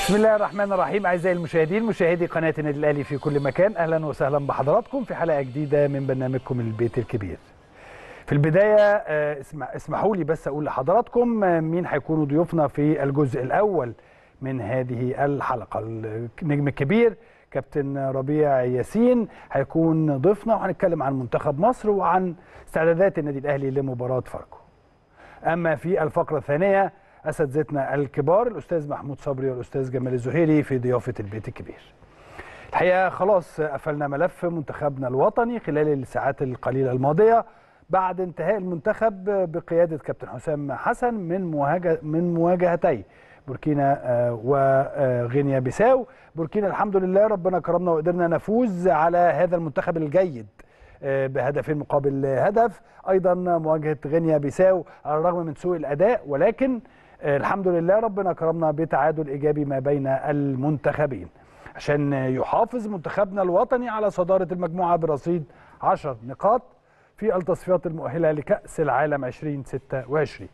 بسم الله الرحمن الرحيم اعزائي المشاهدين مشاهدي قناه النادي الاهلي في كل مكان اهلا وسهلا بحضراتكم في حلقه جديده من برنامجكم البيت الكبير. في البدايه آه، اسمع اسمحوا لي بس اقول لحضراتكم آه، مين هيكونوا ضيوفنا في الجزء الاول من هذه الحلقه النجم الكبير كابتن ربيع ياسين هيكون ضيفنا وهنتكلم عن منتخب مصر وعن استعدادات النادي الاهلي لمباراه فاركو. اما في الفقره الثانيه اساتذتنا الكبار الاستاذ محمود صبري والاستاذ جمال الزهيري في ضيافه البيت الكبير. الحقيقه خلاص قفلنا ملف منتخبنا الوطني خلال الساعات القليله الماضيه بعد انتهاء المنتخب بقياده كابتن حسام حسن من مواجهه من مواجهتي بوركينا آه، وغينيا بيساو بوركينا الحمد لله ربنا كرمنا وقدرنا نفوز على هذا المنتخب الجيد آه، بهدفين مقابل هدف ايضا مواجهه غينيا بيساو على الرغم من سوء الاداء ولكن آه، الحمد لله ربنا كرمنا بتعادل ايجابي ما بين المنتخبين عشان يحافظ منتخبنا الوطني على صداره المجموعه برصيد 10 نقاط في التصفيات المؤهله لكاس العالم 2026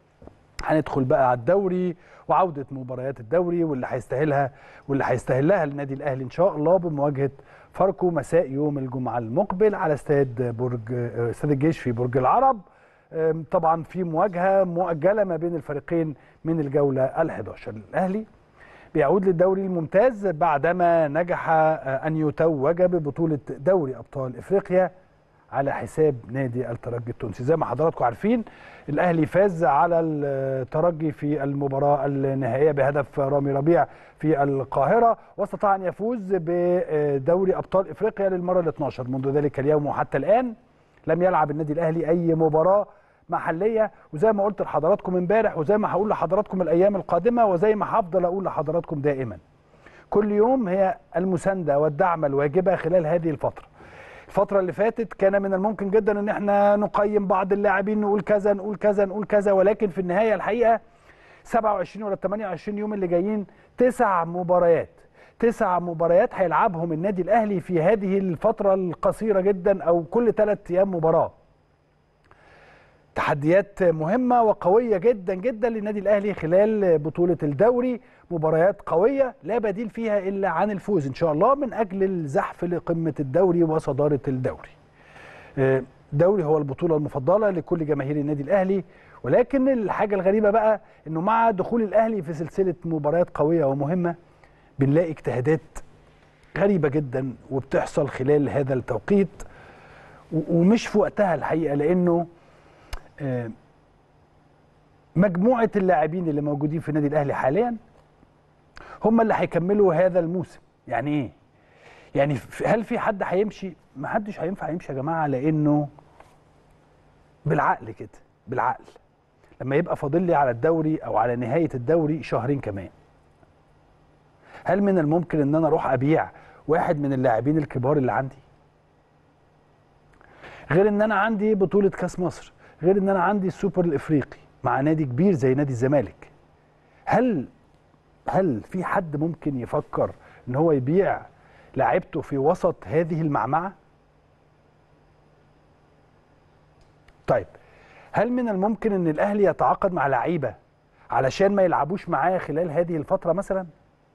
هندخل بقى على الدوري وعوده مباريات الدوري واللي هيستاهلها واللي هيستاهلها النادي الاهلي ان شاء الله بمواجهه فاركو مساء يوم الجمعه المقبل على استاد برج آه، استاد الجيش في برج العرب آم، طبعا في مواجهه مؤجله ما بين الفريقين من الجوله ال11 الاهلي بيعود للدوري الممتاز بعدما نجح آه، ان يتوج ببطوله دوري ابطال افريقيا على حساب نادي الترجي التونسي زي ما حضراتكم عارفين الاهلي فاز على الترجي في المباراه النهائيه بهدف رامي ربيع في القاهره واستطاع ان يفوز بدوري ابطال افريقيا للمره ال 12 منذ ذلك اليوم وحتى الان لم يلعب النادي الاهلي اي مباراه محليه وزي ما قلت لحضراتكم امبارح وزي ما هقول لحضراتكم الايام القادمه وزي ما هفضل اقول لحضراتكم دائما كل يوم هي المسانده والدعم الواجبه خلال هذه الفتره الفترة اللي فاتت كان من الممكن جدا ان احنا نقيم بعض اللاعبين نقول كذا نقول كذا نقول كذا ولكن في النهاية الحقيقة 27 ولا 28 يوم اللي جايين تسع مباريات تسع مباريات هيلعبهم النادي الاهلي في هذه الفترة القصيرة جدا او كل ثلاث ايام مباراة تحديات مهمة وقوية جدا جدا للنادي الأهلي خلال بطولة الدوري مباريات قوية لا بديل فيها إلا عن الفوز إن شاء الله من أجل الزحف لقمة الدوري وصدارة الدوري آه، الدوري هو البطولة المفضلة لكل جماهير النادي الأهلي ولكن الحاجة الغريبة بقى إنه مع دخول الأهلي في سلسلة مباريات قوية ومهمة بنلاقي اجتهادات غريبة جدا وبتحصل خلال هذا التوقيت و- ومش في وقتها الحقيقة لأنه آه، مجموعه اللاعبين اللي موجودين في النادي الاهلي حاليا هم اللي هيكملوا هذا الموسم يعني ايه يعني ف- هل في حد هيمشي ما حدش هينفع يمشي يا جماعه لانه بالعقل كده بالعقل لما يبقى فاضل لي على الدوري او على نهايه الدوري شهرين كمان هل من الممكن ان انا اروح ابيع واحد من اللاعبين الكبار اللي عندي غير ان انا عندي بطوله كاس مصر غير ان انا عندي السوبر الافريقي مع نادي كبير زي نادي الزمالك هل هل في حد ممكن يفكر ان هو يبيع لاعيبته في وسط هذه المعمعه طيب هل من الممكن ان الاهلي يتعاقد مع لعيبه علشان ما يلعبوش معاه خلال هذه الفتره مثلا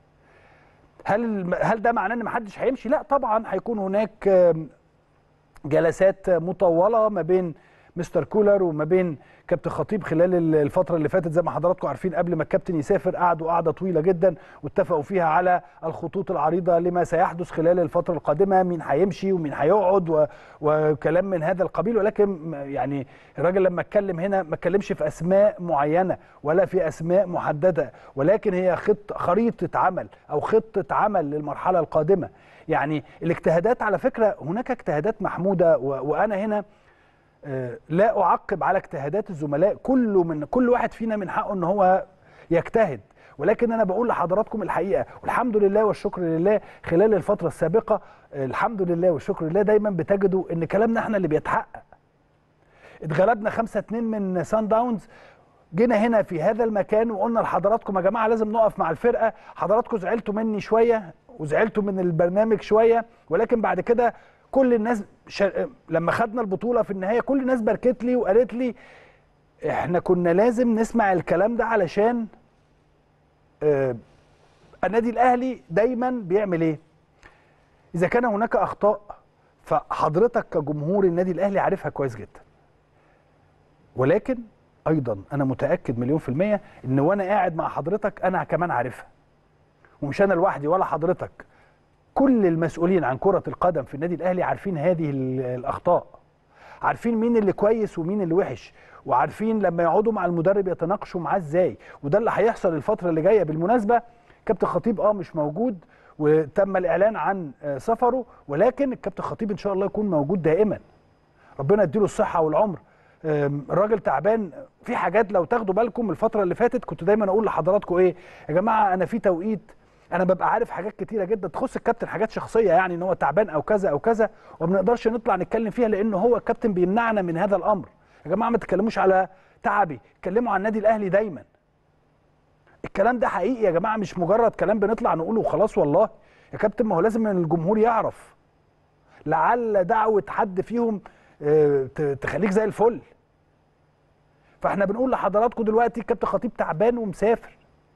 هل هل ده معناه ان محدش هيمشي لا طبعا هيكون هناك آم، جلسات مطوله ما بين مستر كولر وما بين كابتن خطيب خلال ال- الفتره اللي فاتت زي ما حضراتكم عارفين قبل ما الكابتن يسافر قعدوا قعده طويله جدا واتفقوا فيها على الخطوط العريضه لما سيحدث خلال الفتره القادمه مين هيمشي ومين هيقعد و... وكلام من هذا القبيل ولكن م- يعني الراجل لما اتكلم هنا ما اتكلمش في اسماء معينه ولا في اسماء محدده ولكن هي خط خريطه عمل او خطه عمل للمرحله القادمه يعني الاجتهادات على فكره هناك اجتهادات محموده و... وانا هنا آه، لا اعقب على اجتهادات الزملاء كل من كل واحد فينا من حقه ان هو يجتهد ولكن انا بقول لحضراتكم الحقيقه والحمد لله والشكر لله خلال الفتره السابقه آه، الحمد لله والشكر لله دايما بتجدوا ان كلامنا احنا اللي بيتحقق اتغلبنا 5 2 من سان داونز جينا هنا في هذا المكان وقلنا لحضراتكم يا جماعه لازم نقف مع الفرقه حضراتكم زعلتوا مني شويه وزعلتوا من البرنامج شويه ولكن بعد كده كل الناس ش... لما خدنا البطوله في النهايه كل الناس باركت لي وقالت لي احنا كنا لازم نسمع الكلام ده علشان آه، النادي الاهلي دايما بيعمل ايه اذا كان هناك اخطاء فحضرتك كجمهور النادي الاهلي عارفها كويس جدا ولكن ايضا انا متاكد مليون في الميه ان وانا قاعد مع حضرتك انا كمان عارفها ومش انا لوحدي ولا حضرتك كل المسؤولين عن كره القدم في النادي الاهلي عارفين هذه ال- الاخطاء عارفين مين اللي كويس ومين اللي وحش وعارفين لما يقعدوا مع المدرب يتناقشوا معاه ازاي وده اللي هيحصل الفتره اللي جايه بالمناسبه كابتن خطيب اه مش موجود وتم الاعلان عن آه، سفره ولكن الكابتن خطيب ان شاء الله يكون موجود دائما ربنا يديله الصحه والعمر آم، الراجل تعبان في حاجات لو تاخدوا بالكم الفتره اللي فاتت كنت دايما اقول لحضراتكم ايه يا جماعه انا في توقيت انا ببقى عارف حاجات كتيره جدا تخص الكابتن حاجات شخصيه يعني ان هو تعبان او كذا او كذا وما بنقدرش نطلع نتكلم فيها لان هو الكابتن بيمنعنا من هذا الامر يا جماعه ما تتكلموش على تعبي اتكلموا عن النادي الاهلي دايما الكلام ده حقيقي يا جماعه مش مجرد كلام بنطلع نقوله وخلاص والله يا كابتن ما هو لازم إن الجمهور يعرف لعل دعوه حد فيهم آه، ت- تخليك زي الفل فاحنا بنقول لحضراتكم دلوقتي الكابتن خطيب تعبان ومسافر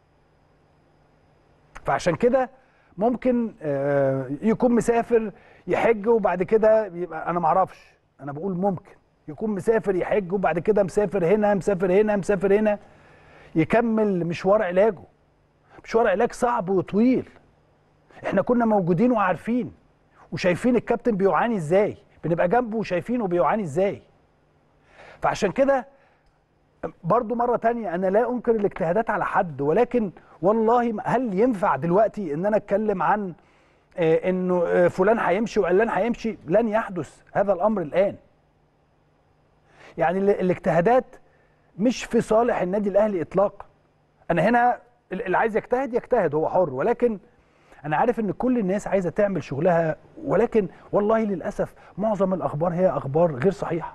فعشان كده ممكن آه، يكون مسافر يحج وبعد كده يبقى انا معرفش انا بقول ممكن يكون مسافر يحج وبعد كده مسافر هنا مسافر هنا مسافر هنا يكمل مشوار علاجه مشوار علاج صعب وطويل احنا كنا موجودين وعارفين وشايفين الكابتن بيعاني ازاي بنبقى جنبه وشايفينه بيعاني ازاي فعشان كده برضو مرة تانية أنا لا أنكر الاجتهادات على حد ولكن والله ما- هل ينفع دلوقتي إن أنا أتكلم عن آه، إنه آه، فلان هيمشي وعلان هيمشي لن يحدث هذا الأمر الآن يعني ال- الاجتهادات مش في صالح النادي الأهلي إطلاقا أنا هنا ال- اللي عايز يجتهد يجتهد هو حر ولكن أنا عارف إن كل الناس عايزة تعمل شغلها ولكن والله للأسف معظم الأخبار هي أخبار غير صحيحة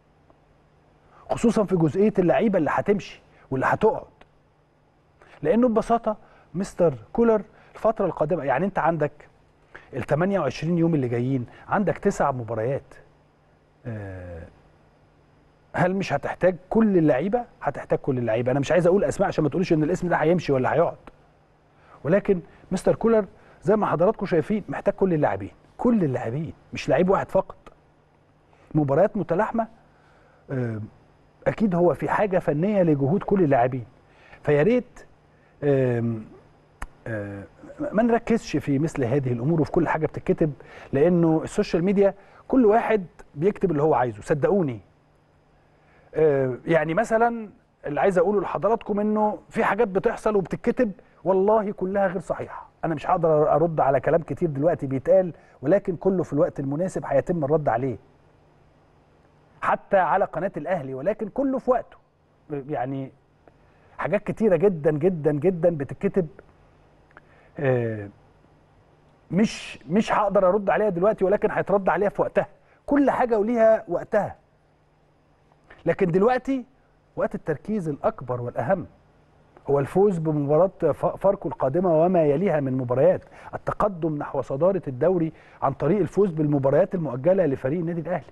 خصوصا في جزئيه اللعيبه اللي هتمشي واللي هتقعد لانه ببساطه مستر كولر الفتره القادمه يعني انت عندك ال 28 يوم اللي جايين عندك تسع مباريات آه، هل مش هتحتاج كل اللعيبه هتحتاج كل اللعيبه انا مش عايز اقول اسماء عشان ما تقولوش ان الاسم ده هيمشي ولا هيقعد ولكن مستر كولر زي ما حضراتكم شايفين محتاج كل اللاعبين كل اللاعبين مش لعيب واحد فقط مباريات متلاحمه آه، اكيد هو في حاجه فنيه لجهود كل اللاعبين فيا ريت آم، آم، ما نركزش في مثل هذه الامور وفي كل حاجه بتتكتب لانه السوشيال ميديا كل واحد بيكتب اللي هو عايزه صدقوني آه، يعني مثلا اللي عايز اقوله لحضراتكم انه في حاجات بتحصل وبتتكتب والله كلها غير صحيحه انا مش هقدر ارد على كلام كتير دلوقتي بيتقال ولكن كله في الوقت المناسب هيتم الرد عليه حتى على قناه الاهلي ولكن كله في وقته يعني حاجات كتيره جدا جدا جدا بتتكتب آه، مش مش هقدر ارد عليها دلوقتي ولكن هيترد عليها في وقتها كل حاجه وليها وقتها لكن دلوقتي وقت التركيز الاكبر والاهم هو الفوز بمباراه ف- فاركو القادمه وما يليها من مباريات التقدم نحو صداره الدوري عن طريق الفوز بالمباريات المؤجله لفريق النادي الاهلي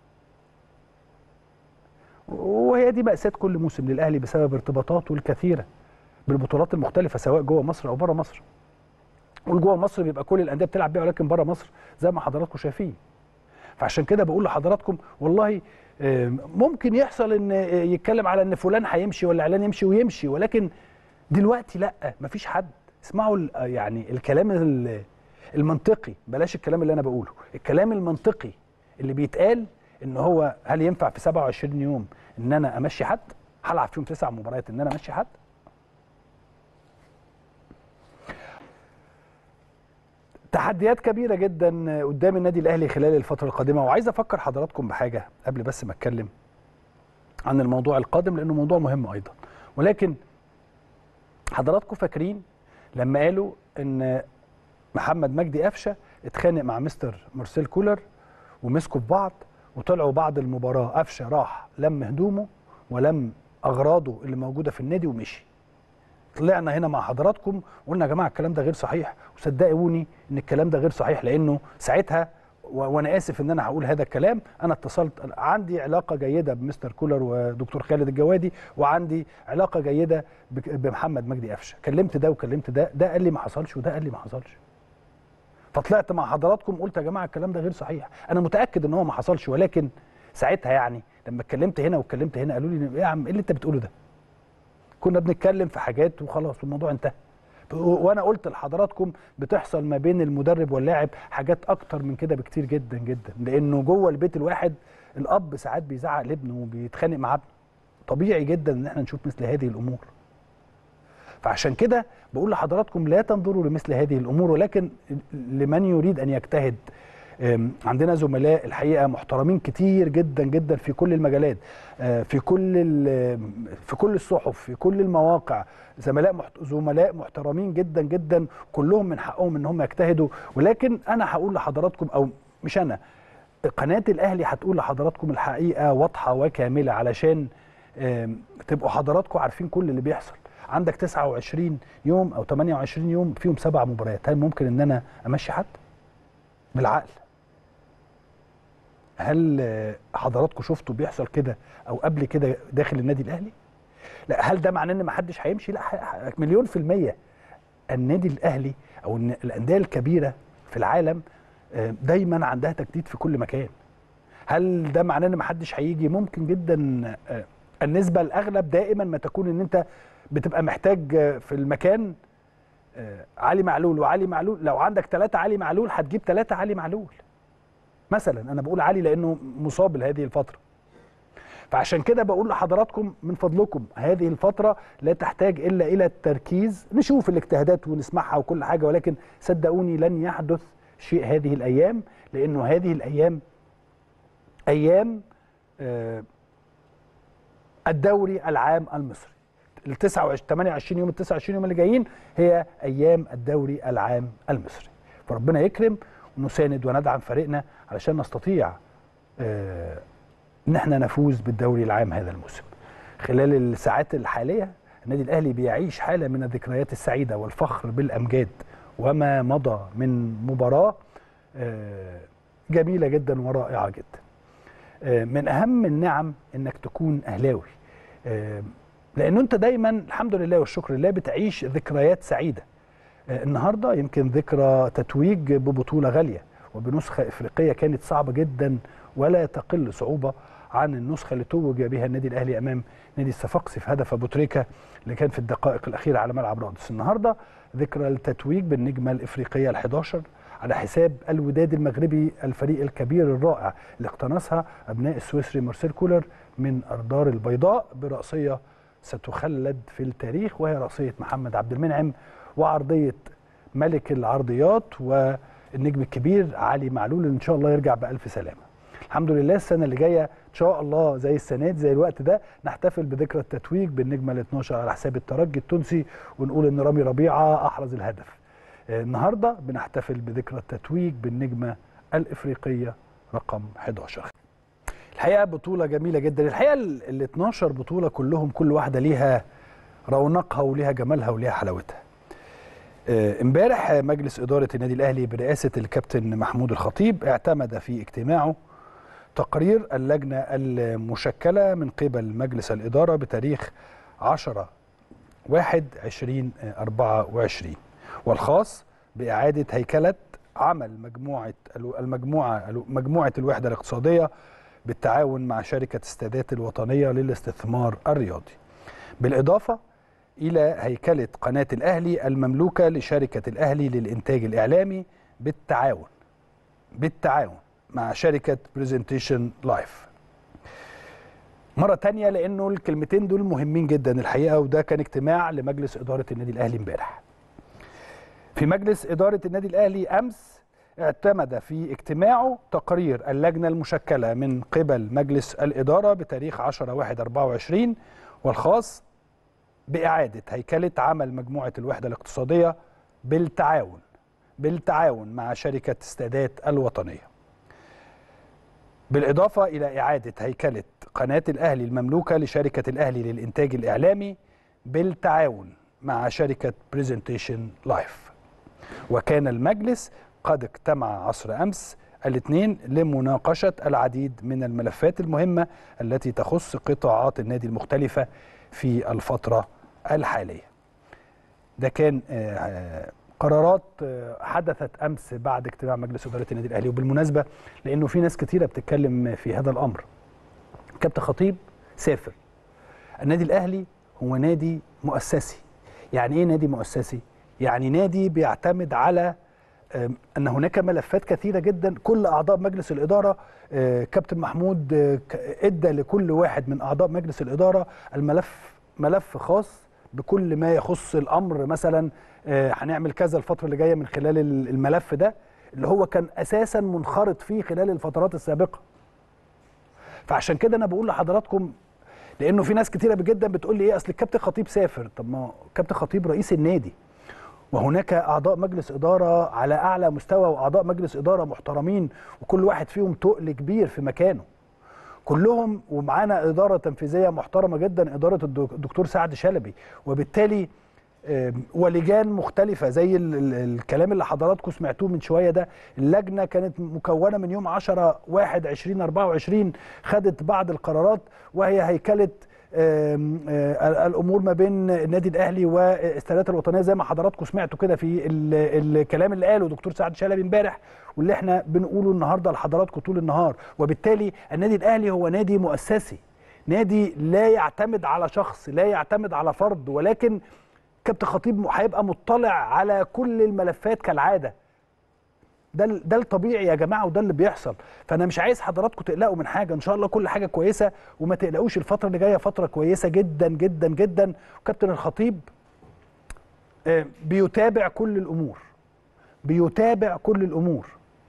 وهي دي مأساة كل موسم للأهلي بسبب ارتباطاته الكثيرة بالبطولات المختلفة سواء جوه مصر أو بره مصر. والجوه مصر بيبقى كل الأندية بتلعب بيها ولكن بره مصر زي ما حضراتكم شايفين. فعشان كده بقول لحضراتكم والله آم، ممكن يحصل ان آه، يتكلم على ان فلان هيمشي ولا علان يمشي ويمشي ولكن دلوقتي لا مفيش حد اسمعوا ال- آه، يعني الكلام ال- المنطقي بلاش الكلام اللي انا بقوله الكلام المنطقي اللي بيتقال ان هو هل ينفع في 27 يوم ان انا امشي حد هلعب فيهم تسع مباريات ان انا امشي حد تحديات كبيره جدا قدام النادي الاهلي خلال الفتره القادمه وعايز افكر حضراتكم بحاجه قبل بس ما اتكلم عن الموضوع القادم لانه موضوع مهم ايضا ولكن حضراتكم فاكرين لما قالوا ان محمد مجدي قفشه اتخانق مع مستر مارسيل كولر ومسكوا في بعض وطلعوا بعد المباراه قفشه راح لم هدومه ولم اغراضه اللي موجوده في النادي ومشي طلعنا هنا مع حضراتكم وقلنا يا جماعه الكلام ده غير صحيح وصدقوني ان الكلام ده غير صحيح لانه ساعتها و- وانا اسف ان انا هقول هذا الكلام انا اتصلت عندي علاقه جيده بمستر كولر ودكتور خالد الجوادي وعندي علاقه جيده بك- بمحمد مجدي قفشه كلمت ده وكلمت ده ده قال لي ما حصلش وده قال لي ما حصلش فطلعت مع حضراتكم قلت يا جماعه الكلام ده غير صحيح انا متاكد ان هو ما حصلش ولكن ساعتها يعني لما اتكلمت هنا واتكلمت هنا قالوا لي ايه يا عم ايه اللي انت بتقوله ده كنا بنتكلم في حاجات وخلاص والموضوع انتهى وانا قلت لحضراتكم بتحصل ما بين المدرب واللاعب حاجات اكتر من كده بكتير جدا جدا لانه جوه البيت الواحد الاب ساعات بيزعق لابنه وبيتخانق مع ابنه طبيعي جدا ان احنا نشوف مثل هذه الامور فعشان كده بقول لحضراتكم لا تنظروا لمثل هذه الامور ولكن لمن يريد ان يجتهد أم، عندنا زملاء الحقيقه محترمين كتير جدا جدا في كل المجالات آه، في كل ال- في كل الصحف في كل المواقع زملاء محت... زملاء محترمين جدا جدا كلهم من حقهم ان هم يجتهدوا ولكن انا هقول لحضراتكم او مش انا قناه الاهلي هتقول لحضراتكم الحقيقه واضحه وكامله علشان آم، تبقوا حضراتكم عارفين كل اللي بيحصل عندك 29 يوم او 28 يوم فيهم سبع مباريات هل ممكن ان انا امشي حد بالعقل هل آه، حضراتكم شفتوا بيحصل كده او قبل كده داخل النادي الاهلي لا هل ده معناه ان ما حدش هيمشي لا ح- ح- مليون في الميه النادي الاهلي او الن- الانديه الكبيره في العالم آه، دايما عندها تجديد في كل مكان هل ده معناه ان ما حدش هيجي ممكن جدا آه، النسبه الاغلب دائما ما تكون ان انت بتبقى محتاج آه، في المكان آه، علي معلول وعلي معلول لو عندك ثلاثة علي معلول هتجيب ثلاثة علي معلول مثلا انا بقول علي لانه مصاب لهذه الفتره فعشان كده بقول لحضراتكم من فضلكم هذه الفترة لا تحتاج إلا إلى التركيز نشوف الاجتهادات ونسمعها وكل حاجة ولكن صدقوني لن يحدث شيء هذه الأيام لأنه هذه الأيام أيام آه، الدوري العام المصري ال 29 28 يوم ال 29 يوم اللي جايين هي أيام الدوري العام المصري فربنا يكرم ونساند وندعم فريقنا علشان نستطيع آه، ان احنا نفوز بالدوري العام هذا الموسم خلال الساعات الحاليه النادي الاهلي بيعيش حاله من الذكريات السعيده والفخر بالامجاد وما مضى من مباراه آه، جميله جدا ورائعه جدا آه، من اهم النعم انك تكون اهلاوي آه، لانه انت دايما الحمد لله والشكر لله بتعيش ذكريات سعيده آه، النهارده يمكن ذكرى تتويج ببطوله غاليه وبنسخه افريقيه كانت صعبه جدا ولا تقل صعوبه عن النسخه اللي توج بها النادي الاهلي امام نادي الصفاقسي في هدف ابو تريكه اللي كان في الدقائق الاخيره على ملعب رادس النهارده ذكرى التتويج بالنجمه الافريقيه ال11 على حساب الوداد المغربي الفريق الكبير الرائع اللي اقتنصها ابناء السويسري مارسيل كولر من اردار البيضاء براسيه ستخلد في التاريخ وهي راسيه محمد عبد المنعم وعرضيه ملك العرضيات والنجم الكبير علي معلول ان شاء الله يرجع بالف سلامه. الحمد لله السنه اللي جايه ان شاء الله زي السنه دي زي الوقت ده نحتفل بذكرى التتويج بالنجمه ال 12 على حساب الترجي التونسي ونقول ان رامي ربيعه احرز الهدف. آه، النهارده بنحتفل بذكرى التتويج بالنجمه الافريقيه رقم 11. الحقيقه بطوله جميله جدا الحقيقه ال 12 بطوله كلهم كل واحده ليها رونقها وليها جمالها وليها حلاوتها آه، امبارح آه، مجلس اداره النادي الاهلي برئاسه الكابتن محمود الخطيب اعتمد في اجتماعه تقرير اللجنه المشكله من قبل مجلس الاداره بتاريخ 10 1 2024 والخاص باعاده هيكله عمل مجموعه المجموعه مجموعه الوحده الاقتصاديه بالتعاون مع شركه السادات الوطنيه للاستثمار الرياضي بالاضافه الى هيكله قناه الاهلي المملوكه لشركه الاهلي للانتاج الاعلامي بالتعاون بالتعاون مع شركه برزنتيشن لايف مره تانية لانه الكلمتين دول مهمين جدا الحقيقه وده كان اجتماع لمجلس اداره النادي الاهلي امبارح في مجلس اداره النادي الاهلي امس اعتمد في اجتماعه تقرير اللجنه المشكله من قبل مجلس الاداره بتاريخ 10 1 24 والخاص بإعادة هيكلة عمل مجموعة الوحدة الاقتصادية بالتعاون بالتعاون مع شركة السادات الوطنية بالإضافة إلى إعادة هيكلة قناة الأهلي المملوكة لشركة الأهلي للإنتاج الإعلامي بالتعاون مع شركة بريزنتيشن لايف وكان المجلس قد اجتمع عصر أمس الاثنين لمناقشة العديد من الملفات المهمة التي تخص قطاعات النادي المختلفة في الفترة الحالية ده كان آه، آه، قرارات آه، حدثت امس بعد اجتماع مجلس اداره النادي الاهلي وبالمناسبه لانه في ناس كتيره بتتكلم في هذا الامر كابتن خطيب سافر النادي الاهلي هو نادي مؤسسي يعني ايه نادي مؤسسي يعني نادي بيعتمد على آم، ان هناك ملفات كثيره جدا كل اعضاء مجلس الاداره آه، كابتن محمود آه، ك- ادى لكل واحد من اعضاء مجلس الاداره الملف ملف خاص بكل ما يخص الامر مثلا آه، هنعمل كذا الفتره اللي جايه من خلال ال- الملف ده اللي هو كان اساسا منخرط فيه خلال الفترات السابقه فعشان كده انا بقول لحضراتكم لانه في ناس كتيره جدا بتقول لي ايه اصل الكابتن خطيب سافر طب ما كابتن خطيب رئيس النادي وهناك اعضاء مجلس اداره على اعلى مستوى واعضاء مجلس اداره محترمين وكل واحد فيهم تقل كبير في مكانه كلهم ومعانا اداره تنفيذيه محترمه جدا اداره الدك- الدكتور سعد شلبي وبالتالي آم، ولجان مختلفه زي ال ال الكلام اللي حضراتكم سمعتوه من شويه ده اللجنه كانت مكونه من يوم 10 1 2024 خدت بعض القرارات وهي هيكله آم، آه، الامور ما بين النادي الاهلي والاستادات الوطنيه زي ما حضراتكم سمعتوا كده في ال- الكلام اللي قاله دكتور سعد شلبي امبارح واللي احنا بنقوله النهارده لحضراتكم طول النهار وبالتالي النادي الاهلي هو نادي مؤسسي نادي لا يعتمد على شخص لا يعتمد على فرد ولكن كابتن خطيب هيبقى مطلع على كل الملفات كالعاده ده ال- ده الطبيعي يا جماعه وده اللي بيحصل فانا مش عايز حضراتكم تقلقوا من حاجه ان شاء الله كل حاجه كويسه وما تقلقوش الفتره اللي جايه فتره كويسه جدا جدا جدا وكابتن الخطيب آه، بيتابع كل الامور بيتابع كل الامور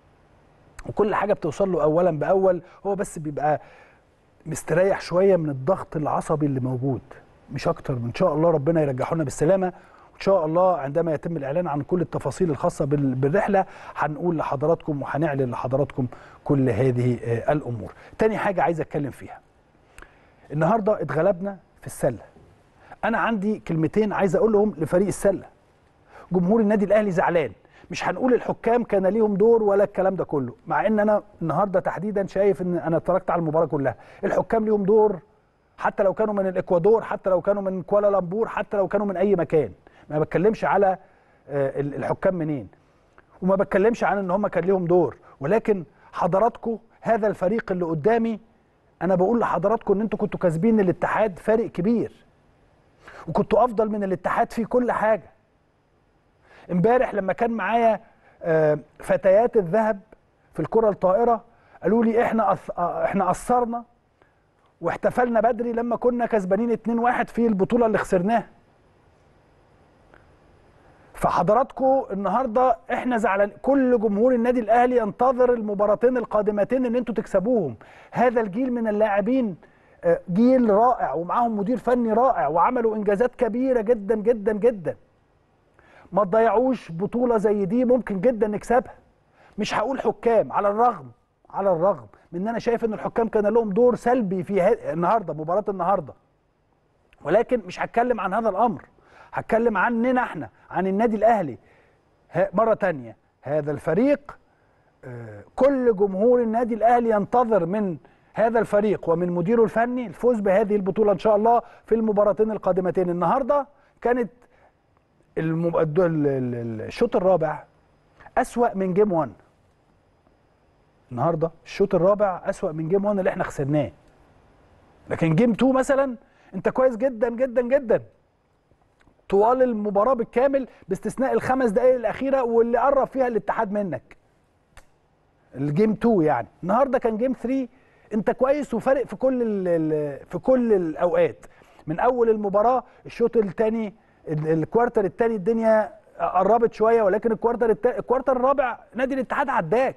وكل حاجه بتوصل له اولا باول هو بس بيبقى مستريح شويه من الضغط العصبي اللي موجود مش اكتر ان شاء الله ربنا يرجعه لنا بالسلامه وان شاء الله عندما يتم الاعلان عن كل التفاصيل الخاصه بال- بالرحله هنقول لحضراتكم وهنعلن لحضراتكم كل هذه آه، الامور تاني حاجه عايز اتكلم فيها النهارده اتغلبنا في السله انا عندي كلمتين عايز اقولهم لفريق السله جمهور النادي الاهلي زعلان مش هنقول الحكام كان ليهم دور ولا الكلام ده كله مع ان انا النهارده تحديدا شايف ان انا اتفرجت على المباراه كلها الحكام ليهم دور حتى لو كانوا من الاكوادور حتى لو كانوا من كوالالمبور حتى لو كانوا من اي مكان ما بتكلمش على آه، ال- الحكام منين وما بتكلمش عن ان هم كان ليهم دور ولكن حضراتكم هذا الفريق اللي قدامي انا بقول لحضراتكم ان انتوا كنتوا كاسبين الاتحاد فارق كبير وكنتوا افضل من الاتحاد في كل حاجه امبارح لما كان معايا آه، فتيات الذهب في الكره الطائره قالوا لي احنا أث... آه، احنا قصرنا واحتفلنا بدري لما كنا كسبانين 2-1 في البطوله اللي خسرناها فحضراتكم النهارده احنا زعلان كل جمهور النادي الاهلي ينتظر المباراتين القادمتين ان انتوا تكسبوهم هذا الجيل من اللاعبين آه، جيل رائع ومعاهم مدير فني رائع وعملوا انجازات كبيره جدا جدا جدا ما تضيعوش بطوله زي دي ممكن جدا نكسبها مش هقول حكام على الرغم على الرغم من ان انا شايف ان الحكام كان لهم دور سلبي في ه- النهارده مباراه النهارده ولكن مش هتكلم عن هذا الامر هتكلم عننا احنا عن النادي الاهلي ه- مره تانية هذا الفريق آه، كل جمهور النادي الاهلي ينتظر من هذا الفريق ومن مديره الفني الفوز بهذه البطوله ان شاء الله في المباراتين القادمتين النهارده كانت المب... الد- ال- ال- ال- الشوط الرابع أسوأ من جيم 1 النهارده الشوط الرابع أسوأ من جيم 1 اللي احنا خسرناه لكن جيم 2 مثلا انت كويس جدا جدا جدا طوال المباراه بالكامل باستثناء الخمس دقائق الاخيره واللي قرب فيها الاتحاد منك الجيم 2 يعني النهارده كان جيم 3 انت كويس وفارق في كل ال ال في كل الاوقات من اول المباراه الشوط الثاني الكوارتر الثاني الدنيا قربت شويه ولكن الكوارتر التا... الكوارتر الرابع نادي الاتحاد عداك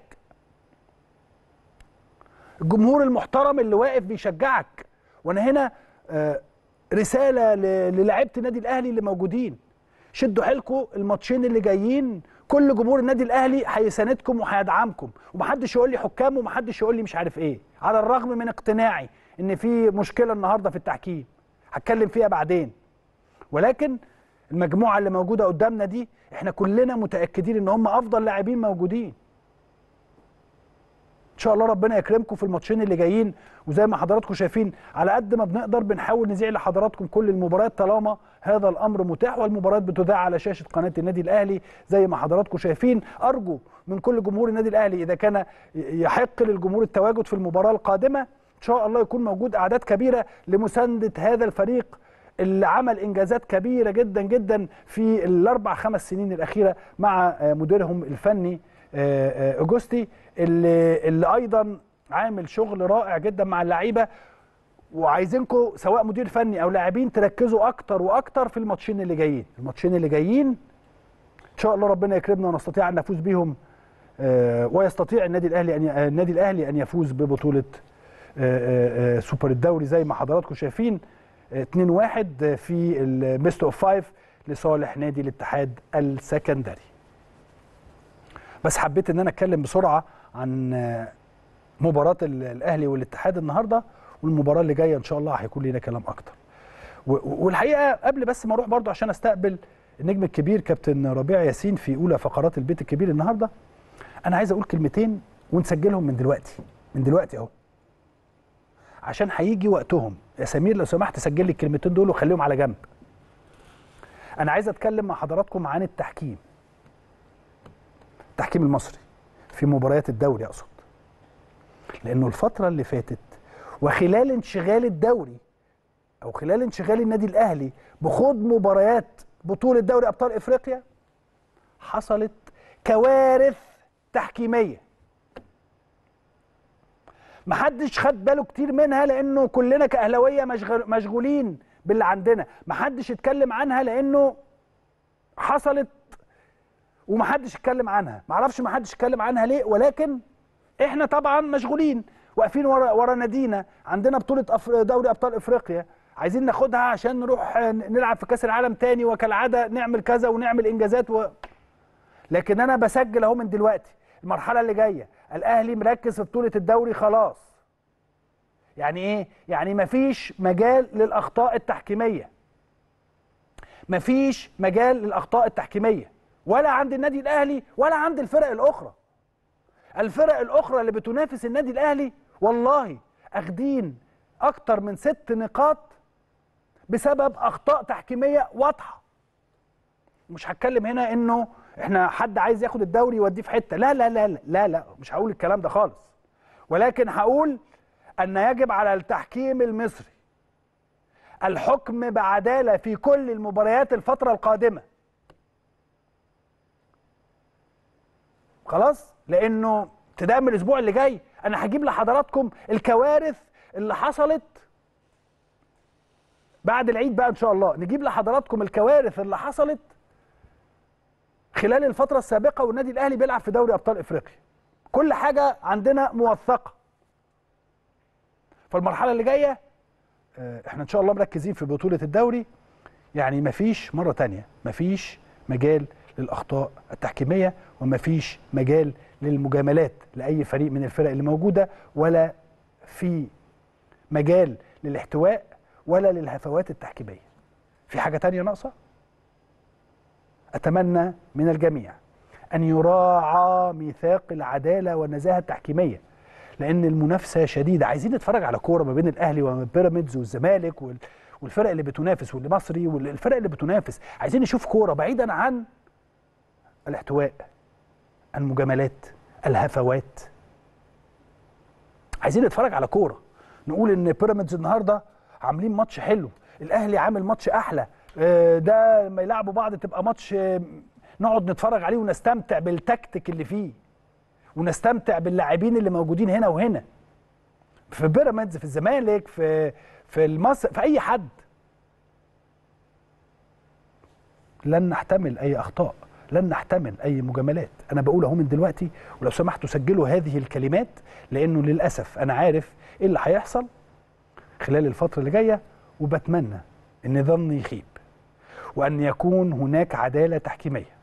الجمهور المحترم اللي واقف بيشجعك وانا هنا آه، رساله ل- للاعيبه النادي الاهلي اللي موجودين شدوا حيلكم الماتشين اللي جايين كل جمهور النادي الاهلي هيساندكم وهيدعمكم ومحدش يقول لي حكام ومحدش يقول لي مش عارف ايه على الرغم من اقتناعي ان في مشكله النهارده في التحكيم هتكلم فيها بعدين ولكن المجموعه اللي موجوده قدامنا دي احنا كلنا متاكدين ان هم افضل لاعبين موجودين ان شاء الله ربنا يكرمكم في الماتشين اللي جايين وزي ما حضراتكم شايفين على قد ما بنقدر بنحاول نذيع لحضراتكم كل المباريات طالما هذا الامر متاح والمباريات بتذاع على شاشه قناه النادي الاهلي زي ما حضراتكم شايفين ارجو من كل جمهور النادي الاهلي اذا كان يحق للجمهور التواجد في المباراه القادمه ان شاء الله يكون موجود اعداد كبيره لمسانده هذا الفريق اللي عمل انجازات كبيره جدا جدا في الاربع خمس سنين الاخيره مع مديرهم الفني اوجوستي اللي, اللي ايضا عامل شغل رائع جدا مع اللعيبه وعايزينكم سواء مدير فني او لاعبين تركزوا اكتر واكتر في الماتشين اللي جايين الماتشين اللي جايين ان شاء الله ربنا يكرمنا ونستطيع ان نفوز بيهم ويستطيع النادي الاهلي ان النادي الاهلي ان يفوز ببطوله سوبر الدوري زي ما حضراتكم شايفين 2-1 في البيست اوف 5 لصالح نادي الاتحاد السكندري بس حبيت ان انا اتكلم بسرعه عن مباراه الاهلي والاتحاد النهارده والمباراه اللي جايه ان شاء الله هيكون لينا كلام اكتر والحقيقه قبل بس ما اروح برضو عشان استقبل النجم الكبير كابتن ربيع ياسين في اولى فقرات البيت الكبير النهارده انا عايز اقول كلمتين ونسجلهم من دلوقتي من دلوقتي اهو عشان هيجي وقتهم يا سمير لو سمحت سجل لي الكلمتين دول وخليهم على جنب انا عايز اتكلم مع حضراتكم عن التحكيم التحكيم المصري في مباريات الدوري اقصد لانه الفتره اللي فاتت وخلال انشغال الدوري او خلال انشغال النادي الاهلي بخوض مباريات بطوله دوري ابطال افريقيا حصلت كوارث تحكيميه محدش خد باله كتير منها لانه كلنا كاهلاويه مشغول مشغولين باللي عندنا محدش اتكلم عنها لانه حصلت ومحدش اتكلم عنها معرفش محدش اتكلم عنها ليه ولكن احنا طبعا مشغولين واقفين ورا ورا نادينا عندنا بطوله أفر... دوري ابطال افريقيا عايزين ناخدها عشان نروح نلعب في كاس العالم تاني وكالعاده نعمل كذا ونعمل انجازات و... لكن انا بسجل اهو من دلوقتي المرحله اللي جايه الاهلي مركز في بطوله الدوري خلاص يعني ايه يعني مفيش مجال للاخطاء التحكيميه مفيش مجال للاخطاء التحكيميه ولا عند النادي الاهلي ولا عند الفرق الاخرى الفرق الاخرى اللي بتنافس النادي الاهلي والله اخدين اكتر من ست نقاط بسبب اخطاء تحكيميه واضحه مش هتكلم هنا انه احنا حد عايز ياخد الدوري يوديه في حته لا لا لا لا لا, لا مش هقول الكلام ده خالص ولكن هقول ان يجب على التحكيم المصري الحكم بعداله في كل المباريات الفتره القادمه خلاص لانه ابتداء من الاسبوع اللي جاي انا هجيب لحضراتكم الكوارث اللي حصلت بعد العيد بقى ان شاء الله نجيب لحضراتكم الكوارث اللي حصلت خلال الفتره السابقه والنادي الاهلي بيلعب في دوري ابطال افريقيا كل حاجه عندنا موثقه فالمرحله اللي جايه احنا ان شاء الله مركزين في بطوله الدوري يعني مفيش مره تانية مفيش مجال للاخطاء التحكيميه ومفيش مجال للمجاملات لاي فريق من الفرق اللي موجوده ولا في مجال للاحتواء ولا للهفوات التحكيميه في حاجه تانية ناقصه اتمنى من الجميع ان يراعى ميثاق العداله والنزاهه التحكيميه لان المنافسه شديده عايزين نتفرج على كوره ما بين الاهلي وبيراميدز والزمالك والفرق اللي بتنافس والمصري والفرق اللي بتنافس عايزين نشوف كوره بعيدا عن الاحتواء المجاملات الهفوات عايزين نتفرج على كوره نقول ان بيراميدز النهارده عاملين ماتش حلو الاهلي عامل ماتش احلى ده لما يلعبوا بعض تبقى ماتش نقعد نتفرج عليه ونستمتع بالتكتيك اللي فيه ونستمتع باللاعبين اللي موجودين هنا وهنا في بيراميدز في الزمالك في في المصر في اي حد لن نحتمل اي اخطاء لن نحتمل اي مجاملات انا بقول اهو من دلوقتي ولو سمحتوا سجلوا هذه الكلمات لانه للاسف انا عارف ايه اللي هيحصل خلال الفتره اللي جايه وبتمنى ان ظني يخيب وان يكون هناك عداله تحكيميه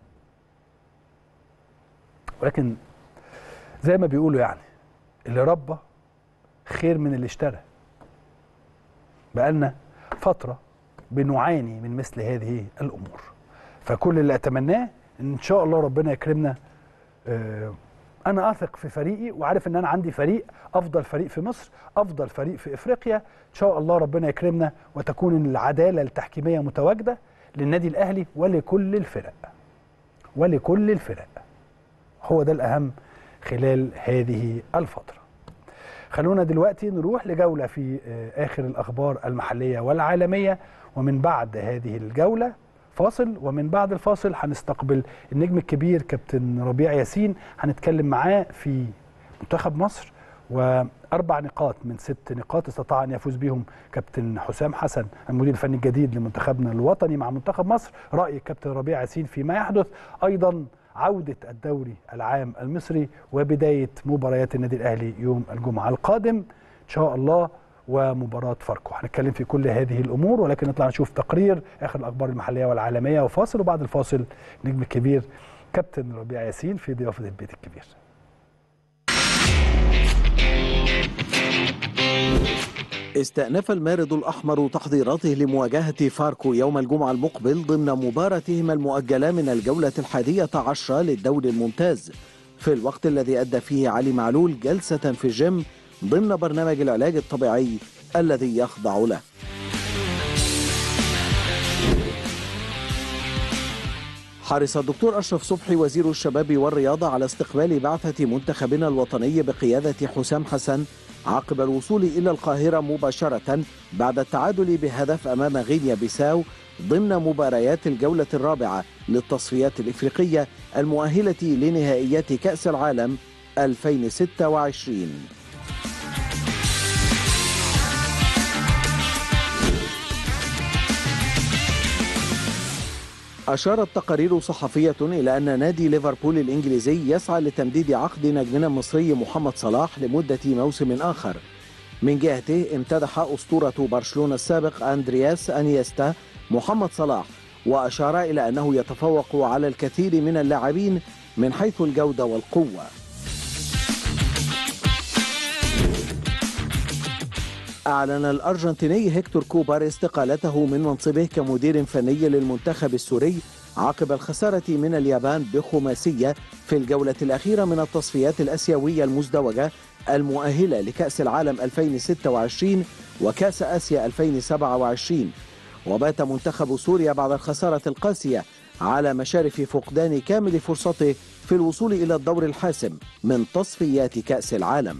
ولكن زي ما بيقولوا يعني اللي ربى خير من اللي اشترى بقالنا فتره بنعاني من مثل هذه الامور فكل اللي اتمناه ان شاء الله ربنا يكرمنا انا اثق في فريقي وعارف ان انا عندي فريق افضل فريق في مصر افضل فريق في افريقيا ان شاء الله ربنا يكرمنا وتكون العداله التحكيميه متواجده للنادي الاهلي ولكل الفرق ولكل الفرق هو ده الاهم خلال هذه الفتره خلونا دلوقتي نروح لجوله في آه، اخر الاخبار المحليه والعالميه ومن بعد هذه الجوله فاصل ومن بعد الفاصل هنستقبل النجم الكبير كابتن ربيع ياسين هنتكلم معاه في منتخب مصر واربع نقاط من ست نقاط استطاع ان يفوز بهم كابتن حسام حسن المدير الفني الجديد لمنتخبنا الوطني مع منتخب مصر راي كابتن ربيع ياسين فيما يحدث ايضا عوده الدوري العام المصري وبدايه مباريات النادي الاهلي يوم الجمعه القادم ان شاء الله ومباراه فاركو هنتكلم في كل هذه الامور ولكن نطلع نشوف تقرير اخر الاخبار المحليه والعالميه وفاصل وبعد الفاصل نجم الكبير كابتن ربيع ياسين في ضيافه البيت الكبير استأنف المارد الأحمر تحضيراته لمواجهة فاركو يوم الجمعة المقبل ضمن مباراتهما المؤجلة من الجولة الحادية عشرة للدوري الممتاز في الوقت الذي أدى فيه علي معلول جلسة في الجيم ضمن برنامج العلاج الطبيعي الذي يخضع له حرص الدكتور أشرف صبحي وزير الشباب والرياضة على استقبال بعثة منتخبنا الوطني بقيادة حسام حسن عقب الوصول إلى القاهرة مباشرة بعد التعادل بهدف أمام غينيا بيساو ضمن مباريات الجولة الرابعة للتصفيات الإفريقية المؤهلة لنهائيات كأس العالم 2026 أشارت تقارير صحفية إلى أن نادي ليفربول الإنجليزي يسعى لتمديد عقد نجمنا المصري محمد صلاح لمدة موسم آخر من جهته امتدح أسطورة برشلونة السابق أندرياس أنيستا محمد صلاح وأشار إلى أنه يتفوق على الكثير من اللاعبين من حيث الجودة والقوة أعلن الأرجنتيني هيكتور كوبر استقالته من منصبه كمدير فني للمنتخب السوري عقب الخسارة من اليابان بخماسية في الجولة الأخيرة من التصفيات الأسيوية المزدوجة المؤهلة لكأس العالم 2026 وكأس آسيا 2027 وبات منتخب سوريا بعد الخسارة القاسية على مشارف فقدان كامل فرصته في الوصول إلى الدور الحاسم من تصفيات كأس العالم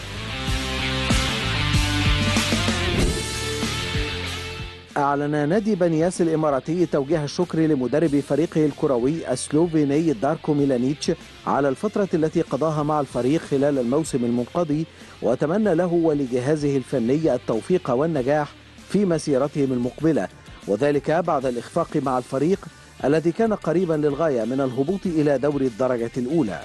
أعلن نادي بنياس الإماراتي توجيه الشكر لمدرب فريقه الكروي السلوفيني داركو ميلانيتش على الفترة التي قضاها مع الفريق خلال الموسم المنقضي وتمنى له ولجهازه الفني التوفيق والنجاح في مسيرتهم المقبلة وذلك بعد الإخفاق مع الفريق الذي كان قريبا للغاية من الهبوط إلى دوري الدرجة الأولى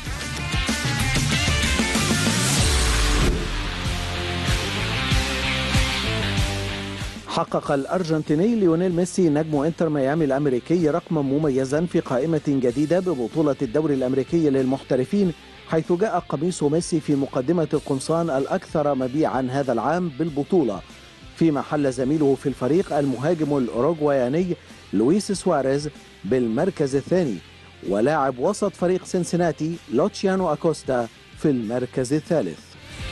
حقق الأرجنتيني ليونيل ميسي نجم انتر ميامي الأمريكي رقما مميزا في قائمة جديدة ببطولة الدوري الأمريكي للمحترفين حيث جاء قميص ميسي في مقدمة القمصان الأكثر مبيعا هذا العام بالبطولة فيما حل زميله في الفريق المهاجم الأوروغواياني لويس سواريز بالمركز الثاني ولاعب وسط فريق سنسناتي لوتشيانو أكوستا في المركز الثالث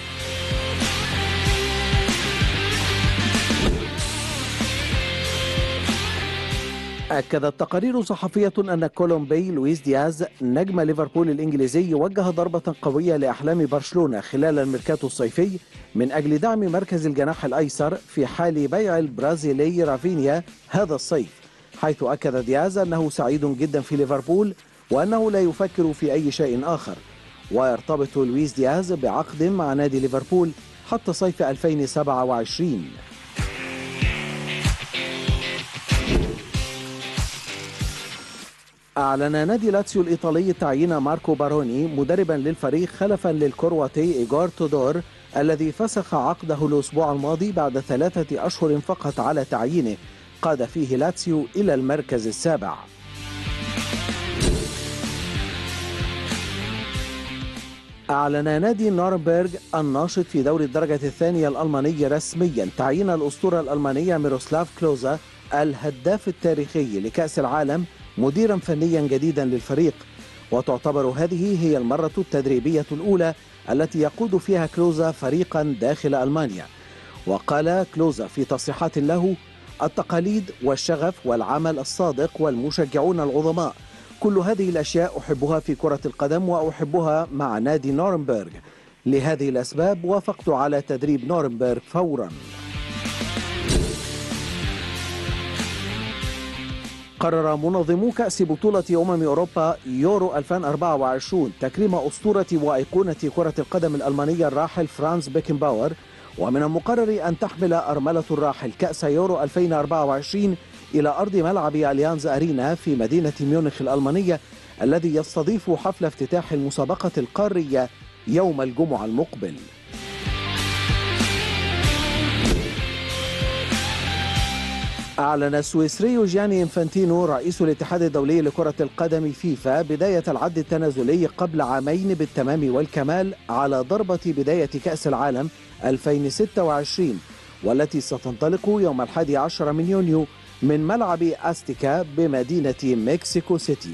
أكدت تقارير صحفية أن كولومبي لويس دياز نجم ليفربول الإنجليزي وجه ضربة قوية لأحلام برشلونة خلال الميركاتو الصيفي من أجل دعم مركز الجناح الأيسر في حال بيع البرازيلي رافينيا هذا الصيف حيث أكد دياز أنه سعيد جدا في ليفربول وأنه لا يفكر في أي شيء آخر ويرتبط لويس دياز بعقد مع نادي ليفربول حتى صيف 2027 أعلن نادي لاتسيو الإيطالي تعيين ماركو باروني مدربا للفريق خلفا للكرواتي إيغور تودور الذي فسخ عقده الأسبوع الماضي بعد ثلاثة أشهر فقط على تعيينه قاد فيه لاتسيو إلى المركز السابع أعلن نادي نورنبرغ الناشط في دوري الدرجة الثانية الألمانية رسميا تعيين الأسطورة الألمانية ميروسلاف كلوزا الهداف التاريخي لكأس العالم مديرا فنيا جديدا للفريق وتعتبر هذه هي المرة التدريبية الأولى التي يقود فيها كلوزا فريقا داخل ألمانيا وقال كلوزا في تصريحات له التقاليد والشغف والعمل الصادق والمشجعون العظماء كل هذه الأشياء أحبها في كرة القدم وأحبها مع نادي نورنبرغ لهذه الأسباب وافقت على تدريب نورنبرغ فورا قرر منظمو كأس بطولة أمم أوروبا يورو 2024 تكريم أسطورة وأيقونة كرة القدم الألمانية الراحل فرانز بيكنباور ومن المقرر أن تحمل أرملة الراحل كأس يورو 2024 إلى أرض ملعب أليانز أرينا في مدينة ميونخ الألمانية الذي يستضيف حفل افتتاح المسابقة القارية يوم الجمعة المقبل أعلن السويسري جياني إنفانتينو رئيس الاتحاد الدولي لكرة القدم فيفا بداية العد التنازلي قبل عامين بالتمام والكمال على ضربة بداية كأس العالم 2026 والتي ستنطلق يوم الحادي عشر من يونيو من ملعب أستيكا بمدينة مكسيكو سيتي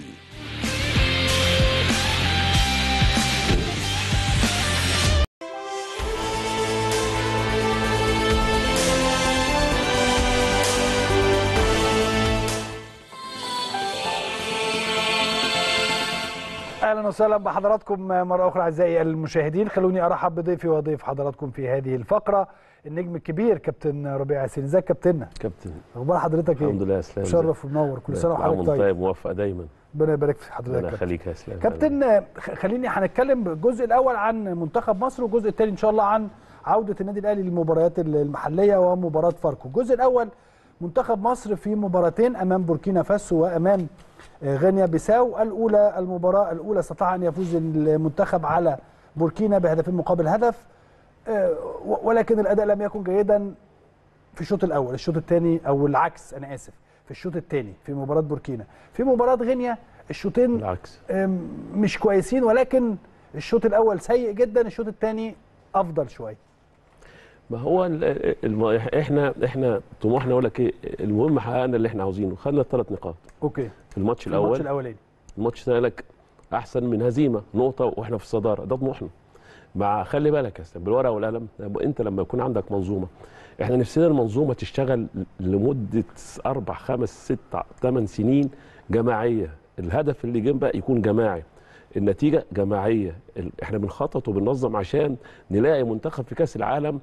اهلا وسهلا بحضراتكم مره اخرى اعزائي المشاهدين خلوني ارحب بضيفي وضيف حضراتكم في هذه الفقره النجم الكبير كابتن ربيع ياسين ازيك يا كابتننا كابتن اخبار حضرتك ايه الحمد لله يا اسلام مشرف ومنور كل سنه وحضرتك طيب طيب طيب موفق دايما ربنا يبارك في حضرتك ربنا كابتن. يخليك يا اسلام كابتن خ- خليني هنتكلم بالجزء الاول عن منتخب مصر والجزء الثاني ان شاء الله عن عوده النادي الاهلي للمباريات المحليه ومباراه فاركو الجزء الاول منتخب مصر في مباراتين امام بوركينا فاسو وامام آه، غينيا بيساو الاولى المباراه الاولى استطاع ان يفوز المنتخب على بوركينا بهدفين مقابل هدف آه، و- ولكن الاداء لم يكن جيدا في الشوط الاول الشوط الثاني او العكس انا اسف في الشوط الثاني في مباراه بوركينا في مباراه غينيا الشوطين بالعكس أم، مش كويسين ولكن الشوط الاول سيء جدا الشوط الثاني افضل شويه ما هو ال- الم... احنا احنا طموحنا اقول لك ايه المهم حققنا اللي احنا عاوزينه خدنا الثلاث نقاط اوكي في الماتش في الماتش الاول الاولاني الماتش ده لك احسن من هزيمه نقطه واحنا في الصداره ده طموحنا مع خلي بالك يا اسلام بالورقه والقلم انت لما يكون عندك منظومه احنا نفسنا المنظومه تشتغل لمده اربع خمس ست ثمان سنين جماعيه الهدف اللي جنبه يكون جماعي النتيجه جماعيه ال- احنا بنخطط وبننظم عشان نلاقي منتخب في كاس العالم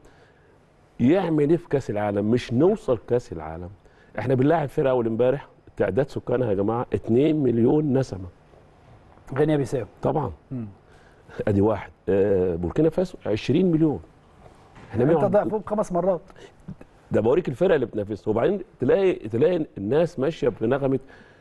يعمل ايه في كاس العالم مش نوصل كاس العالم احنا بنلاعب فرقه اول امبارح تعداد سكانها يا جماعه 2 مليون نسمه غينيا بيساو طبعا مم. ادي واحد آه بوركينا فاسو 20 مليون احنا انت 100 ضعفهم خمس مرات ده بوريك الفرقه اللي بتنافسها وبعدين تلاقي تلاقي الناس ماشيه بنغمه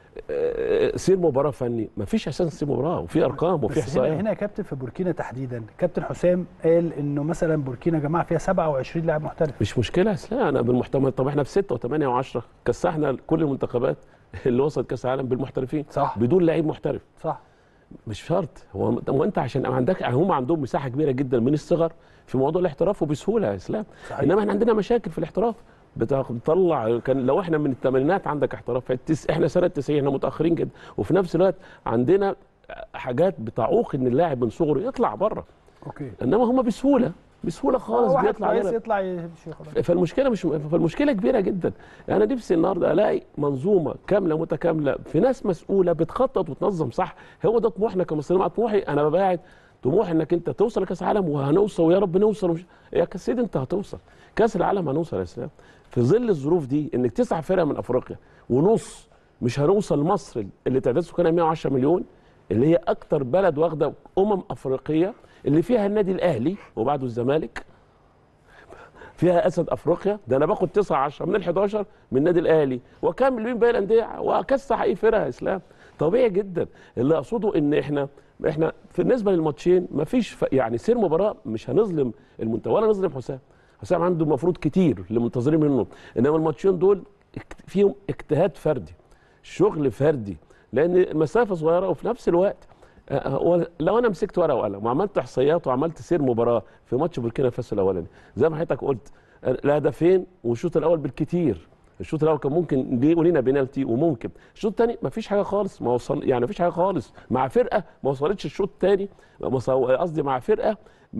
آه، سير مباراه فني مفيش اساسا سير مباراه وفي ارقام وفي بس هنا احصائيات هنا يا كابتن في بوركينا تحديدا كابتن حسام قال انه مثلا بوركينا يا جماعه فيها 27 لاعب محترف مش مشكله لا انا بالمحتمل طب احنا في 6 و8 و10 كسحنا كل المنتخبات اللي وصلت كاس العالم بالمحترفين صح بدون لعيب محترف صح مش شرط هو هو انت عشان عندك هم عندهم مساحه كبيره جدا من الصغر في موضوع الاحتراف وبسهوله يا اسلام صحيح انما احنا عندنا مشاكل في الاحتراف بتا- بتطلع كان لو احنا من الثمانينات عندك احتراف فالتس... احنا سنه 90 احنا متاخرين جدا وفي نفس الوقت عندنا حاجات بتعوق ان اللاعب من صغره يطلع بره اوكي انما هم بسهوله بسهوله خالص واحد بيطلع كويس لنا يطلع يمشي خلاص فالمشكله مش فالمشكله كبيره جدا انا نفسي النهارده الاقي منظومه كامله متكامله في ناس مسؤوله بتخطط وتنظم صح هو ده طموحنا كمصريين مع طموحي انا ببعد طموح انك انت توصل لكاس العالم وهنوصل ويا رب نوصل ومش... يا سيدي انت هتوصل كاس العالم هنوصل يا اسلام في ظل الظروف دي انك تسع فرق من افريقيا ونص مش هنوصل مصر اللي تعداد سكانها 110 مليون اللي هي اكتر بلد واخده امم افريقيه اللي فيها النادي الاهلي وبعده الزمالك فيها اسد افريقيا ده انا باخد 9 10 من ال 11 من النادي الاهلي وكامل مين باقي الانديه واكسح اي فرقه يا اسلام طبيعي جدا اللي اقصده ان احنا احنا بالنسبه للماتشين مفيش ف... يعني سير مباراه مش هنظلم المنتخب ولا نظلم حسام حسام عنده المفروض كتير اللي منتظرين منه انما الماتشين دول اكت- فيهم اجتهاد فردي شغل فردي لان مسافه صغيره وفي نفس الوقت آه، هو لو انا مسكت ورقه وقلم وعملت احصائيات وعملت سير مباراه في ماتش بوركينا فاسو الاولاني زي ما حضرتك قلت آه، الهدفين والشوط الاول بالكتير الشوط الاول كان ممكن ليه ولينا بينالتي وممكن الشوط الثاني ما فيش حاجه خالص ما وصل يعني ما فيش حاجه خالص مع فرقه ما وصلتش الشوط الثاني قصدي مع فرقه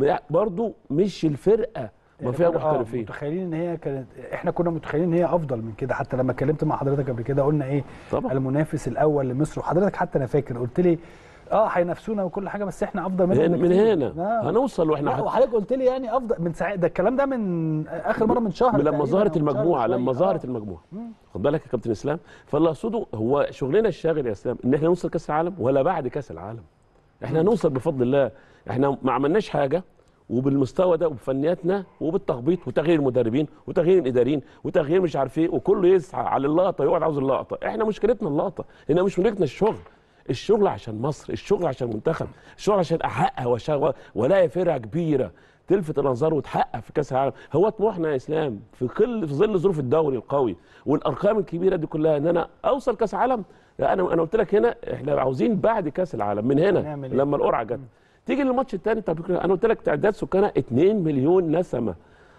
برضو مش الفرقه ما يعني فيها كنا- آه، محترفين متخيلين ان هي كانت احنا كنا متخيلين ان هي افضل من كده حتى لما اتكلمت مع حضرتك قبل كده قلنا ايه طبعا المنافس الاول لمصر وحضرتك حتى انا فاكر قلت لي اه هينافسونا وكل حاجه بس احنا افضل منهم من من بكتير. هنا آه. هنوصل لا، واحنا وحضرتك قلت لي يعني افضل من ساعه ده الكلام ده من اخر مره من شهر لما تقريباً ظهرت أو من شهر المجموعه وشوية. لما آه. ظهرت المجموعه خد بالك يا كابتن اسلام فاللي اقصده هو شغلنا الشاغل يا اسلام ان احنا نوصل كاس العالم ولا بعد كاس العالم احنا هنوصل بفضل الله احنا ما عملناش حاجه وبالمستوى ده وبفنياتنا وبالتخبيط وتغيير المدربين وتغيير الاداريين وتغيير مش عارف ايه وكله يسعى على اللقطه يقعد عاوز اللقطه احنا مشكلتنا اللقطه هنا مش مشكلتنا الشغل الشغل عشان مصر الشغل عشان المنتخب الشغل عشان احقق وأشغل- والاقي فرقه كبيره تلفت الانظار وتحقق في كاس العالم هو طموحنا يا اسلام في كل في ظل ظروف الدوري القوي والارقام الكبيره دي كلها ان انا اوصل كاس عالم لا انا انا قلت لك هنا احنا عاوزين بعد كاس العالم من هنا هنعمل إيه؟ لما القرعه جت تيجي للماتش الثاني طب انا قلت لك تعداد سكانها 2 مليون نسمه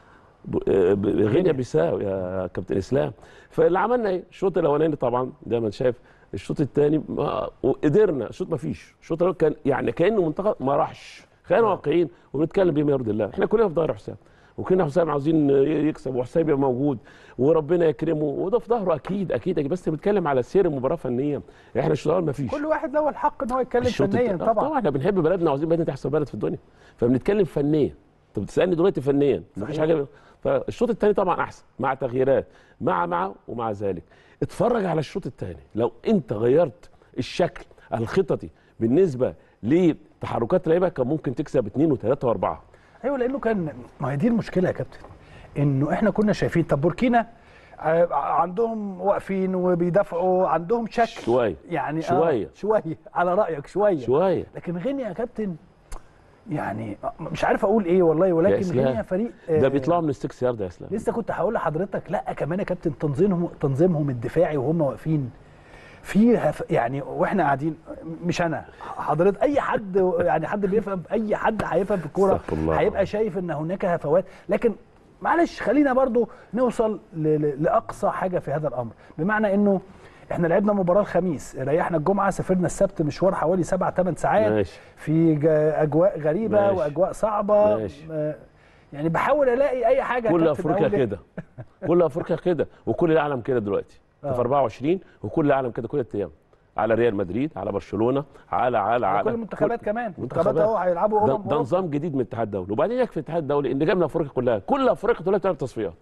ب- آه، ب- غينيا بيساو يا كابتن اسلام فاللي عملنا ايه الشوط الاولاني طبعا زي ما انت شايف الشوط الثاني قدرنا الشوط ما فيش الشوط الاول كان يعني كانه منتخب ما راحش خلينا واقعيين وبنتكلم بما يرضي الله احنا كلنا في ظهر حسام وكنا حسام عاوزين يكسب وحسام يبقى موجود وربنا يكرمه وده في ظهره اكيد اكيد أكيد. بس بنتكلم على سير المباراه فنيا احنا الشوط الاول ما فيش كل واحد له الحق ان هو يتكلم الشوط فنيا الت- آه طبعا طبعا احنا بنحب بلدنا وعاوزين بلدنا تحسن بلد في الدنيا فبنتكلم فنيا انت بتسالني دلوقتي فنيا مفيش صحيح. حاجه فالشوط الثاني طبعا احسن مع تغييرات مع مع ومع ذلك اتفرج على الشوط الثاني لو انت غيرت الشكل الخططي بالنسبه لتحركات اللعيبه كان ممكن تكسب اثنين وثلاثه واربعه ايوه لانه كان ما هي دي المشكله يا كابتن انه احنا كنا شايفين طب بوركينا آه، عندهم واقفين وبيدافعوا عندهم شكل شويه يعني شوية. آه شويه على رايك شويه شويه لكن غينيا يا كابتن يعني مش عارف اقول ايه والله ولكن إسلام، غينيا فريق آه، ده بيطلعوا من السكس يارد يا اسلام لسه كنت هقول لحضرتك لا كمان يا كابتن تنظيمهم تنظيمهم الدفاعي وهم واقفين فيها ف- يعني واحنا قاعدين مش انا حضرتك اي حد يعني حد بيفهم اي حد هيفهم في الكوره استغفر الله. هيبقى شايف ان هناك هفوات لكن معلش خلينا برضو نوصل ل- ل- لاقصى حاجه في هذا الامر بمعنى انه احنا لعبنا مباراه الخميس ريحنا الجمعه سافرنا السبت مشوار حوالي 7 8 ساعات ماشي في جا- اجواء غريبه ماشي. واجواء صعبه ماشي. آه، يعني بحاول الاقي اي حاجه يا كل كابتن افريقيا أقول- كده كل افريقيا كده وكل العالم كده دلوقتي آه. في 24 وكل العالم كده كل الايام على ريال مدريد على برشلونه على على على كل المنتخبات كل- كمان منتخبات منتخبات. اهو هيلعبوا ده, امم ده أوروبا. نظام جديد من الاتحاد الدولي وبعدين يكفي الاتحاد الدولي ان جابنا افريقيا كلها كل افريقيا دلوقتي بتلعب تصفيات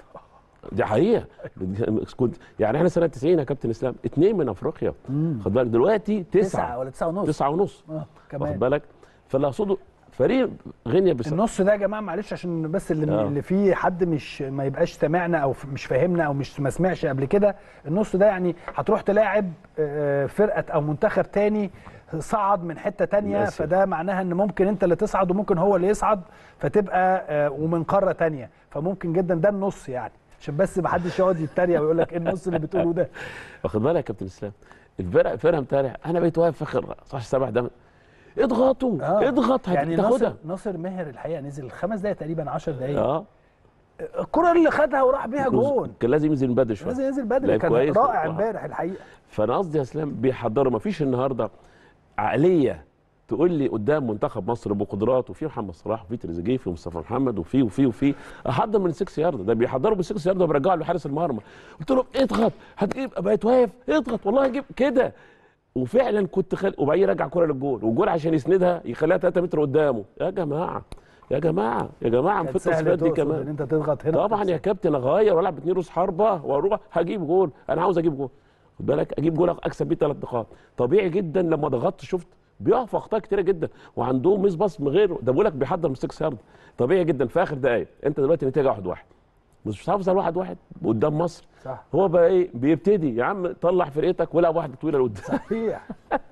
دي حقيقه كنت يعني احنا سنه 90 يا كابتن اسلام اثنين من افريقيا خد بالك دلوقتي تسعة تسعه ولا تسعة ونص تسعه ونص اه واخد كمان بالك فاللي اقصده فريق غينيا بس النص ده يا جماعه معلش عشان بس اللي, آه. اللي فيه حد مش ما يبقاش سمعنا او ف- مش فاهمنا او مش ما سمعش قبل كده النص ده يعني هتروح تلاعب آه، فرقه او منتخب تاني صعد من حته تانية ماشي. فده معناها ان ممكن انت اللي تصعد وممكن هو اللي يصعد فتبقى آه، ومن قاره تانية فممكن جدا ده النص يعني عشان بس ما حدش يقعد يتريق ويقول لك ايه النص اللي بتقوله ده واخد بالك يا كابتن اسلام الفرق فرقه امبارح انا بقيت واقف فاخر صح سبع ده اضغطوا آه. اضغط يعني هتاخدها ناصر ناصر ماهر الحقيقه نزل خمس دقائق تقريبا 10 دقائق اه الكره اللي خدها وراح بيها جون كان لازم ينزل من بدري شويه لازم ينزل بدري لعيب كان كويس. رائع آه. امبارح الحقيقه فانا قصدي يا اسلام بيحضروا ما فيش النهارده عقليه تقول لي قدام منتخب مصر بقدرات وفي محمد صلاح وفي تريزيجيه وفي مصطفى محمد وفي وفي وفي احضر من 6 يارد ده بيحضروا بال 6 يارد وبيرجعوا لحارس المرمى قلت لهم اضغط هتجيب بقيت واقف اضغط والله هجيب كده وفعلا كنت خل... وبعدين يرجع كره للجول والجول عشان يسندها يخليها 3 متر قدامه يا جماعه يا جماعه يا جماعه في كانت سهل التصفيات دي تقصد كمان ان انت تضغط هنا طبعا يا كابتن اغير والعب باتنين روس حربه واروح هجيب جول انا عاوز اجيب جول خد بالك اجيب جول اكسب بيه ثلاث نقاط طبيعي جدا لما ضغطت شفت بيقف اخطاء كتيره جدا وعندهم ميس باص من غيره ده بقول لك بيحضر من 6 يارد طبيعي جدا في اخر دقائق انت دلوقتي نتيجه 1 1 مش محافظ على 1 1 قدام مصر صح هو بقى ايه بيبتدي يا عم طلع فرقتك والعب واحده طويله لقدام صحيح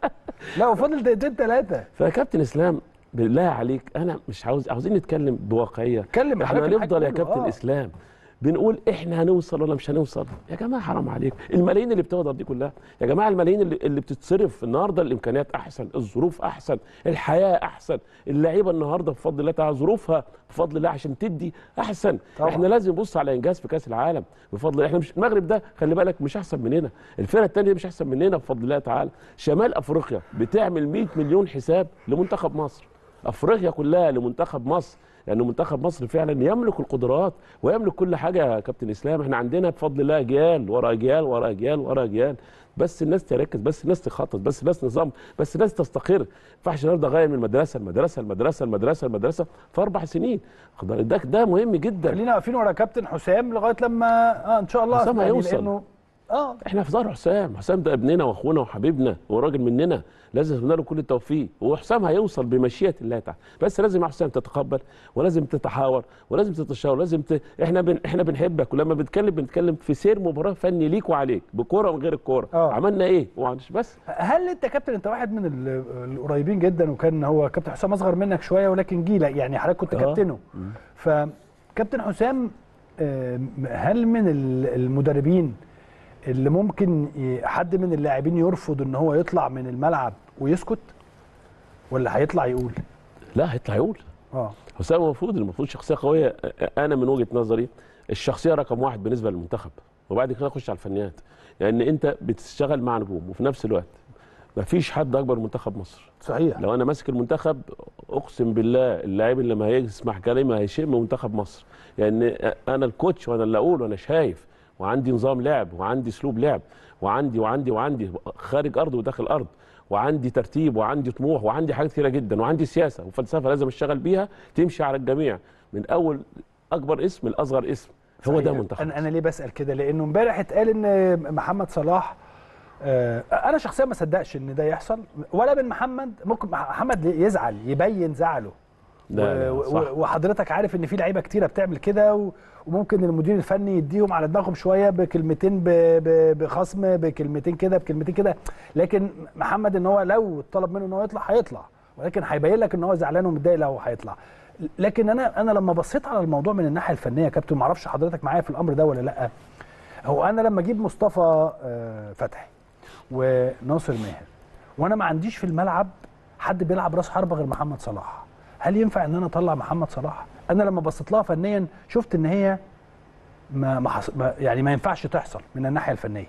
لا وفاضل دقيقتين ثلاثه فيا كابتن اسلام بالله عليك انا مش عاوز عاوزين نتكلم بواقعيه اتكلم احنا حضرتك الحاج هنفضل يا كله، كابتن آه. اسلام بنقول احنا هنوصل ولا مش هنوصل يا جماعه حرام عليكم الملايين اللي بتقدر دي كلها يا جماعه الملايين اللي, اللي بتتصرف النهارده الامكانيات احسن الظروف احسن الحياه احسن اللعيبه النهارده بفضل الله تعالى ظروفها بفضل الله عشان تدي احسن طبعا. احنا لازم نبص على انجاز في كاس العالم بفضل الله احنا مش المغرب ده خلي بالك مش احسن مننا الفرقه الثانيه مش احسن مننا بفضل الله تعالى شمال افريقيا بتعمل 100 مليون حساب لمنتخب مصر افريقيا كلها لمنتخب مصر لان منتخب مصر فعلا يملك القدرات ويملك كل حاجه يا كابتن اسلام احنا عندنا بفضل الله اجيال ورا اجيال ورا اجيال ورا اجيال بس الناس تركز بس الناس تخطط بس الناس نظام بس الناس تستقر ما ينفعش النهارده غير من المدرسه المدرسه المدرسه المدرسه المدرسه في اربع سنين خد بالك ده ده مهم جدا خلينا واقفين ورا كابتن حسام لغايه لما اه ان شاء الله حسام يعني هيوصل. لانه اه احنا في ظهر حسام حسام ده ابننا واخونا وحبيبنا وراجل مننا لازم نتمنى له كل التوفيق وحسام هيوصل بمشيئه الله تعالى بس لازم يا حسام تتقبل ولازم تتحاور ولازم تتشاور لازم ت... احنا بن... احنا بنحبك ولما بنتكلم بنتكلم في سير مباراه فني ليك وعليك بكوره ومن غير الكوره آه. عملنا ايه ومعلش بس هل انت كابتن انت واحد من ال- القريبين جدا وكان هو كابتن حسام اصغر منك شويه ولكن جيلك يعني حضرتك كنت آه. كابتنه فكابتن حسام آم، هل من ال- المدربين اللي ممكن ي- حد من اللاعبين يرفض ان هو يطلع من الملعب ويسكت ولا هيطلع يقول لا هيطلع يقول اه حسام المفروض المفروض شخصيه قويه انا من وجهه نظري الشخصيه رقم واحد بالنسبه للمنتخب وبعد كده اخش على الفنيات لان انت بتشتغل مع نجوم وفي نفس الوقت مفيش حد اكبر من منتخب مصر صحيح لو انا ماسك المنتخب اقسم بالله اللاعب اللي ما هيسمع كلامي هيشم منتخب مصر لان انا الكوتش وانا اللي اقول وانا شايف وعندي نظام لعب وعندي اسلوب لعب وعندي وعندي وعندي خارج ارض وداخل ارض وعندي ترتيب وعندي طموح وعندي حاجات كتيره جدا وعندي سياسه وفلسفه لازم اشتغل بيها تمشي على الجميع من اول اكبر اسم لاصغر اسم هو ده صحيح. منتخب انا انا ليه بسال كده لانه امبارح اتقال ان محمد صلاح آه، انا شخصيا ما صدقش ان ده يحصل ولا من محمد ممكن محمد يزعل يبين زعله لا، لا، و- صح. و- وحضرتك عارف ان في لعيبه كتيره بتعمل كده و- وممكن المدير الفني يديهم على دماغهم شويه بكلمتين ب- ب- بخصم بكلمتين كده بكلمتين كده لكن محمد ان هو لو طلب منه ان هو يطلع هيطلع ولكن هيبين لك ان هو زعلان ومتضايق لو هيطلع لكن انا انا لما بصيت على الموضوع من الناحيه الفنيه يا كابتن ما اعرفش حضرتك معايا في الامر ده ولا لا هو انا لما اجيب مصطفى آه، فتحي وناصر ماهر وانا ما عنديش في الملعب حد بيلعب راس حربه غير محمد صلاح هل ينفع ان انا اطلع محمد صلاح انا لما بصيت لها فنيا شفت ان هي ما ما حص... ما- يعني ما ينفعش تحصل من الناحيه الفنيه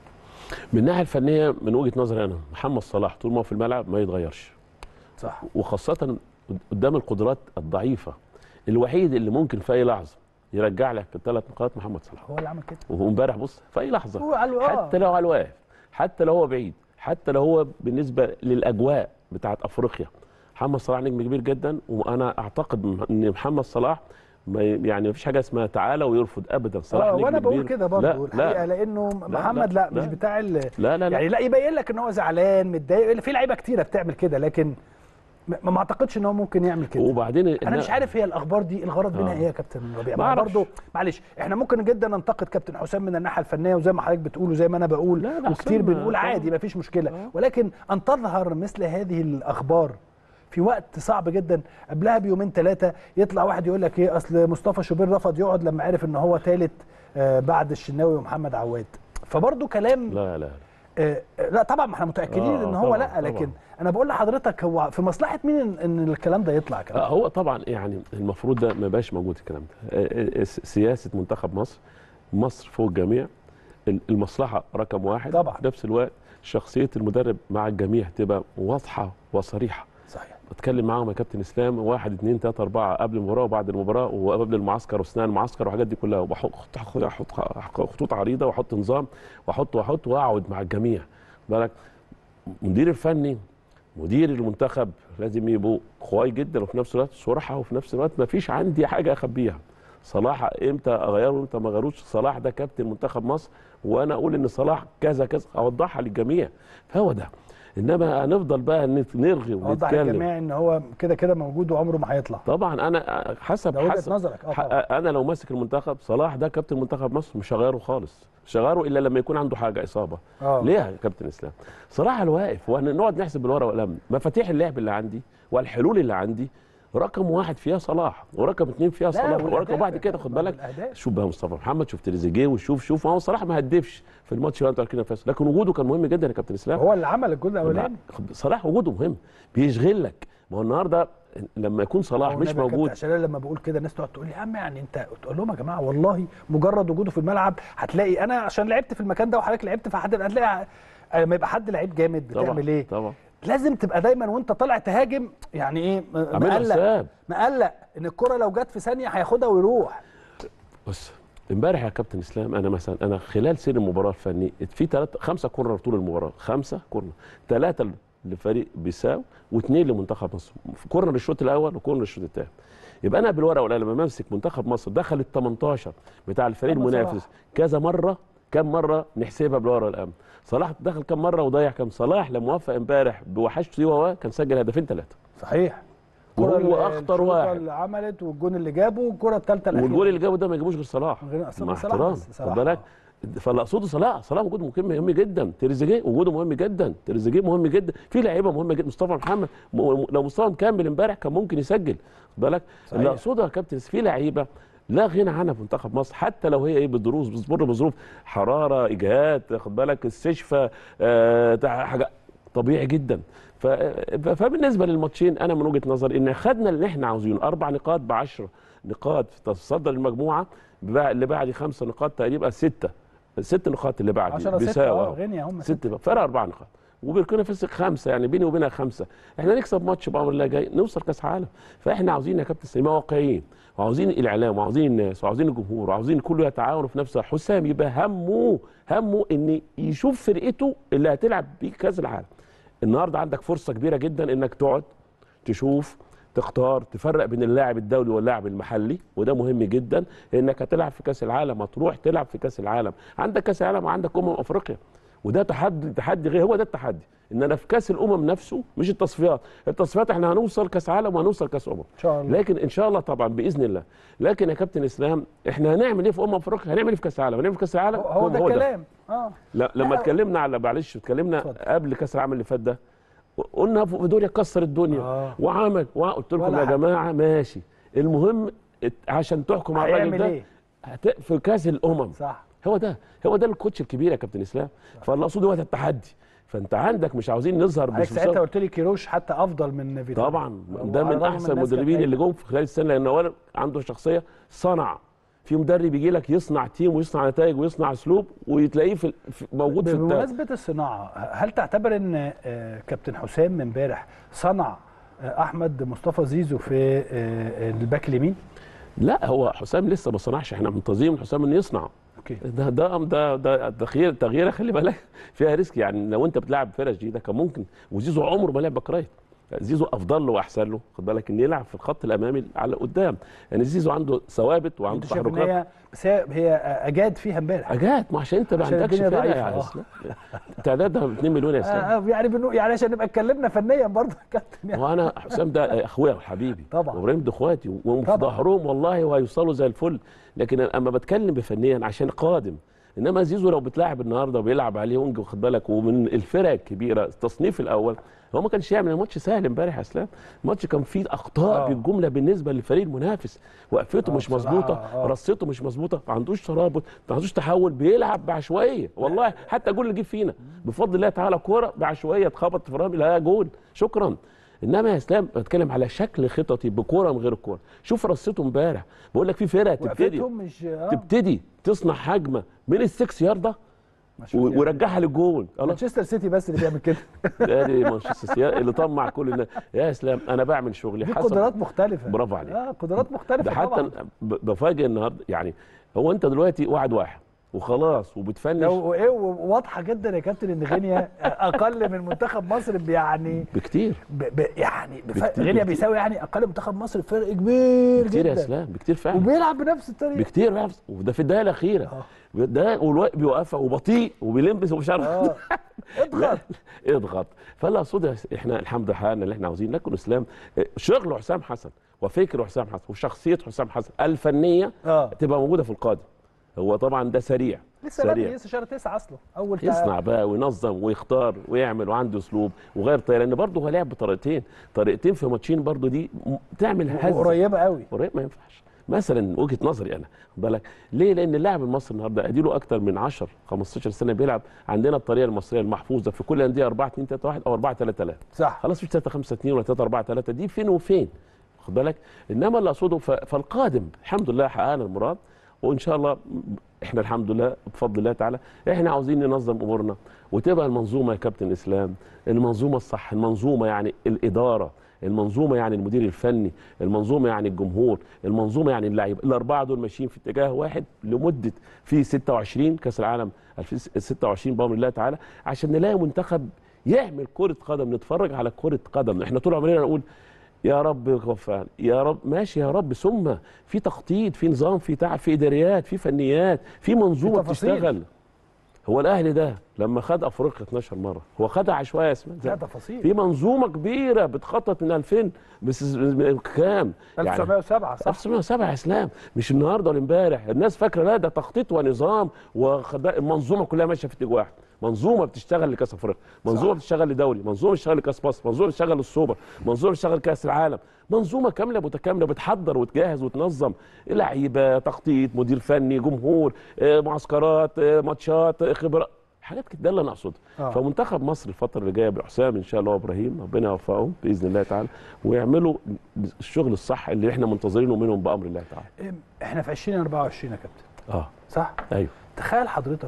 من الناحيه الفنيه من وجهه نظري انا محمد صلاح طول ما هو في الملعب ما يتغيرش صح وخاصة قدام القدرات الضعيفة الوحيد اللي ممكن في أي لحظة يرجع لك الثلاث نقاط محمد صلاح هو اللي عمل كده وهو امبارح بص في أي لحظة هو على الو- آه. حتى لو على الواقف حتى لو هو بعيد حتى لو هو بالنسبة للأجواء بتاعت أفريقيا محمد صلاح نجم كبير جدا وأنا أعتقد إن محمد صلاح ما ي- يعني مفيش حاجة اسمها تعالى ويرفض أبدا صلاح آه نجم وانا بقول كبير. كده برضه لا الحقيقه لا لانه محمد لا, لا، مش لا. بتاع ال... لا لا, لا. يعني لا يبين لك ان هو زعلان متضايق في لعيبه كتيره بتعمل كده لكن ما ما اعتقدش ان هو ممكن يعمل كده وبعدين انا مش عارف هي الاخبار دي الغرض منها آه. ايه يا كابتن ربيع ما ما أعرفش. برضه معلش احنا ممكن جدا ننتقد كابتن حسام من الناحيه الفنيه وزي ما حضرتك بتقول وزي ما انا بقول لا، لا، وكتير حسام، بنقول آه. عادي ما فيش مشكله آه. ولكن ان تظهر مثل هذه الاخبار في وقت صعب جدا قبلها بيومين ثلاثه يطلع واحد يقول لك ايه اصل مصطفى شوبير رفض يقعد لما عرف ان هو ثالث بعد الشناوي ومحمد عواد فبرضه كلام لا لا آه، لا طبعا ما احنا متاكدين آه، ان هو طبعاً، لا لكن طبعاً. انا بقول لحضرتك هو في مصلحه مين ان إن الكلام ده يطلع كده آه، هو طبعا يعني المفروض ده ما يبقاش موجود الكلام ده آه، آه، سياسه منتخب مصر مصر فوق الجميع ال- المصلحه رقم واحد طبعاً. في نفس الوقت شخصيه المدرب مع الجميع تبقى واضحه وصريحه صحيح بتكلم معاهم يا كابتن اسلام واحد اثنين ثلاثه اربعه قبل المباراه وبعد المباراه وقبل المعسكر واثناء المعسكر والحاجات دي كلها وبحط احط احط خطوط عريضه واحط نظام واحط واحط واقعد مع الجميع بالك المدير الفني مدير المنتخب لازم يبقوا قوي جدا وفي نفس الوقت صراحه وفي نفس الوقت ما فيش عندي حاجه اخبيها صلاح امتى اغيره وامتى ما اغيروش صلاح ده كابتن منتخب مصر وانا اقول ان صلاح كذا كذا اوضحها للجميع فهو ده انما هنفضل بقى نت- نرغي وضح ونتكلم للجميع ان هو كده كده موجود وعمره ما هيطلع طبعا انا حسب ده وجهه حسب نظرك اه ح- طبعا انا لو ماسك المنتخب صلاح ده كابتن منتخب مصر مش هغيره خالص مش هغيره الا لما يكون عنده حاجه اصابه اه ليه يا كابتن اسلام صلاح الواقف ونقعد نحسب بالورقه والقلم مفاتيح اللعب اللي عندي والحلول اللي عندي رقم واحد فيها صلاح ورقم اثنين فيها لا، صلاح والأهداف ورقم بعد يا كده كابتن، خد ما بالك بالأهداف. شوف بقى مصطفى محمد شوف تريزيجيه وشوف شوف ما هو صلاح ما هدفش في الماتش اللي انتوا عارفين فاس لكن وجوده كان مهم جدا يا كابتن اسلام هو اللي عمل الجول الاولاني خد- صلاح وجوده مهم بيشغل لك ما هو النهارده لما يكون صلاح هو مش النبي يا كابتن موجود عشان أنا لما بقول كده الناس تقعد تقول لي يا عم يعني انت تقول لهم يا جماعه والله مجرد وجوده في الملعب هتلاقي انا عشان لعبت في المكان ده وحضرتك لعبت فحد هتلاقي لما يبقى حد لعيب جامد طبعا بتعمل ايه؟ طبعا لازم تبقى دايما وانت طالع تهاجم يعني ايه م- اعمل مقلق حساب مقلق ان الكره لو جت في ثانيه هياخدها ويروح بص امبارح يا كابتن اسلام انا مثلا انا خلال سير المباراه الفني في ثلاث خمسه كورنر طول المباراه خمسه كورنر ثلاثه لفريق بيساو واثنين لمنتخب مصر كورنر الشوط الاول وكورنر الشوط الثاني يبقى انا بالورقه والقلم لما امسك منتخب مصر دخل ال 18 بتاع الفريق محمد المنافس صلاح. كذا مره كم مره نحسبها بالورقه والقلم صلاح دخل كم مره وضيع كم صلاح لما وفق امبارح بوحشته وهو كان سجل هدفين ثلاثه صحيح وهو الكرة اللي- أخطر الشوطة واحد. اللي عملت والجون اللي جابه والكره الثالثه الاخيره والجول اللي جابه ده ما يجيبوش غير صلاح من غير أصلاً مع صلاح احترام بس، خد صلاح. بالك فاللي اقصده صلاح صلاح وجوده مهم مهم جدا تريزيجيه وجوده مهم جدا تريزيجيه مهم جدا في لعيبه مهمه جدا مصطفى محمد م- م- لو مصطفى مكمل امبارح كان ممكن يسجل خد بالك صحيح. اللي اقصده يا كابتن في لعيبه لا غنى عنها في منتخب مصر حتى لو هي ايه بالظروف بتمر بظروف حراره اجهاد خد بالك استشفاء آه تع- حاجه طبيعي جدا ف- ف- فبالنسبه للماتشين انا من وجهه نظري ان خدنا اللي احنا عاوزينه اربع نقاط ب 10 نقاط تصدر المجموعه بقى- اللي بعد خمسه نقاط تقريبا سته ست نقاط اللي بعد 10 6 بيساو اه آه. غينيا هم ست بقى فرق اربع نقاط وبوركينا فاسو خمسه يعني بيني وبينها خمسه احنا نكسب ماتش بامر الله جاي نوصل كاس عالم فاحنا عاوزين يا كابتن سليمان واقعيين وعاوزين الاعلام وعاوزين الناس وعاوزين الجمهور وعاوزين كله يتعاونوا في نفسه حسام يبقى همه همه ان يشوف فرقته اللي هتلعب بيه كاس العالم النهارده عندك فرصه كبيره جدا انك تقعد تشوف تختار تفرق بين اللاعب الدولي واللاعب المحلي وده مهم جدا انك هتلعب في كاس العالم هتروح تلعب في كاس العالم عندك كاس العالم وعندك امم افريقيا وده تحدي تحدي غير هو ده التحدي ان انا في كاس الامم نفسه مش التصفيات التصفيات احنا هنوصل كاس عالم وهنوصل كاس امم ان شاء الله لكن ان شاء الله طبعا باذن الله لكن يا كابتن اسلام احنا هنعمل ايه في امم افريقيا هنعمل ايه في كاس العالم هنعمل إيه في كاس العالم هو, هو ده الكلام اه لا لما لا، اتكلمنا على معلش اتكلمنا اتفضل. قبل كاس العالم اللي فات ده قلنا فيدوريا كسر الدنيا آه. وعمل وقلت لكم ولا يا حاجة. جماعه ماشي المهم ات- عشان تحكم على الراجل هيعمل ده ايه هت- في كاس الامم صح هو ده هو ده الكوتش الكبير يا كابتن اسلام فاللي اقصده هو ده التحدي فانت عندك مش عاوزين نظهر حضرتك بس ساعتها قلت لي كيروش حتى افضل من فيتوريا طبعا هو ده على من الرغم احسن الناس كانت المدربين اللي قايلة. جم في خلال السنه لان هو عنده شخصيه صنع في مدرب يجي لك يصنع تيم ويصنع نتائج ويصنع اسلوب وتلاقيه في في- موجود في التا- بمناسبه الصناعه هل تعتبر ان آه، كابتن حسام امبارح صنع آه، احمد مصطفى زيزو في آه، الباك اليمين لا هو حسام لسه ما صنعش احنا منتظرين من حسام انه يصنع اوكي ده ده ده ده تغيير تغييره خلي بالك فيها ريسك يعني لو انت بتلعب فرقه جديده كان ممكن وزيزو عمره ما لعب باك رايت زيزو افضل له واحسن له خد بالك ان يلعب في الخط الامامي على قدام يعني زيزو عنده ثوابت وعنده انت شايف ان تحركات هي بس هي هي اجاد فيها امبارح اجاد ما عشان انت ما عشان عندكش الدنيا فرقه ضعيفة، يا اه. اسلام تعدادها 2 مليون يا اسلام آه، يعني بنو يعني عشان نبقى اتكلمنا فنيا برضه يا كابتن يعني وانا حسام ده اخويا وحبيبي طبعا. وابراهيم ده اخواتي وفي طبعا. ظهرهم والله وهيوصلوا زي الفل لكن أنا اما بتكلم بفنيا عشان قادم انما زيزو لو بتلاعب النهارده وبيلعب عليه وينج واخد بالك ومن الفرق الكبيره التصنيف الاول هو ما كانش يعمل الماتش سهل امبارح يا اسلام الماتش كان فيه اخطاء آه. بالجمله بالنسبه للفريق المنافس وقفته آه، مش بصراحة، مظبوطه آه. رصته مش مظبوطه ما عندوش ترابط ما عندوش تحول بيلعب بعشوائيه والله حتى جول اللي جه فينا بفضل الله تعالى كوره بعشوائيه اتخبط في رامي لا جول شكرا انما يا اسلام بتكلم على شكل خططي بكوره من غير الكوره شوف رصته امبارح بقول لك في فرقه تبتدي وقفتهم مش آه، تبتدي تصنع هجمه من السكس يارده ما شاء الله. و- ورجعها للجول الله مانشستر سيتي بس اللي بيعمل كده ادي مانشستر سيتي اللي طمع كل الناس يا اسلام انا بعمل شغلي دي حسب قدرات مختلفه برافو عليك. اه قدرات مختلفه ده حتى طبعا ب- بفاجئ النهارده يعني هو انت دلوقتي واحد واحد وخلاص وبتفنش لو ايه واضحه جدا يا كابتن ان غينيا اقل من منتخب مصر يعني بكتير ب ب يعني بف... بكتير- غينيا بكتير. بيساوي يعني اقل منتخب مصر بفرق كبير بكتير يا جدا اسلام بكتير فعلا وبيلعب بنفس الطريقه بكتير بيعرف- وده في الدقيقه الاخيره آه. ده والوقت بيوقفها وبطيء وبيلمس ومش عارف اه اضغط اضغط فلا اقصد يا س- احنا الحمد لله حققنا اللي احنا عاوزينه لكن اسلام اه، شغل حسام حسن وفكر حسام حسن وشخصيه حسام حسن الفنيه اه تبقى موجوده في القادم هو طبعا ده سريع لسه سريع. بدري لسه شهر تسعة اصلا اول تع- يصنع بقى وينظم ويختار ويعمل وعنده اسلوب وغير طريقه لان برضه هو لعب بطريقتين طريقتين في ماتشين برضه دي م- تعمل هزه قريبه قوي قريب ما ينفعش مثلا وجهه نظري انا خد بالك ليه لان اللاعب المصري النهارده اديله اكتر من 10 15 سنه بيلعب عندنا الطريقه المصريه المحفوظه في كل الانديه 4 2 3 1 او 4 3 3 صح خلاص مش 3 5 2 ولا 3 4 3 دي فين وفين خد بالك انما اللي اقصده ف- فالقادم الحمد لله حققنا المراد وان شاء الله احنا الحمد لله بفضل الله تعالى احنا عاوزين ننظم امورنا وتبقى المنظومه يا كابتن اسلام المنظومه الصح المنظومه يعني الاداره المنظومه يعني المدير الفني المنظومه يعني الجمهور المنظومه يعني اللعيبه الاربعه دول ماشيين في اتجاه واحد لمده في 26 كاس العالم 2026 بامر الله تعالى عشان نلاقي منتخب يعمل كره قدم نتفرج على كره قدم احنا طول عمرنا نقول يا رب غفران يا رب ماشي يا رب ثم في تخطيط في نظام في تعب في اداريات في فنيات في منظومه في تفاصيل. بتشتغل هو الاهلي ده لما خد افريقيا 12 مره هو خدها عشوائي يا اسماء لا تفاصيل في منظومه كبيره بتخطط من 2000 بس كام 1907 صح 1907 يا اسلام مش النهارده ولا امبارح الناس فاكره لا ده تخطيط ونظام وخد- المنظومه كلها ماشيه في اتجاه واحد منظومه بتشتغل لكاس افريقيا منظومه بتشتغل لدوري منظومه بتشتغل لكاس مصر منظومه بتشتغل للسوبر منظومه بتشتغل لكاس العالم منظومه كامله متكامله بتحضر وتجهز وتنظم لعيبه تخطيط مدير فني جمهور آه، معسكرات آه، ماتشات آه، خبرات حاجات كده ده اللي انا اقصده آه. فمنتخب مصر الفتره اللي جايه بحسام ان شاء الله وابراهيم ربنا يوفقهم باذن الله تعالى ويعملوا الشغل الصح اللي احنا منتظرينه منهم بامر الله تعالى إيه، احنا في 2024 يا كابتن اه صح ايوه تخيل حضرتك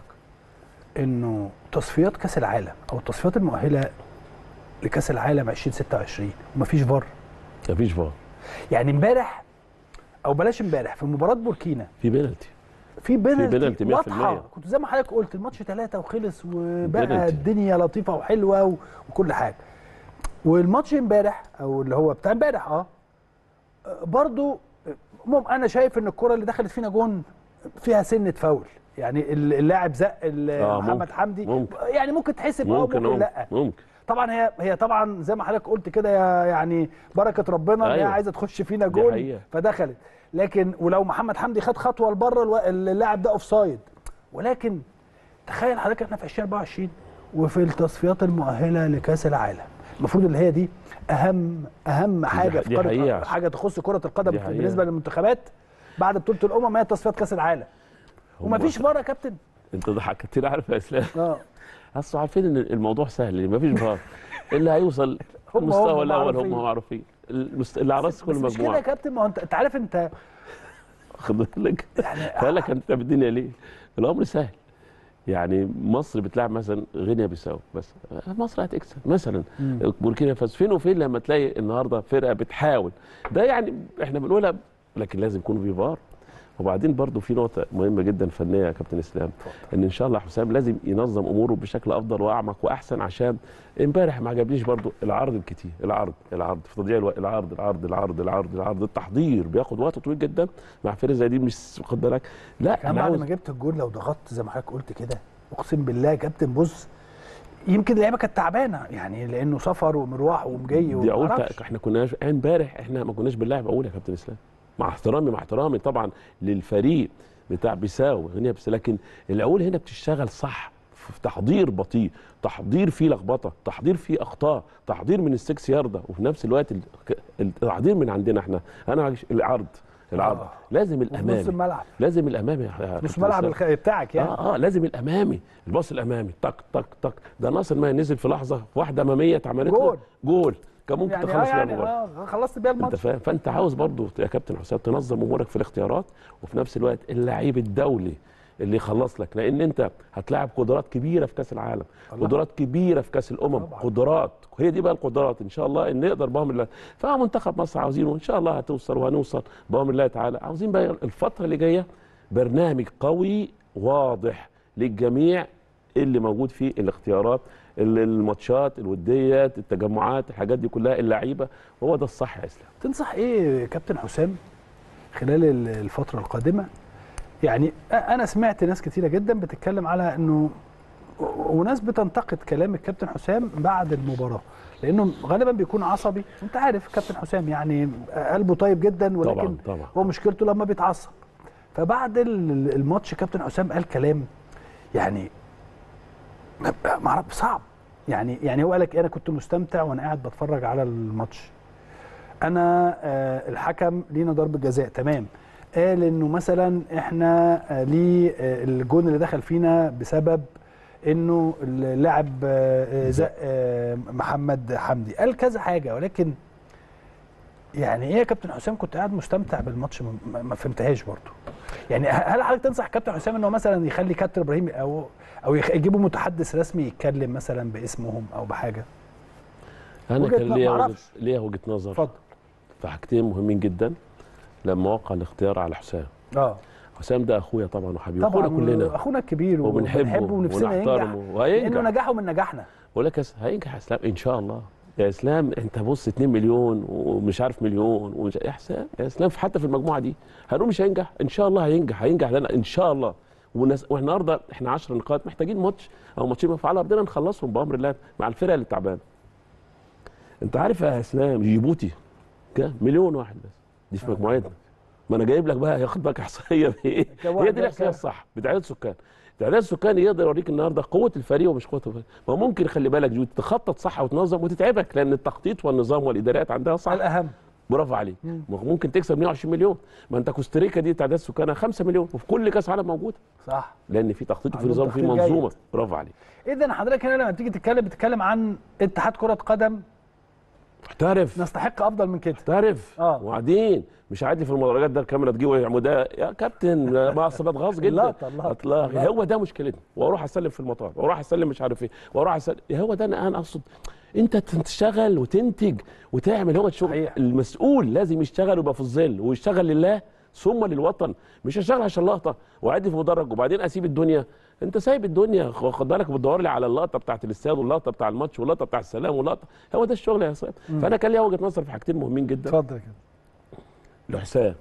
انه تصفيات كاس العالم او التصفيات المؤهله لكاس العالم 2026 ومفيش فار مفيش فار يعني امبارح او بلاش امبارح في مباراه بوركينا في بينالتي في بينالتي بينالتي 100%. واضحه كنت زي ما حضرتك قلت الماتش ثلاثة وخلص وبقى بينالتي. الدنيا لطيفه وحلوه و- وكل حاجه والماتش امبارح او اللي هو بتاع امبارح اه برضو مم انا شايف ان الكره اللي دخلت فينا جون فيها سنه فاول يعني اللاعب زق ال- آه، محمد ممكن. حمدي ممكن. يعني ممكن تحسب اه ممكن ممكن ممكن, لا ممكن. طبعا هي هي طبعا زي ما حضرتك قلت كده يا- يعني بركه ربنا ان هي أيوة. عايزه تخش فينا دي جون حقيقة. فدخلت لكن ولو محمد حمدي خد خطوه لبره الو- اللاعب ده اوف سايد ولكن تخيل حضرتك احنا في 2024 وفي التصفيات المؤهله لكاس العالم المفروض اللي هي دي اهم اهم حاجه في دي كرة حقيقة. حاجه تخص كره القدم دي حقيقة. بالنسبه للمنتخبات بعد بطوله الامم هي تصفيات كاس العالم ومفيش فار يا كابتن انت ضحكتني عارف يا اسلام اه اصل عارفين ان الموضوع سهل مفيش فار اللي هيوصل هم- المستوى هم الاول معروفين. هم معروفين المست... اللي على راس كل بس مش كده يا مجموعه كابتن ما هو انت انت عارف انت خد بالك فقال لك انت بالدنيا ليه؟ الامر سهل يعني مصر بتلعب مثلا غينيا بيساو بس مصر هتكسب مثلا بوركينا فاسو فين وفين لما تلاقي النهارده فرقه بتحاول ده يعني احنا بنقولها لكن لازم يكون في فار وبعدين برضو في نقطه مهمه جدا فنيه يا كابتن اسلام ان ان شاء الله حسام لازم ينظم اموره بشكل افضل واعمق واحسن عشان امبارح ما عجبنيش برضو العرض الكتير العرض العرض في تضييع الوقت العرض العرض العرض العرض العرض التحضير بياخد وقت طويل جدا مع فرقه زي دي مش واخد بالك لا كان انا بعد عاوز ما جبت الجول لو ضغطت زي ما حضرتك قلت كده اقسم بالله يا كابتن بص يمكن اللعيبه كانت تعبانه يعني لانه سفر ومروح ومجي دي اقول ومعرفش. احنا كناش امبارح احنا ما كناش بنلعب اقول يا كابتن اسلام مع احترامي مع احترامي طبعا للفريق بتاع بيساو غينيا بس لكن العقول هنا بتشتغل صح في تحضير بطيء تحضير فيه لخبطه تحضير فيه اخطاء تحضير من السكس ياردة وفي نفس الوقت ال- التحضير من عندنا احنا انا معلش العرض العرض آه. لازم وفي نص الامامي الملعب لازم الامامي يا نص كابتن ملعب إسلام. الخ... بتاعك يعني اه اه لازم الامامي الباص الامامي تك تك تك ده ناصر ما نزل في لحظه واحده اماميه اتعملت له جول. جول كان ممكن يعني اه تخلص بيها يعني المباراه اه خلصت بيها انت الماتش فاهم فانت عاوز برضو يا كابتن حسام تنظم امورك في الاختيارات وفي نفس الوقت اللعيب الدولي اللي يخلص لك لان انت هتلاعب قدرات كبيره في كاس العالم الله. قدرات كبيره في كاس الامم طبعا. قدرات هي دي بقى القدرات ان شاء الله ان نقدر بامر الله فمنتخب مصر عاوزينه وان شاء الله هتوصل وهنوصل بامر الله تعالى عاوزين بقى الفتره اللي جايه برنامج قوي واضح للجميع اللي موجود فيه الاختيارات ال- الماتشات الوديات التجمعات الحاجات دي كلها اللعيبه وهو ده الصح يا اسلام تنصح ايه يا كابتن حسام خلال ال- الفتره القادمه يعني أ- انا سمعت ناس كتيره جدا بتتكلم على انه و- وناس بتنتقد كلام الكابتن حسام بعد المباراه لانه غالبا بيكون عصبي انت عارف كابتن حسام يعني قلبه طيب جدا ولكن طبعا طبعا هو مشكلته لما بيتعصب فبعد ال- الماتش كابتن حسام قال كلام يعني ما ما اعرف صعب يعني يعني هو قال لك انا كنت مستمتع وانا قاعد بتفرج على الماتش انا آه الحكم لينا ضربه جزاء تمام قال انه مثلا احنا آه ليه آه الجون اللي دخل فينا بسبب انه اللاعب آه، آه، زق آه، محمد حمدي قال كذا حاجه ولكن يعني ايه يا كابتن حسام كنت قاعد مستمتع بالماتش ما- ما ما فهمتهاش برضه يعني هل حضرتك تنصح كابتن حسام ان هو مثلا يخلي كابتن ابراهيم او او يخ- يجيبوا متحدث رسمي يتكلم مثلا باسمهم او بحاجه انا وجهة كان نظر- ليا وجهه معرفش. ليا وجهه نظر اتفضل في حاجتين مهمين جدا لما وقع الاختيار على حسام اه حسام ده اخويا طبعا وحبيبي طبعا اخونا كلنا اخونا الكبير وبنحبه ونفسنا ينجح ونحترمه لانه وهينجح نجاحه من نجاحنا بقول لك يا س- هينجح يا اسلام ان شاء الله يا اسلام انت بص 2 مليون ومش عارف مليون ومش يا حسام يا اسلام حتى في المجموعه دي هنقول مش هينجح ان شاء الله هينجح هينجح لنا ان شاء الله والناس واحنا النهارده احنا 10 نقاط محتاجين ماتش او ماتشين في على ارضنا نخلصهم بامر الله مع الفرقه اللي تعبانه انت عارف يا اسلام جيبوتي كام مليون واحد بس دي في مجموعتنا ما انا جايب لك بقى ياخد بالك احصائيه بايه كم هي واحد دي الاحصائيه كام؟ الصح بتعداد السكان تعداد السكان يقدر يوريك النهارده قوه الفريق ومش قوه الفريق ما ممكن خلي بالك جود تخطط صح وتنظم وتتعبك لان التخطيط والنظام والادارات عندها صح الاهم برافو عليك مم. ما هو ممكن تكسب 120 مليون ما انت كوستاريكا دي تعداد سكانها 5 مليون وفي كل كاس عالم موجوده صح لان في تخطيط وفي عندهم نظام وفي تخطيط منظومه جيد. برافو عليك اذا حضرتك هنا لما تيجي تتكلم بتتكلم عن اتحاد كره قدم محترف نستحق افضل من كده محترف آه. وبعدين مش عادي في المدرجات ده الكاميرا تجيب ويعمل ده يا كابتن ما اصل بتغاظ جدا اللقطة، اللقطة، اطلاق اللقطة. هو ده مشكلتنا واروح اسلم في المطار واروح اسلم مش عارف ايه واروح اسلم هو ده انا انا اقصد انت تشتغل وتنتج وتعمل هو الشغل صحيح. المسؤول لازم يشتغل ويبقى في الظل ويشتغل لله ثم للوطن مش هشتغل عشان لقطه وعادي في مدرج وبعدين اسيب الدنيا انت سايب الدنيا خد بالك بتدور لي على اللقطه بتاعت الاستاد واللقطه بتاع الماتش واللقطه بتاع السلام واللقطه هو ده الشغل يا سيد فانا كان ليا وجهه نظر في حاجتين مهمين جدا اتفضل كده لحسام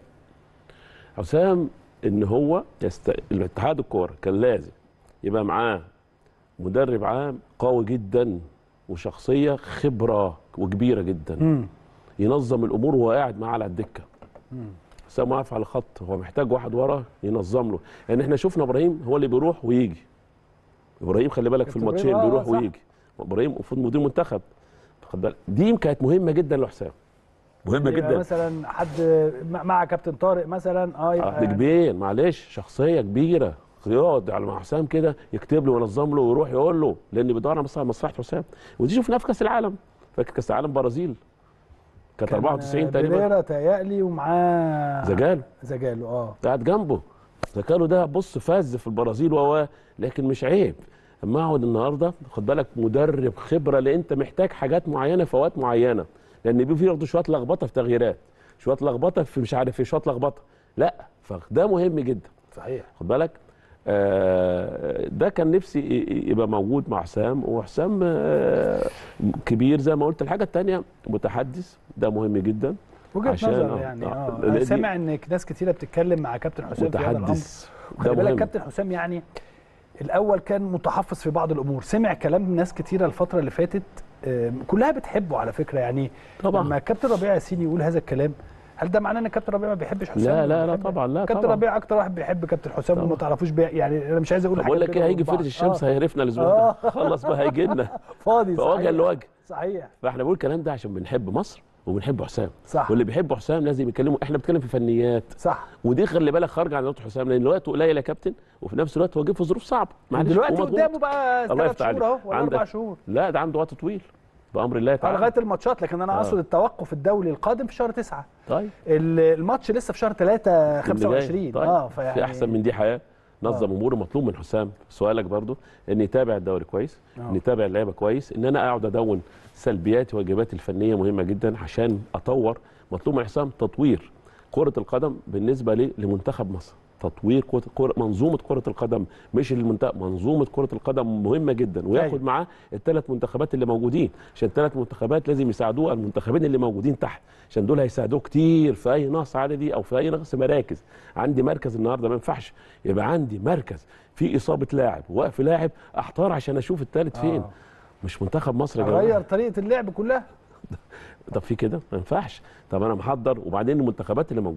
حسام ان هو يست... الاتحاد الكوره كان لازم يبقى معاه مدرب عام قوي جدا وشخصيه خبره وكبيره جدا امم ينظم الامور وهو قاعد معاه على الدكه حسام واقف على الخط هو محتاج واحد ورا ينظم له لان احنا شفنا ابراهيم هو اللي بيروح ويجي ابراهيم خلي بالك في كابتن الماتشين إبراهيم، آه، بيروح صح. ويجي ابراهيم المفروض مدير منتخب خد بالك دي كانت مهمه جدا لحسام مهمه يبقى جدا مثلا حد مع- مع كابتن طارق مثلا اه عبد يبقى كبير معلش شخصيه كبيره يقعد على مع حسام كده يكتب له وينظم له ويروح يقول له لان بيدور على مصلحه مصلحه حسام ودي شفناها في كاس العالم فاكر كاس العالم برازيل كانت كان 94 تقريبا بيريرا تهيألي ومعاه زجال زجاله اه قاعد جنبه زكالو ده بص فاز في البرازيل و لكن مش عيب اما اقعد النهارده خد بالك مدرب خبره لان انت محتاج حاجات معينه في اوقات معينه لان بيبقى في برضه شويه لخبطه في تغييرات شويه لخبطه في مش عارف ايه شويه لخبطه لا فده مهم جدا صحيح خد بالك آه، ده كان نفسي ي- ي- يبقى موجود مع حسام وحسام آه، كبير زي ما قلت الحاجه الثانيه متحدث ده مهم جدا وجهه عشان- نظر آه، يعني آه، اه دي- انا سامع ان ناس كتيره بتتكلم مع كابتن حسام في هذا الامر متحدث خلي ده بالك مهم كابتن حسام يعني الاول كان متحفظ في بعض الامور سمع كلام ناس كتيره الفتره اللي فاتت آم، كلها بتحبه على فكره يعني طبعا لما كابتن ربيع ياسين يقول هذا الكلام هل ده معناه ان كابتن ربيع ما بيحبش حسام لا ولا لا لا بيحبه؟ طبعا لا كابتن طبعا ربيع اكتر واحد بيحب كابتن حسام طبعا. وما تعرفوش بي يعني انا مش عايز اقول بقول حاجات لك كده ايه هيجي وبعض. فرقه الشمس آه. هيعرفنا الاسبوع آه. ده خلص بقى هيجي لنا فاضي فوجها صحيح لوجه صحيح فاحنا بنقول الكلام ده عشان بنحب مصر وبنحب حسام صح واللي بيحب حسام لازم يتكلموا احنا بنتكلم في فنيات صح ودي خلي بالك خارجه عن نقطه حسام لان الوقت قليل يا كابتن وفي نفس الوقت هو جه في ظروف صعبه معلش دلوقتي ومضغوط. قدامه بقى الله ثلاث يفتح شهور اهو ولا عندك- اربع شهور لا ده عنده وقت طويل بامر الله آه، تعالى لغايه الماتشات لكن انا آه. اقصد التوقف الدولي القادم في شهر تسعة طيب ال- الماتش لسه في شهر 3 اللي جاي. 25 طيب. اه فيعني في احسن من دي حياه نظم اموره مطلوب من حسام سؤالك برضو ان يتابع الدوري كويس آه. ان يتابع اللعيبه كويس ان انا اقعد ادون سلبياتي واجباتي الفنيه مهمه جدا عشان اطور مطلوب من حسام تطوير كره القدم بالنسبه لي لمنتخب مصر تطوير كرة كرة منظومة كرة القدم مش المنتخب منظومة كرة القدم مهمة جدا وياخد أيوة. معاه الثلاث منتخبات اللي موجودين عشان الثلاث منتخبات لازم يساعدوه المنتخبين اللي موجودين تحت عشان دول هيساعدوه كتير في اي نقص عددي او في اي نقص مراكز عندي مركز النهارده ما ينفعش يبقى عندي مركز في اصابه لاعب وقف لاعب احتار عشان اشوف الثالث فين آه. مش منتخب مصر يا جماعه غير طريقه اللعب كلها طب في كده ما ينفعش طب انا محضر وبعدين المنتخبات اللي موجوده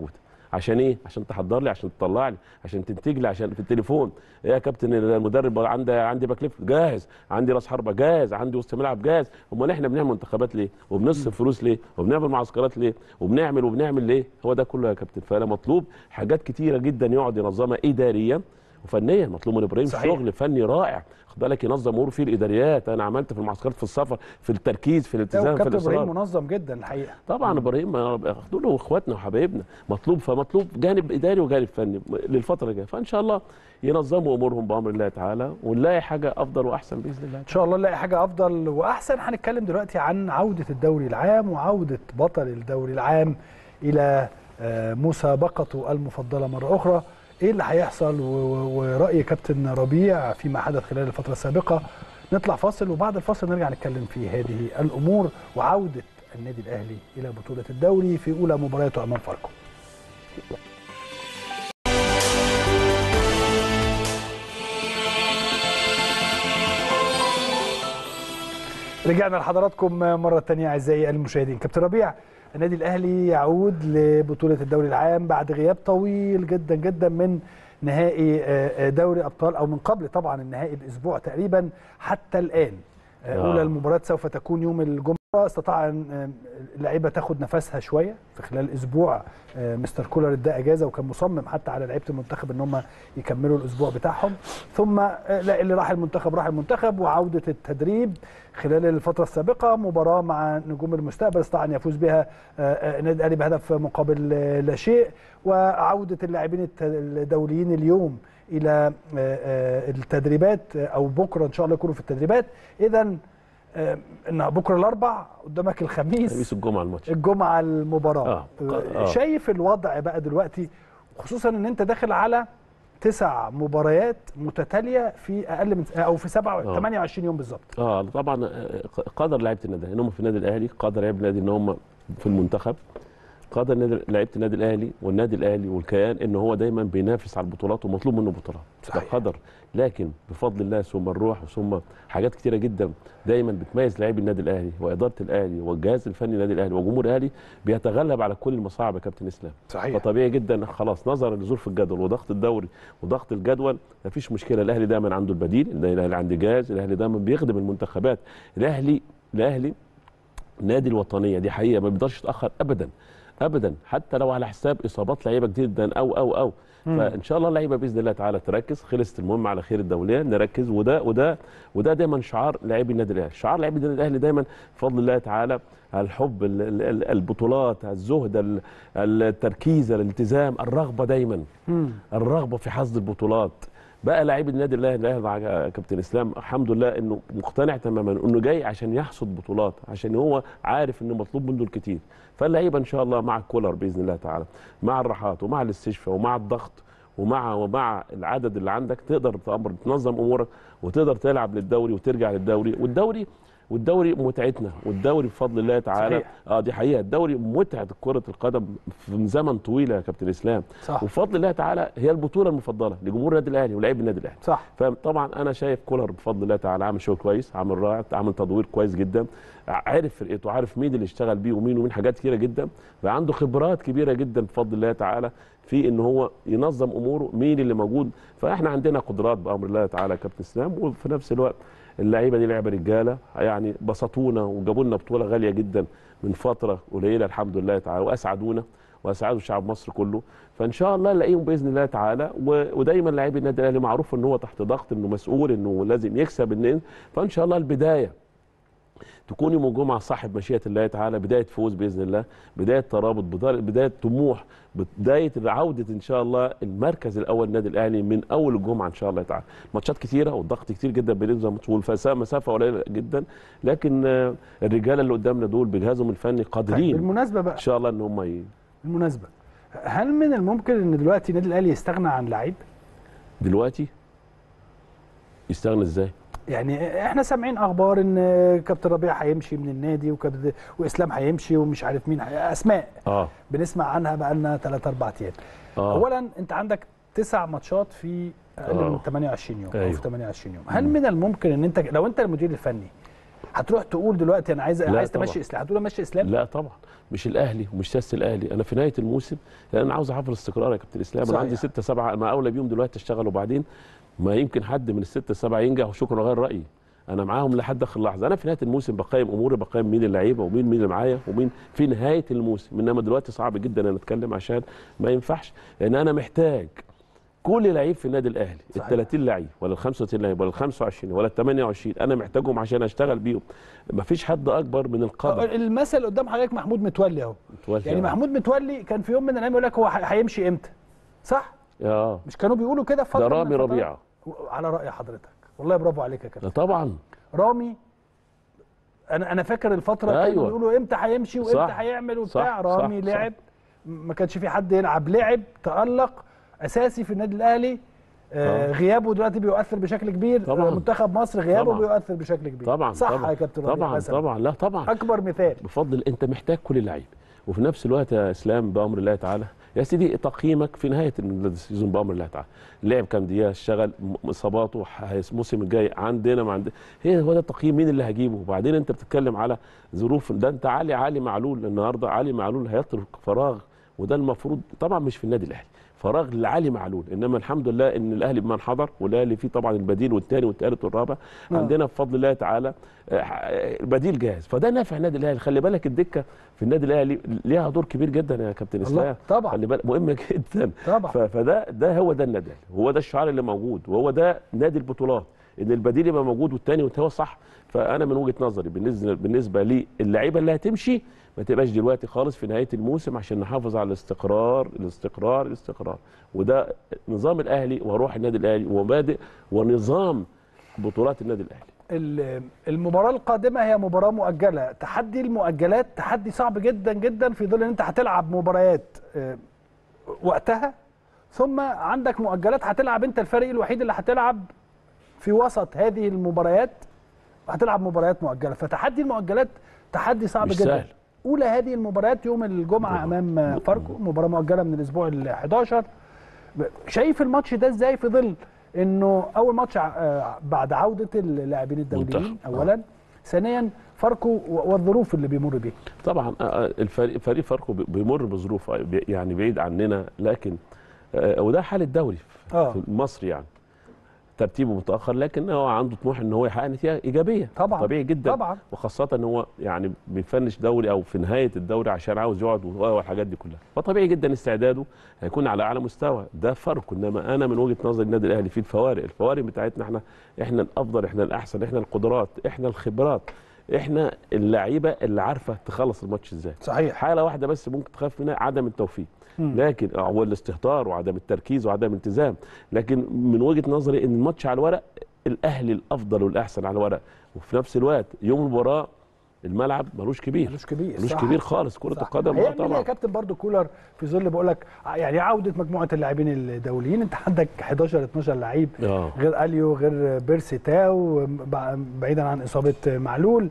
عشان ايه عشان تحضر لي عشان تطلع لي عشان تنتج لي عشان في التليفون إيه يا كابتن المدرب عندي عندي باك ليفت جاهز عندي راس حربه جاهز عندي وسط ملعب جاهز امال احنا بنعمل منتخبات ليه وبنصرف فلوس ليه وبنعمل معسكرات ليه وبنعمل وبنعمل ليه هو ده كله يا كابتن فانا مطلوب حاجات كتيره جدا يقعد ينظمها اداريا وفنيا مطلوب من ابراهيم صحيح. شغل فني رائع خد بالك ينظم امور في الاداريات انا عملت في المعسكرات في السفر في التركيز في لا، الالتزام في وكابتن ابراهيم الاصرار منظم جدا الحقيقه طبعا ابراهيم اخدوا له اخواتنا وحبايبنا مطلوب فمطلوب جانب اداري وجانب فني للفتره الجايه فان شاء الله ينظموا امورهم بامر الله تعالى ونلاقي حاجه افضل واحسن باذن الله ان شاء الله نلاقي حاجه افضل واحسن هنتكلم دلوقتي عن عوده الدوري العام وعوده بطل الدوري العام الى آه، مسابقته المفضله مره اخرى ايه اللي هيحصل و- و- وراي كابتن ربيع فيما حدث خلال الفتره السابقه نطلع فاصل وبعد الفاصل نرجع نتكلم في هذه الامور وعوده النادي الاهلي الى بطوله الدوري في اولى مبارياته امام فاركو رجعنا لحضراتكم مرة تانية أعزائي المشاهدين كابتن ربيع النادي الأهلي يعود لبطولة الدوري العام بعد غياب طويل جدا جدا من نهائي آه، آه، دوري أبطال أو من قبل طبعا النهائي بأسبوع تقريبا حتى الآن آه، آه. أولى المباريات سوف تكون يوم الجمعة استطاع أن آه، اللعيبة تاخد نفسها شوية في خلال أسبوع آه، مستر كولر ادى أجازة وكان مصمم حتى على لعيبة المنتخب أن هم يكملوا الأسبوع بتاعهم ثم آه، لا اللي راح المنتخب راح المنتخب وعودة التدريب خلال الفترة السابقة مباراة مع نجوم المستقبل استطاع أن يفوز بها آه، آه، النادي الأهلي بهدف مقابل آه، لا شيء وعودة اللاعبين الت- الدوليين اليوم إلى آه، آه، التدريبات آه، أو بكرة إن شاء الله يكونوا في التدريبات إذا إن بكرة الأربع قدامك الخميس خميس الجمعه الماتش الجمعة المباراة آه، آه. شايف الوضع بقى دلوقتي خصوصا ان انت داخل على تسع مباريات متتالية في اقل من او في 7 آه. 28 يوم بالظبط اه طبعا آه، قدر لعيبه النادي ان هم في النادي الاهلي قدر لعيبه النادي ان هم في المنتخب قدر نادي لعيبه النادي الاهلي والنادي الاهلي والكيان ان هو دايما بينافس على البطولات ومطلوب منه بطولات صحيح. ده قدر لكن بفضل الله ثم الروح ثم حاجات كتيره جدا دايما بتميز لاعبي النادي الاهلي واداره الاهلي والجهاز الفني للنادي الاهلي وجمهور الاهلي بيتغلب على كل المصاعب يا كابتن اسلام صحيح فطبيعي جدا خلاص نظرا لظروف الجدول وضغط الدوري وضغط الجدول مفيش مشكله الاهلي دايما عنده البديل الاهلي عنده جاهز الاهلي دايما بيخدم المنتخبات الاهلي الاهلي نادي الوطنيه دي حقيقه ما بيقدرش يتاخر ابدا ابدا حتى لو على حساب اصابات لعيبه جدا او او او فان شاء الله اللعيبه باذن الله تعالى تركز خلصت المهم على خير الدوليه نركز وده وده وده دايما شعار لاعبي النادي الاهلي شعار لاعبي النادي الاهلي دايما بفضل الله تعالى الحب ال- ال- ال- البطولات الزهد ال- التركيز الالتزام الرغبه دايما مم. الرغبه في حصد البطولات بقى لعيب النادي الاهلي الاهلي مع كابتن اسلام الحمد لله انه مقتنع تماما انه جاي عشان يحصد بطولات عشان هو عارف انه مطلوب منه الكتير فاللعيبه ان شاء الله مع الكولر باذن الله تعالى مع الراحات ومع الاستشفاء ومع الضغط ومع ومع العدد اللي عندك تقدر تأمر تنظم امورك وتقدر تلعب للدوري وترجع للدوري والدوري والدوري متعتنا والدوري بفضل الله تعالى صحيح. اه دي حقيقه الدوري متعه كره القدم في زمن طويل يا كابتن اسلام صح وبفضل الله تعالى هي البطوله المفضله لجمهور النادي الاهلي ولاعيب النادي الاهلي صح فطبعا انا شايف كولر بفضل الله تعالى عامل شغل كويس عامل رائع عامل تدوير كويس جدا عارف فرقته عارف مين اللي اشتغل بيه ومين ومين حاجات كتيره جدا بقى عنده خبرات كبيره جدا بفضل الله تعالى في ان هو ينظم اموره مين اللي موجود فاحنا عندنا قدرات بامر الله تعالى يا كابتن اسلام وفي نفس الوقت اللعيبه دي لعبه رجاله يعني بسطونا وجابوا لنا بطوله غاليه جدا من فتره قليله الحمد لله تعالى واسعدونا واسعدوا شعب مصر كله فان شاء الله نلاقيهم باذن الله تعالى و- ودايما لاعبي النادي الاهلي معروف ان هو تحت ضغط انه مسؤول انه لازم يكسب ان فان شاء الله البدايه تكون يوم الجمعه صاحب مشيئه الله تعالى بدايه فوز باذن الله بدايه ترابط بدايه بداية طموح بدايه عوده ان شاء الله المركز الاول للنادي الاهلي من اول الجمعه ان شاء الله تعالى ماتشات كتيره والضغط كتير جدا بينزل والمسافه قليله جدا لكن آه، الرجاله اللي قدامنا دول بجهازهم الفني طيب قادرين بالمناسبة بقى ان شاء الله ان هم ي... بالمناسبة هل من الممكن ان دلوقتي النادي الاهلي يستغنى عن لعيب؟ دلوقتي يستغنى ازاي؟ يعني احنا سامعين اخبار ان كابتن ربيع هيمشي من النادي وكابتن واسلام هيمشي ومش عارف مين هي- اسماء اه بنسمع عنها بقى لنا 3 4 ايام اه اولا انت عندك تسع ماتشات في اقل آه. من 28 يوم او أيوه. في 28 يوم هل من الممكن ان انت لو انت المدير الفني هتروح تقول دلوقتي انا عايز لا عايز طبعا. تمشي اسلام هتقول امشي اسلام لا طبعا مش الاهلي ومش سياسه الاهلي انا في نهايه الموسم لان انا عاوز احافظ استقرار يا كابتن اسلام انا صحيح. عندي ستة سبعة انا اولى بيهم دلوقتي اشتغل وبعدين ما يمكن حد من الستة سبعة ينجح وشكرا غير رايي انا معاهم لحد اخر لحظه انا في نهايه الموسم بقيم اموري بقيم مين اللعيبه ومين مين اللي معايا ومين في نهايه الموسم انما دلوقتي صعب جدا ان اتكلم عشان ما ينفعش لان انا محتاج كل لعيب في النادي الاهلي ال صحيح. 30 لعيب ولا ال 35 لعيب ولا ال 25 ولا ال 28 انا محتاجهم عشان اشتغل بيهم مفيش حد اكبر من القدر المثل قدام حضرتك محمود متولي اهو متولي يعني آه. محمود متولي كان في يوم من الايام يقول لك هو ح- هيمشي امتى صح اه مش كانوا بيقولوا كده في فتره ده من رامي الفترات؟ ربيعه على راي حضرتك والله برافو عليك يا كابتن ده طبعا رامي انا انا فاكر الفتره أيوة. كانوا بيقولوا امتى هيمشي وامتى صح. هيعمل وبتاع صح، رامي صح، لعب ما كانش في حد يلعب لعب تالق اساسي في النادي الاهلي آه آه. غيابه دلوقتي بيؤثر بشكل كبير طبعاً. آه، منتخب مصر غيابه طبعاً. بيؤثر بشكل كبير طبعا صح طبعا يا كابتن ربيع طبعا مثلاً. طبعا لا طبعا اكبر مثال بفضل انت محتاج كل اللعيب وفي نفس الوقت يا اسلام بامر الله تعالى يا سيدي تقييمك في نهايه السيزون بامر الله تعالى لعب كام دقيقه اشتغل م- اصاباته ح- الموسم الجاي عندنا ما عندنا هي هو ده التقييم مين اللي هجيبه وبعدين انت بتتكلم على ظروف ده انت علي علي معلول النهارده علي معلول هيترك فراغ وده المفروض طبعا مش في النادي الاهلي فراغ لعلي معلول انما الحمد لله ان الاهلي بمن حضر والاهلي فيه طبعا البديل والثاني والثالث والرابع آه. عندنا بفضل الله تعالى آه، آه، بديل جاهز فده نافع النادي الاهلي خلي بالك الدكه في النادي الاهلي ليها دور كبير جدا يا كابتن الله اسلام طبعا خلي بالك مهمه جدا طبعا ف- فده ده هو ده النادي الاهلي هو ده الشعار اللي موجود وهو ده نادي البطولات ان البديل يبقى موجود والثاني هو صح فانا من وجهه نظري بالنسبه بالنسبه للعيبه اللي هتمشي ما تبقاش دلوقتي خالص في نهايه الموسم عشان نحافظ على الاستقرار الاستقرار الاستقرار وده نظام الاهلي وروح النادي الاهلي ومبادئ ونظام بطولات النادي الاهلي ال- المباراة القادمة هي مباراة مؤجلة تحدي المؤجلات تحدي صعب جدا جدا في ظل ان انت هتلعب مباريات آه، وقتها ثم عندك مؤجلات هتلعب انت الفريق الوحيد اللي هتلعب في وسط هذه المباريات هتلعب مباريات مؤجلة فتحدي المؤجلات تحدي صعب مش جدا سهل. اولى هذه المباريات يوم الجمعة امام فاركو مباراة مؤجلة من الاسبوع ال 11 شايف الماتش ده ازاي في ظل انه اول ماتش ع- بعد عوده اللاعبين الدوليين منتخب. اولا ثانيا فاركو و- والظروف اللي بيمر بيها طبعا آه، آه، الفريق فريق فاركو بي- بيمر بظروف آه، بي- يعني بعيد عننا لكن آه، وده حال الدوري في- آه. في مصر يعني ترتيبه متاخر لكن هو عنده طموح ان هو يحقق نتيجه ايجابيه طبعا طبيعي جدا طبعا وخاصه ان هو يعني بيفنش دوري او في نهايه الدوري عشان عاوز يقعد والحاجات دي كلها فطبيعي جدا استعداده هيكون على اعلى مستوى ده فرق انما انا من وجهه نظري النادي الاهلي فيه الفوارق الفوارق بتاعتنا احنا احنا الافضل احنا الاحسن احنا القدرات احنا الخبرات احنا اللعيبه اللي عارفه تخلص الماتش ازاي صحيح حاله واحده بس ممكن تخاف منها عدم التوفيق مم. لكن هو الاستهتار وعدم التركيز وعدم الالتزام لكن من وجهه نظري ان الماتش على الورق الاهلي الافضل والاحسن على الورق وفي نفس الوقت يوم المباراه الملعب ملوش كبير ملوش كبير ملوش صح. كبير خالص كره صح. القدم آه هيعمل ايه يا طبعا كابتن برضو كولر في ظل بقول لك يعني عوده مجموعه اللاعبين الدوليين انت عندك 11 12 لعيب اه غير اليو غير بيرسي تاو بع- بعيدا عن اصابه معلول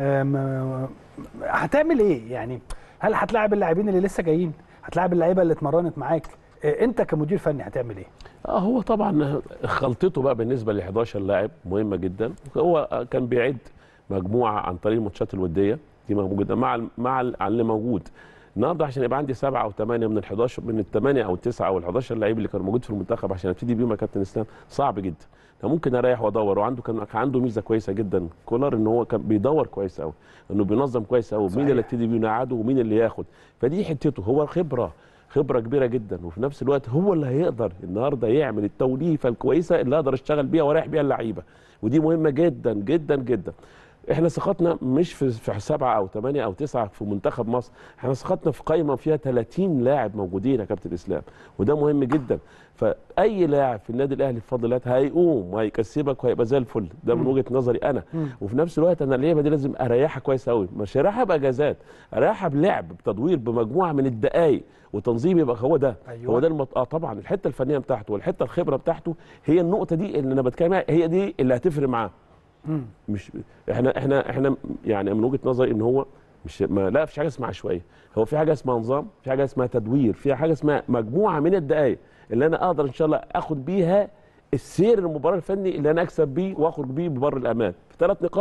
أم، هتعمل ايه يعني هل هتلاعب اللاعبين اللي لسه جايين هتلاعب اللعيبه اللي اتمرنت معاك أه، انت كمدير فني هتعمل ايه اه هو طبعا خلطته بقى بالنسبه ل 11 لاعب مهمه جدا هو كان بيعد مجموعه عن طريق الماتشات الوديه دي موجوده مع ال- مع ال- على اللي موجود النهارده عشان يبقى عندي سبعه او ثمانيه من ال 11 من الثمانيه او التسعه او ال 11 لعيب اللي كانوا موجود في المنتخب عشان ابتدي بيهم يا كابتن اسلام صعب جدا أنا ممكن اريح وادور وعنده كان كان عنده ميزه كويسه جدا كولر ان هو كان بيدور كويس قوي انه بينظم كويس قوي صحيح. مين اللي ابتدي بيه نقعده ومين اللي ياخد فدي حتته هو خبره خبره كبيره جدا وفي نفس الوقت هو اللي هيقدر النهارده يعمل التوليفه الكويسه اللي اقدر اشتغل بيها واريح بيها اللعيبه ودي مهمه جدا جدا جدا احنا ثقتنا مش في في سبعه او ثمانيه او تسعه في منتخب مصر احنا ثقتنا في قائمه فيها 30 لاعب موجودين يا كابتن اسلام وده مهم جدا فاي لاعب في النادي الاهلي بفضل الله هيقوم وهيكسبك وهيبقى زي الفل ده من مم. وجهه نظري انا مم. وفي نفس الوقت انا اللعيبه دي لازم اريحها كويس قوي مش اريحها باجازات اريحها بلعب بتدوير بمجموعه من الدقائق وتنظيم يبقى هو ده أيوة. هو ده المط... اه طبعا الحته الفنيه بتاعته والحته الخبره بتاعته هي النقطه دي اللي انا بتكلم عليها، هي دي اللي هتفرق معاه مم. مش احنا احنا احنا يعني من وجهه نظري ان هو مش ما لا فيش حاجه اسمها عشوائيه هو في حاجه اسمها نظام في حاجه اسمها تدوير في حاجه اسمها مجموعه من الدقائق اللي انا اقدر ان شاء الله اخد بيها السير المباراه الفني اللي انا اكسب بيه واخرج بيه ببر الامان في ثلاث نقاط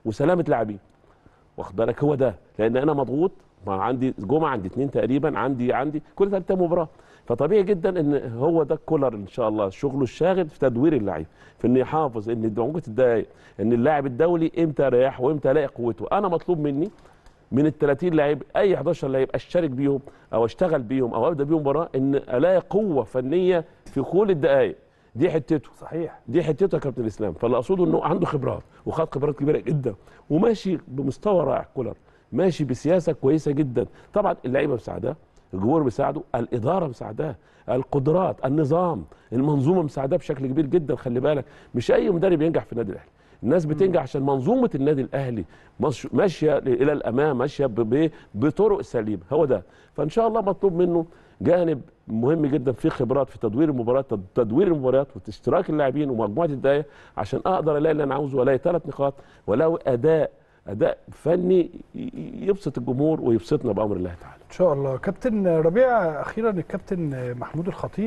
وسلامه لاعبين واخد بالك هو ده لان انا مضغوط ما عندي جمعه عندي اثنين تقريبا عندي عندي كل ثلاثه مباراه فطبيعي جدا ان هو ده كولر ان شاء الله شغله الشاغل في تدوير اللعيب في انه يحافظ ان موجود الدقائق ان اللاعب الدولي امتى اريح وامتى الاقي قوته انا مطلوب مني من ال 30 لعيب اي 11 لعيب اشترك بيهم او اشتغل بيهم او ابدا بيهم مباراه ان الاقي قوه فنيه في كل الدقائق دي حتته صحيح دي حتته يا كابتن الاسلام فاللي اقصده انه عنده خبرات وخد خبرات كبيره جدا وماشي بمستوى رائع كولر ماشي بسياسه كويسه جدا طبعا اللعيبه مساعداه الجمهور مساعده الاداره مساعداه القدرات النظام المنظومه مساعداه بشكل كبير جدا خلي بالك مش اي مدرب ينجح في النادي الاهلي الناس بتنجح عشان منظومه النادي الاهلي مش- ماشيه الى الامام ماشيه ب- ب- بطرق سليمه هو ده فان شاء الله مطلوب منه جانب مهم جدا في خبرات في تدوير المباريات تد- تدوير المباريات واشتراك اللاعبين ومجموعه الدقائق عشان اقدر الاقي اللي انا عاوزه والاقي ثلاث نقاط والاقي اداء اداء فني ي- ي- يبسط الجمهور ويبسطنا بامر الله تعالى ان شاء الله كابتن ربيع اخيرا الكابتن محمود الخطيب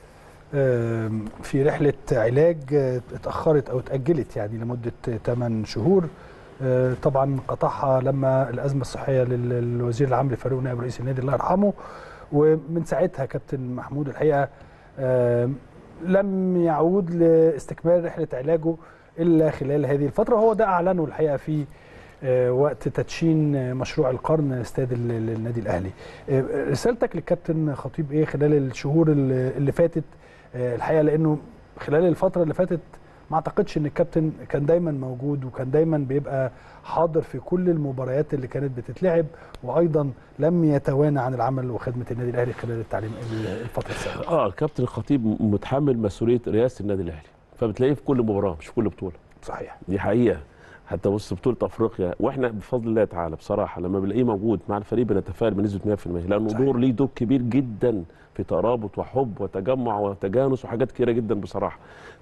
آم، في رحله علاج آه، اتاخرت او اتاجلت يعني لمده 8 شهور آه، طبعا قطعها لما الازمه الصحيه لل- للوزير العام لفاروق نائب رئيس النادي الله يرحمه ومن ساعتها كابتن محمود الحقيقه آم، لم يعود لاستكمال رحله علاجه الا خلال هذه الفتره وهو ده اعلنه الحقيقه في آه، وقت تدشين آه، مشروع القرن استاد ال- ال- النادي الاهلي آه، رسالتك للكابتن خطيب ايه خلال الشهور اللي اللي فاتت آه، الحقيقه لانه خلال الفتره اللي فاتت ما اعتقدش ان الكابتن كان دايما موجود وكان دايما بيبقى حاضر في كل المباريات اللي كانت بتتلعب وايضا لم يتوانى عن العمل وخدمه النادي الاهلي خلال التعليم الفتره السابقه اه الكابتن الخطيب متحمل مسؤوليه رئاسه النادي الاهلي فبتلاقيه في كل مباراه مش في كل بطوله صحيح دي حقيقه حتى بص بطوله افريقيا واحنا بفضل الله تعالى بصراحه لما بنلاقيه موجود مع الفريق بنتفائل بنسبه 100% لانه صحيح. دور ليه دور كبير جدا في ترابط وحب وتجمع وتجانس وحاجات كتيره جدا بصراحه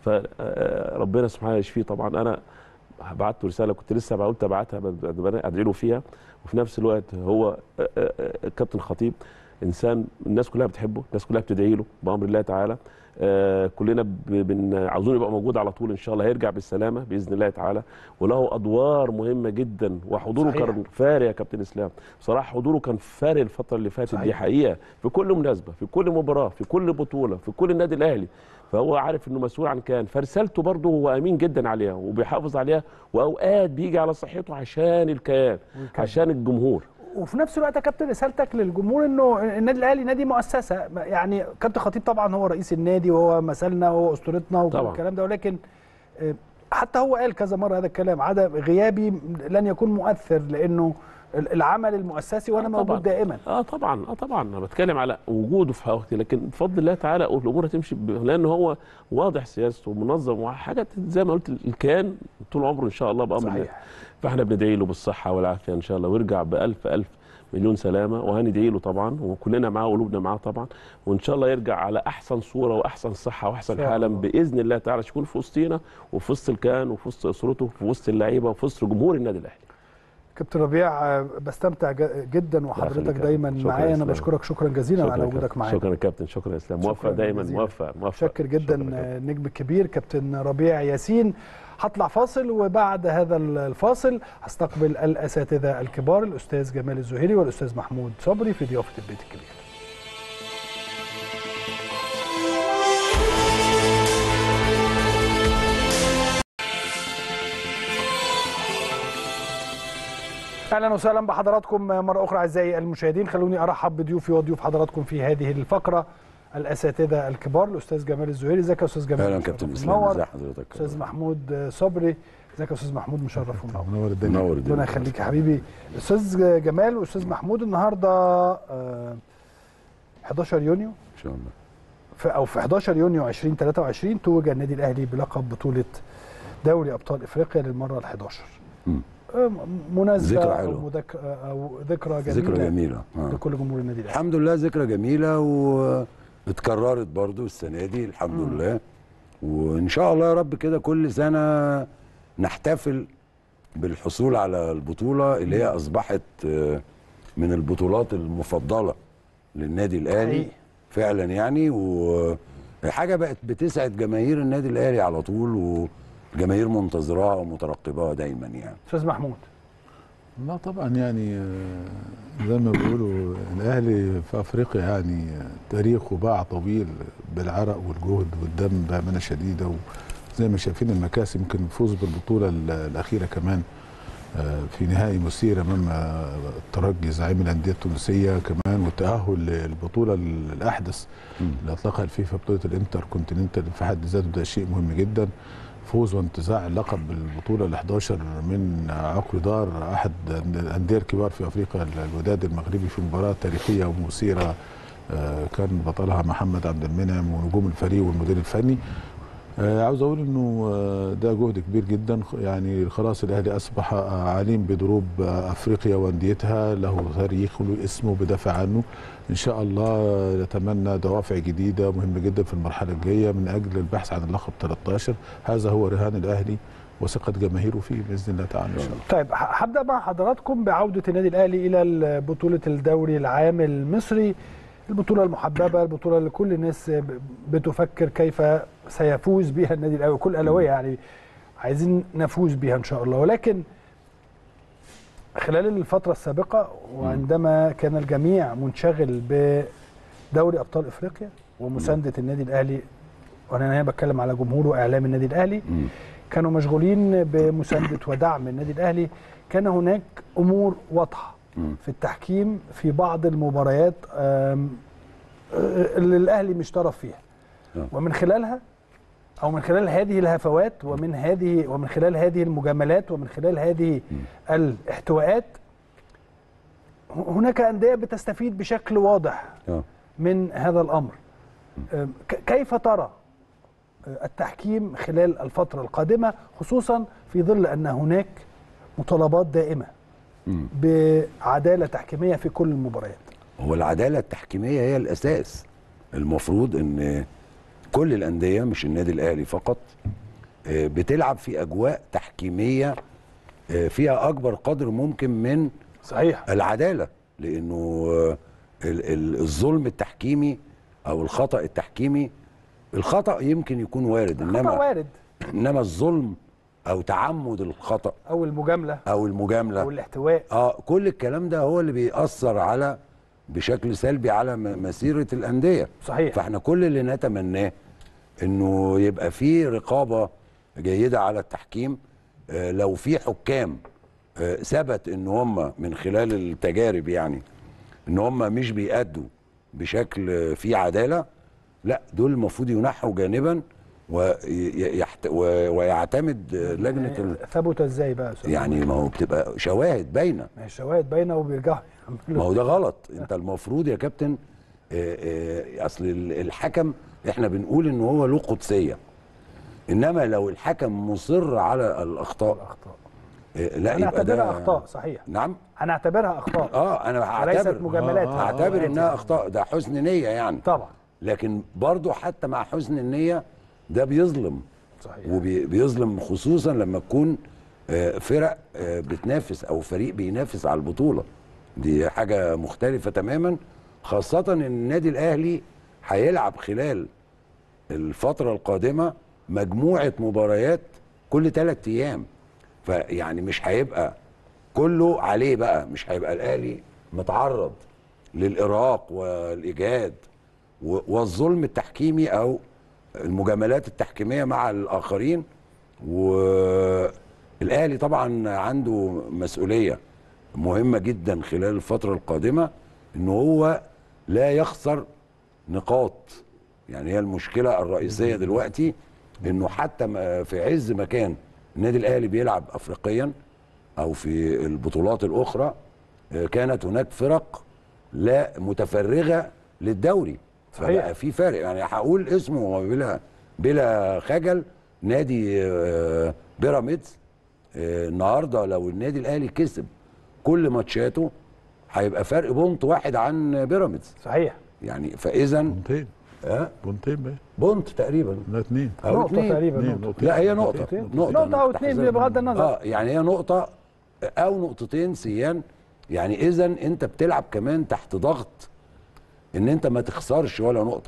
فربنا سبحانه يشفيه طبعا انا بعت له رساله كنت لسه بقول ابعتها ادعي له فيها وفي نفس الوقت هو آه، آه، آه، كابتن خطيب انسان الناس كلها بتحبه الناس كلها بتدعي له بامر الله تعالى آه كلنا ب- بن عاوزين يبقى موجود على طول ان شاء الله هيرجع بالسلامه باذن الله تعالى وله ادوار مهمه جدا وحضوره صحيح. كان فارق يا كابتن اسلام بصراحه حضوره كان فارق الفتره اللي فاتت دي صحيح. حقيقه في كل مناسبه في كل مباراه في كل بطوله في كل النادي الاهلي فهو عارف انه مسؤول عن كان فرسالته برضه هو امين جدا عليها وبيحافظ عليها واوقات بيجي على صحته عشان الكيان والكيان. عشان الجمهور وفي نفس الوقت يا كابتن رسالتك للجمهور انه النادي الاهلي نادي مؤسسه يعني كابتن خطيب طبعا هو رئيس النادي وهو مثلنا وهو اسطورتنا وكل طبعا. الكلام ده ولكن آه، حتى هو قال كذا مره هذا الكلام عدم غيابي لن يكون مؤثر لانه ال- العمل المؤسسي وانا آه، طبعاً. موجود دائما اه طبعا اه طبعا انا بتكلم على وجوده في وقتي لكن بفضل الله تعالى الامور هتمشي ب- لان هو واضح سياسته ومنظم وحاجات زي ما قلت الكيان طول عمره ان شاء الله بامر الله صحيح فاحنا بندعي له بالصحه والعافيه ان شاء الله ويرجع بالف الف مليون سلامه وهندعي له طبعا وكلنا معاه وقلوبنا معاه طبعا وان شاء الله يرجع على احسن صوره واحسن صحه واحسن إن شاء حالا الله. باذن الله تعالى عشان يكون في وسطينا وفي وسط الكيان وفي وسط اسرته وفي وسط اللعيبه وفي وسط جمهور النادي الاهلي كابتن ربيع آه، بستمتع ج- جدا وحضرتك يخليك يا دايما كابتن. شكراً معايا يا انا إسلام. بشكرك شكرا جزيلا شكراً على يا وجودك كابتن. معانا شكرا يا كابتن شكرا يا اسلام موفق شكراً دايما جزيلاً. موفق موفق متشكر جدا شكراً يا كابتن. آه، النجم الكبير كابتن ربيع ياسين هطلع فاصل وبعد هذا الفاصل هستقبل الاساتذه الكبار الاستاذ جمال الزهيري والاستاذ محمود صبري في ضيافه البيت الكبير اهلا وسهلا بحضراتكم مره اخرى اعزائي المشاهدين خلوني ارحب بضيوفي وضيوف حضراتكم في هذه الفقره الاساتذه الكبار الاستاذ جمال الزهيري ازيك يا استاذ جمال اهلا مشرف كابتن اسلام ومنور. ازي حضرتك استاذ محمود صبري ازيك يا استاذ محمود مشرف ومنور منور الدنيا منور الدنيا ربنا يخليك يا حبيبي استاذ جمال واستاذ محمود النهارده آه، 11 يونيو ان شاء الله في او في 11 يونيو 2023 توج النادي الاهلي بلقب بطوله دوري ابطال افريقيا للمره ال 11 مم. آه، مناسبه ذكرى او حلوة. مذك... او ذكرى جميله ذكرى جميله آه. لكل جمهور النادي الاهلي الحمد لله ذكرى جميله واتكررت برضو السنه دي الحمد مم. لله وان شاء الله يا رب كده كل سنه نحتفل بالحصول على البطوله اللي هي اصبحت آه، من البطولات المفضله للنادي الاهلي حقيقي. فعلا يعني وحاجه بقت بتسعد جماهير النادي الاهلي على طول و... الجماهير منتظراها ومترقباها دايما يعني استاذ محمود لا طبعا يعني آه، زي ما بيقولوا الاهلي في افريقيا يعني آه، تاريخه باع طويل بالعرق والجهد والدم بامانه شديده وزي ما شايفين المكاسب يمكن الفوز بالبطوله ال- الاخيره كمان آه، في نهائي مثير امام آه، الترجي زعيم الانديه التونسيه كمان والتاهل للبطوله الاحدث اللي اطلقها الفيفا بطوله الانتر كونتيننتال في حد ذاته ده شيء مهم جدا فوز وانتزاع اللقب بالبطوله ال 11 من عقر دار احد الانديه الكبار في افريقيا الوداد المغربي في مباراه تاريخيه ومثيره آه، كان بطلها محمد عبد المنعم ونجوم الفريق والمدير الفني آه، عاوز اقول انه آه، ده جهد كبير جدا يعني خلاص الاهلي اصبح آه، عليم بدروب آه، افريقيا وانديتها له تاريخ وله اسمه بدافع عنه ان شاء الله آه، نتمنى دوافع جديده مهمه جدا في المرحله الجايه من اجل البحث عن اللقب 13 هذا هو رهان الاهلي وثقه جماهيره فيه باذن الله تعالى ان شاء الله طيب ه- هبدا مع حضراتكم بعوده النادي الاهلي الى بطوله الدوري العام المصري البطوله المحببه البطوله اللي كل الناس ب- بتفكر كيف سيفوز بها النادي الاهلي كل اهلاويه يعني عايزين نفوز بها ان شاء الله ولكن خلال الفتره السابقه وعندما كان الجميع منشغل بدوري ابطال افريقيا ومسانده النادي الاهلي وانا هنا بتكلم على جمهور واعلام النادي الاهلي مم. كانوا مشغولين بمسانده ودعم النادي الاهلي كان هناك امور واضحه مم. في التحكيم في بعض المباريات آم، آه، اللي الاهلي مش طرف فيها آه. ومن خلالها او من خلال هذه الهفوات ومن هذه ومن خلال هذه المجاملات ومن خلال هذه الاحتواءات ه- هناك انديه بتستفيد بشكل واضح آه. من هذا الامر أم، ك- كيف ترى أه، التحكيم خلال الفتره القادمه خصوصا في ظل ان هناك مطالبات دائمه مم. بعداله تحكيميه في كل المباريات هو العداله التحكيميه هي الاساس المفروض ان كل الانديه مش النادي الاهلي فقط آه، بتلعب في اجواء تحكيميه آه، فيها اكبر قدر ممكن من صحيح العداله لانه آه، ال- ال- الظلم التحكيمي او الخطا التحكيمي الخطا يمكن يكون وارد خطا انما وارد انما الظلم او تعمد الخطا او المجامله او المجامله او الاحتواء اه كل الكلام ده هو اللي بيأثر على بشكل سلبي على م- مسيرة الأندية صحيح فاحنا كل اللي نتمناه انه يبقى في رقابة جيدة على التحكيم آه لو في حكام آه ثبت ان هم من خلال التجارب يعني ان هم مش بيأدوا بشكل آه، فيه عدالة لا دول المفروض ينحوا جانبا ويحت... و- ويعتمد آه، لجنة ال... ثبت ازاي بقى يا أستاذ؟ يعني ما هو بتبقى شواهد باينه ما هي الشواهد باينه وبيرجعوا ما يعملوا هو ده غلط انت المفروض يا كابتن آه، آه، اصل ال- الحكم احنا بنقول ان هو له قدسيه انما لو الحكم مصر على الاخطاء اخطاء آه، لا يبقى هنعتبرها ده اخطاء صحيح نعم هنعتبرها اخطاء اه انا وليست هعتبر مجاملات آه، آه، هعتبر انها اخطاء ده حسن نيه يعني طبعا لكن برضو حتى مع حسن النيه ده بيظلم صحيح وبيظلم خصوصا لما تكون آه، فرق آه، بتنافس او فريق بينافس على البطوله دي حاجه مختلفه تماما خاصه ان النادي الاهلي هيلعب خلال الفتره القادمه مجموعه مباريات كل ثلاث ايام فيعني مش هيبقى كله عليه بقى مش هيبقى الاهلي متعرض للارهاق والاجهاد و- والظلم التحكيمي او المجاملات التحكيميه مع الاخرين والاهلي طبعا عنده مسؤوليه مهمه جدا خلال الفتره القادمه ان هو لا يخسر نقاط يعني هي المشكله الرئيسيه دلوقتي انه حتى ما- في عز ما كان النادي الاهلي بيلعب افريقيا او في البطولات الاخرى آه، كانت هناك فرق لا متفرغه للدوري صحيح. فبقى في فرق يعني هقول اسمه بلا بلا خجل نادي آه، بيراميدز آه، النهارده لو النادي الاهلي كسب كل ماتشاته هيبقى فرق بونت واحد عن بيراميدز صحيح يعني فاذا بونتين آه، بونتين بقى بونت تقريبا لا اتنين أو نقطه اتنين. تقريبا اتنين نقطه نقطتين. لا هي نقطة نقطتين. نقطة نقطة أو إنك اتنين تحسبها. بغض النظر. اه يعني هي نقطة أو نقطتين سيان يعني إذا أنت بتلعب كمان تحت ضغط إن أنت ما تخسرش ولا نقطة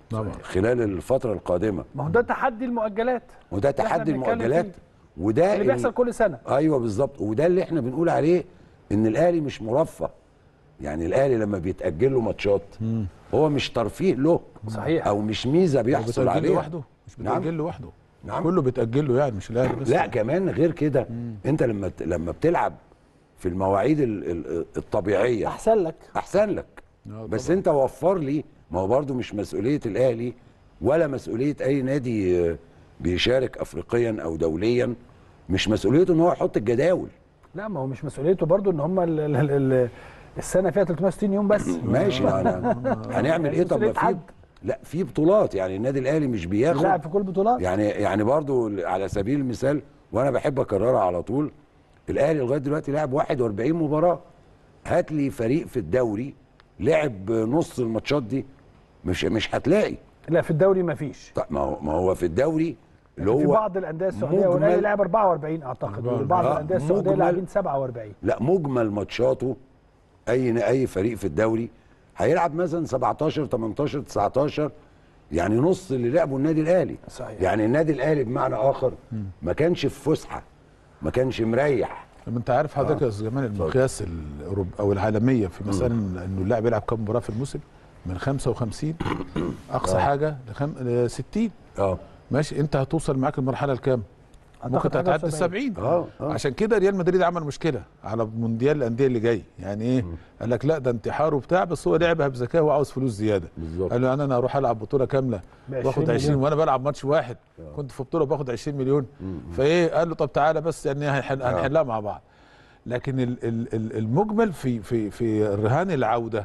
طبعا خلال الفتره القادمه ما هو ده تحدي المؤجلات وده اللي احنا تحدي بنتكلم المؤجلات فيه. وده اللي ال- بيحصل كل سنه ايوه بالظبط وده اللي احنا بنقول عليه ان الاهلي مش مرفه يعني الاهلي لما بيتاجل له ماتشات هو مش ترفيه له صحيح. او مش ميزه بيحصل بتأجل له عليها لوحده مش نعم. بتأجل له لوحده نعم. كله بتأجل له يعني مش الاهلي بس لا كمان غير كده انت لما ت- لما بتلعب في المواعيد ال- ال- الطبيعيه احسن لك احسن لك آه بس طبعاً. انت وفر لي ما هو برضو مش مسؤوليه الاهلي ولا مسؤوليه اي نادي آه، بيشارك افريقيا او دوليا مش مسؤوليته ان هو يحط الجداول لا ما هو مش مسؤوليته برضو ان هم ال- ال- ال- السنه فيها 360 يوم بس ماشي أنا هنعمل ايه طب ما مسؤولية في حد. لا في بطولات يعني النادي الاهلي مش بيلعب بياخد في كل البطولات يعني يعني برضو على سبيل المثال وانا بحب اكررها على طول الاهلي لغايه دلوقتي لعب 41 مباراه هات لي فريق في الدوري لعب نص الماتشات دي مش مش هتلاقي لا في الدوري ما فيش طب ما هو ما هو في الدوري اللي في هو بعض الانديه السعوديه مجمل- والاهلي لعب 44 اعتقد وبعض آه، الانديه السعوديه مجمل- لاعبين 47 لا مجمل ماتشاته اي اي فريق في الدوري هيلعب مثلا 17 18 19 يعني نص اللي لعبه النادي الاهلي صحيح. يعني النادي الاهلي بمعنى اخر ما كانش في فسحه ما كانش مريح طب انت عارف حضرتك يا استاذ جمال المقياس الاوروبي او العالميه في مساله انه اللاعب يلعب كم مباراه في الموسم من 55 اقصى حاجه لخم... ل 60 اه ماشي انت هتوصل معاك المرحله الكام؟ ممكن أعتقد حاجة تتعدى ال 70. 70 اه اه عشان كده ريال مدريد عمل مشكله على مونديال الانديه اللي جاي يعني ايه قال لك لا ده انتحار وبتاع بس هو لعبها بذكاء وعاوز فلوس زياده بالظبط. قال له انا انا اروح العب بطوله كامله ب 20 واخد 20 مليون. وانا بلعب ماتش واحد كنت في بطوله باخد 20 مليون فايه قال له طب تعالى بس يعني هنحل هنحلها مع بعض لكن ال- ال- ال- المجمل في في في رهان العوده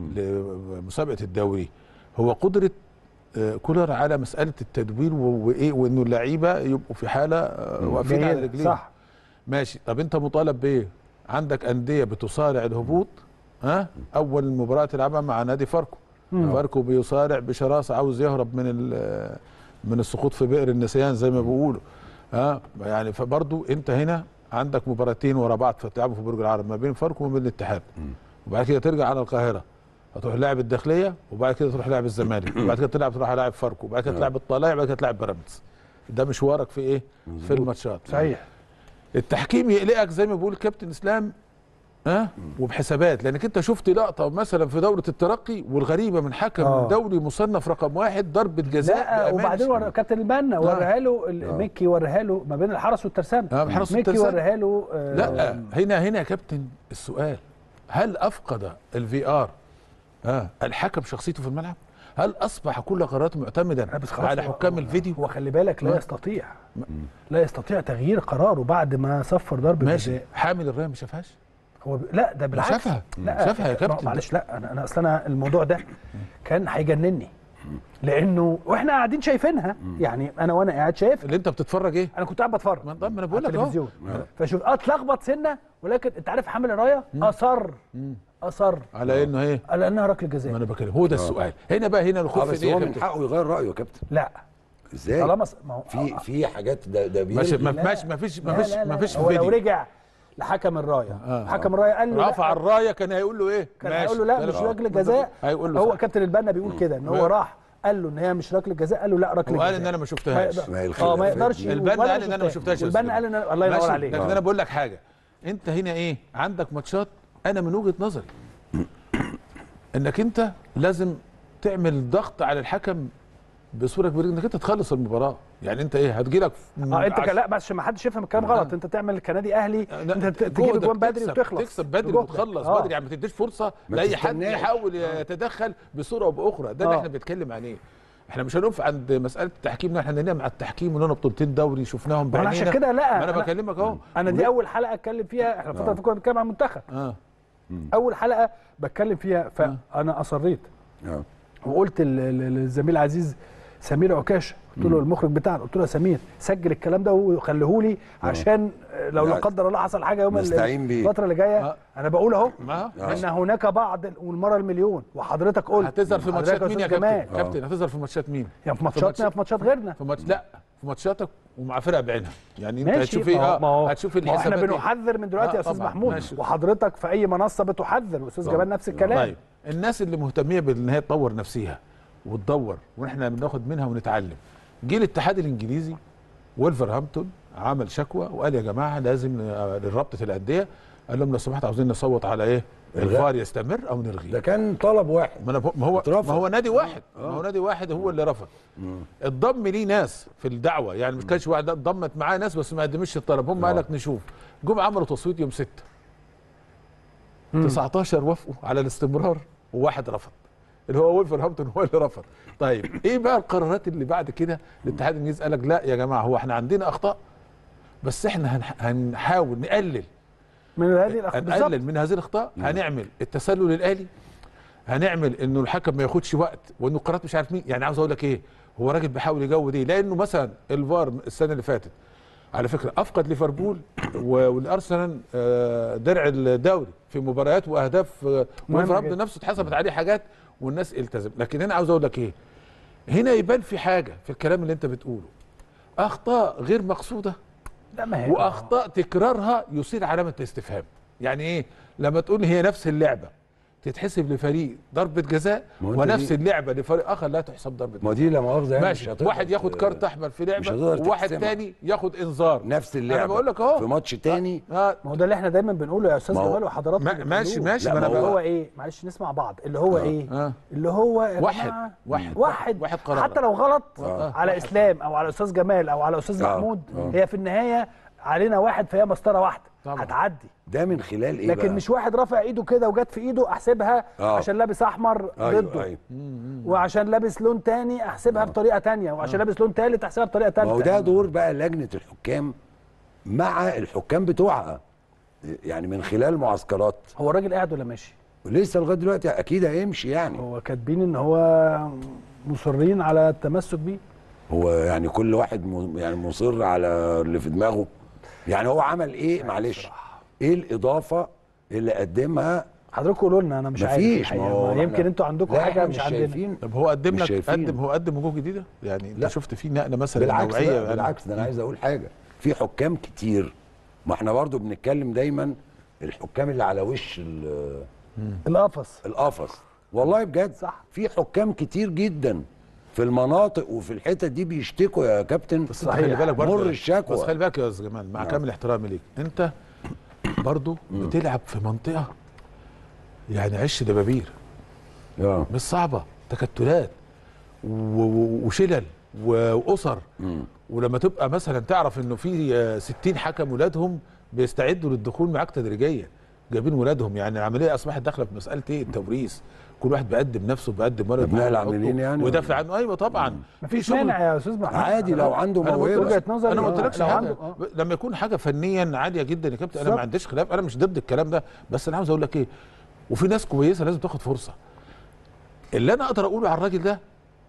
لمسابقه الدوري هو قدره آه، كولر على مساله التدوير و- وايه وانه اللعيبه يبقوا في حاله آه، واقفين على جيد. رجليهم صح ماشي طب انت مطالب بايه عندك انديه بتصارع الهبوط ها اول مباراه تلعبها مع نادي فاركو فاركو بيصارع بشراسه عاوز يهرب من ال- من السقوط في بئر النسيان زي ما بيقولوا ها يعني فبرضو انت هنا عندك مباراتين ورا بعض فتلعبوا في برج العرب ما بين فاركو وما بين الاتحاد وبعد كده ترجع على القاهره هتروح لاعب الداخليه وبعد كده تروح لاعب الزمالك وبعد كده تلعب تروح لاعب فاركو وبعد كده تلعب الطلائع وبعد كده تلعب بيراميدز ده مشوارك في ايه في الماتشات صحيح التحكيم يقلقك زي ما بيقول كابتن اسلام ها أه؟ وبحسابات لانك انت شفت لقطه مثلا في دوره الترقي والغريبه من حكم آه. آه. دوري مصنف رقم واحد ضربه جزاء لا بأمانة وبعدين شديدة. ور... كابتن البنا وريها له ال- ميكي وريها له ما بين الحرس والترسانه آه، الحرس ميكي والترسانة. وريها له آه، لا هنا هنا يا كابتن السؤال هل افقد الفي ار آه الحكم شخصيته في الملعب؟ هل اصبح كل قراراته معتمدا لا، بس خلاص على هو- حكام هو- الفيديو؟ هو خلي بالك لا ما- يستطيع لا يستطيع تغيير قراره بعد ما صفر ضربه ماشي جزاء حامل الرايه ما شافهاش؟ هو ب... لا ده بالعكس شافها. لا شافها يا ما- كابتن. معلش لا انا انا اصل انا الموضوع ده كان هيجنني لانه واحنا قاعدين شايفينها يعني انا وانا قاعد شايف اللي انت بتتفرج ايه؟ انا كنت قاعد بتفرج ما طب ما انا بقول على لك اهو التلفزيون فشوف اه اتلخبط سنه ولكن انت عارف حامل الرايه اصر اصر على انه ايه؟ على انها ركله ما جزاء انا بكلم هو ده السؤال هنا بقى هنا اه الخوف بس في ايه هو يا من كابتن؟ حقه يغير رايه يا كابتن لا ازاي طالما س- ما هو في في حاجات ده ده ماشي بيلغي ما لا. ماشي ما فيش ما لا فيش لا ما لا. فيش هو لو فيديو رجع لحكم الرايه آه. حكم الرايه قال له رفع لا الرايه كان هيقول له ايه؟ كان ماشي. هيقول له لا كان- مش آه. ركله جزاء هيقول له هو صح. كابتن البنا بيقول كده ان هو ما- راح قال له ان هي مش ركله جزاء قال له لا ركله وقال جزاء ان انا ما ما شفتهاش يقدر- ما هي اه ما الخلافات يقدرش دي. البنا ولا قال ان انا ما شفتهاش يا والبنا أستاذ قال ان أنا- الله ينور ماشي، عليك لكن انا بقول لك حاجه انت هنا ايه عندك ماتشات انا من وجهه نظري انك انت لازم تعمل ضغط على الحكم بصوره كبيره انك انت تخلص المباراه يعني انت ايه هتجي لك اه انت كان لا بس عشان ما حدش يفهم الكلام غلط انت تعمل كنادي اهلي انت ت- تجيب اجوان بدري وتخلص تكسب بدري بجهدك. وتخلص آه. بدري يعني ما تديش فرصه ما لاي حد تستناش. يحاول يتدخل بصوره او باخرى ده اللي آه. احنا بنتكلم عليه احنا مش هنقف عند مساله التحكيم احنا هننام على التحكيم ولنا بطولتين دوري شفناهم ما أنا عشان بعينينا كده لا، ما انا أنا- بكلمك اهو انا دي اول حلقه اتكلم فيها احنا الفتره اللي كنا بنتكلم عن المنتخب اه اول حلقه بتكلم فيها فانا اصريت اه وقلت ل- ل- للزميل العزيز سمير عكاشه قلت له المخرج بتاعنا قلت له يا سمير سجل الكلام ده وخليه لي عشان لو لا لا، قدر الله حصل حاجه يوم ال- نستعين بيه. الفتره اللي جايه آه. انا بقول اهو ما ان هناك بعض والمره المليون وحضرتك قلت هتظهر في حضرتك ماتشات مين يا أستاذ جمال. كابتن كابتن هتظهر في ماتشات مين يعني في ماتشاتنا ماتش- في ماتشات غيرنا في ماتش لا في ماتشاتك ومع فرق بعينها يعني انت ماشي هتشوف ايه ما هو- اه ما هو هتشوف ما هو احنا الحسابات إيه. بنحذر من دلوقتي آه، يا استاذ طبعاً، محمود ماشي. وحضرتك في اي منصه بتحذر واستاذ طبعاً. جمال نفس الكلام طيب الناس اللي مهتميه بان هي تطور نفسها وتدور واحنا بناخد منها ونتعلم جه الاتحاد الانجليزي ولفرهامبتون عمل شكوى وقال يا جماعه لازم آه، لرابطه الانديه قال لهم لو سمحت عاوزين نصوت على ايه إلغاء. الفار يستمر او نلغيه ده كان طلب واحد ما انا ما هو اترفض. ما هو نادي واحد ما هو نادي واحد هو اللي رفض اتضم ليه ناس في الدعوه يعني مش كانش واحد لا، اتضمت معاه ناس بس ما قدمش الطلب هم قال لك نشوف جم عملوا تصويت يوم 6 19 وافقوا على الاستمرار وواحد رفض اللي هو ولفرهامبتون هو اللي رفض طيب ايه بقى القرارات اللي بعد كده الاتحاد الانجليزي قال لك لا يا جماعه هو احنا عندنا اخطاء بس احنا هنح- هنحاول نقلل من هذه الاخبار هنقلل بالظبط من هذه الاخطاء هنعمل التسلل الالي هنعمل انه الحكم ما ياخدش وقت وانه القرارات مش عارف مين يعني عاوز اقول لك ايه هو راجل بيحاول يجود ايه لانه مثلا الفار السنه اللي فاتت على فكره افقد ليفربول و- والارسنال آه، درع الدوري في مباريات واهداف آه، مهم ولفرهامبتون جدا. نفسه اتحسبت عليه حاجات والناس التزم لكن هنا عاوز اقول لك ايه هنا يبان في حاجه في الكلام اللي انت بتقوله اخطاء غير مقصوده لا ما هي واخطاء تكرارها يثير علامه الاستفهام يعني ايه لما تقول هي نفس اللعبه تتحسب لفريق ضربه جزاء ما هو أنت ونفس دي- اللعبه لفريق اخر لا تحسب ضربه ما جزاء دي لا مؤاخذه يعني مش ماشي هتقدر واحد ياخد ت- كارت احمر في مش لعبه هتقدر وواحد تحسمها. تاني ياخد انذار نفس اللعبه انا بقول لك اهو في ماتش تاني آه ما هو ده اللي احنا دايما بنقوله يا استاذ ما هو- جمال وحضراتكم ما- بتقولوه. ماشي ماشي لا، ما انا ما اللي بقول هو ايه معلش نسمع بعض اللي هو ايه آه. اللي هو يا واحد. جماعة واحد. واحد واحد قرار. حتى لو غلط آه. على واحد. اسلام او على استاذ جمال او على استاذ آه. محمود آه. هي في النهايه علينا واحد فهي مسطره واحده طبعا. هتعدي ده من خلال ايه لكن بقى؟ مش واحد رافع ايده كده وجت في ايده احسبها آه. عشان لابس احمر ايوه ضده ايوه وعشان لابس لون تاني احسبها بطريقه تانية وعشان لابس لون تالت احسبها بطريقه ما تالتة هو ده دور بقى لجنه الحكام مع الحكام بتوعها يعني من خلال معسكرات هو الراجل قاعد ولا ماشي لسه لغايه دلوقتي اكيد هيمشي يعني هو كاتبين ان هو مصرين على التمسك بيه هو يعني كل واحد م- يعني مصر على اللي في دماغه يعني هو عمل ايه معلش ايه الاضافه اللي قدمها حضراتكم قولوا لنا انا مش عارف مفيش الحقيقة. ما هو ما يمكن إحنا- انتوا عندكم لا، حاجه إحنا مش عندنا شايفين طب هو قدم مش لك شايفين. قدم هو قدم وجوه جديده يعني انت لا. شفت فيه نقله مثلا بالعكس نوعيه لا يعني بالعكس ده انا عايز اقول حاجه في حكام كتير ما احنا برضو بنتكلم دايما الحكام اللي على وش ال- القفص القفص والله بجد صح. في حكام كتير جدا في المناطق وفي الحتت دي بيشتكوا يا كابتن بس انت خلي بالك برضه مر الشكوى بس خلي بالك يا استاذ جمال مع كامل احترامي ليك انت برضه بتلعب في منطقه يعني عش دبابير اه مش صعبه تكتلات و- و- وشلل و- واسر ولما تبقى مثلا تعرف انه في آه، 60 حكم ولادهم بيستعدوا للدخول معاك تدريجيا جايبين ولادهم يعني العمليه اصبحت داخله في مساله ايه التوريث كل واحد بيقدم نفسه بيقدم ولد أبناء معاه العاملين يحطه يعني ويدافع عنه ايوه طبعا مفيش مانع يا استاذ محمد عادي لو عنده انا ما موهبه وجهة نظري انا ما آه، قلتلكش لو حاجه عنده- آه. لما يكون حاجه فنيا عاليه جدا يا كابتن انا بالظبط. ما عنديش خلاف انا مش ضد الكلام ده بس انا عاوز اقول لك ايه وفي ناس كويسه لازم تاخد فرصه اللي انا اقدر اقوله على الراجل ده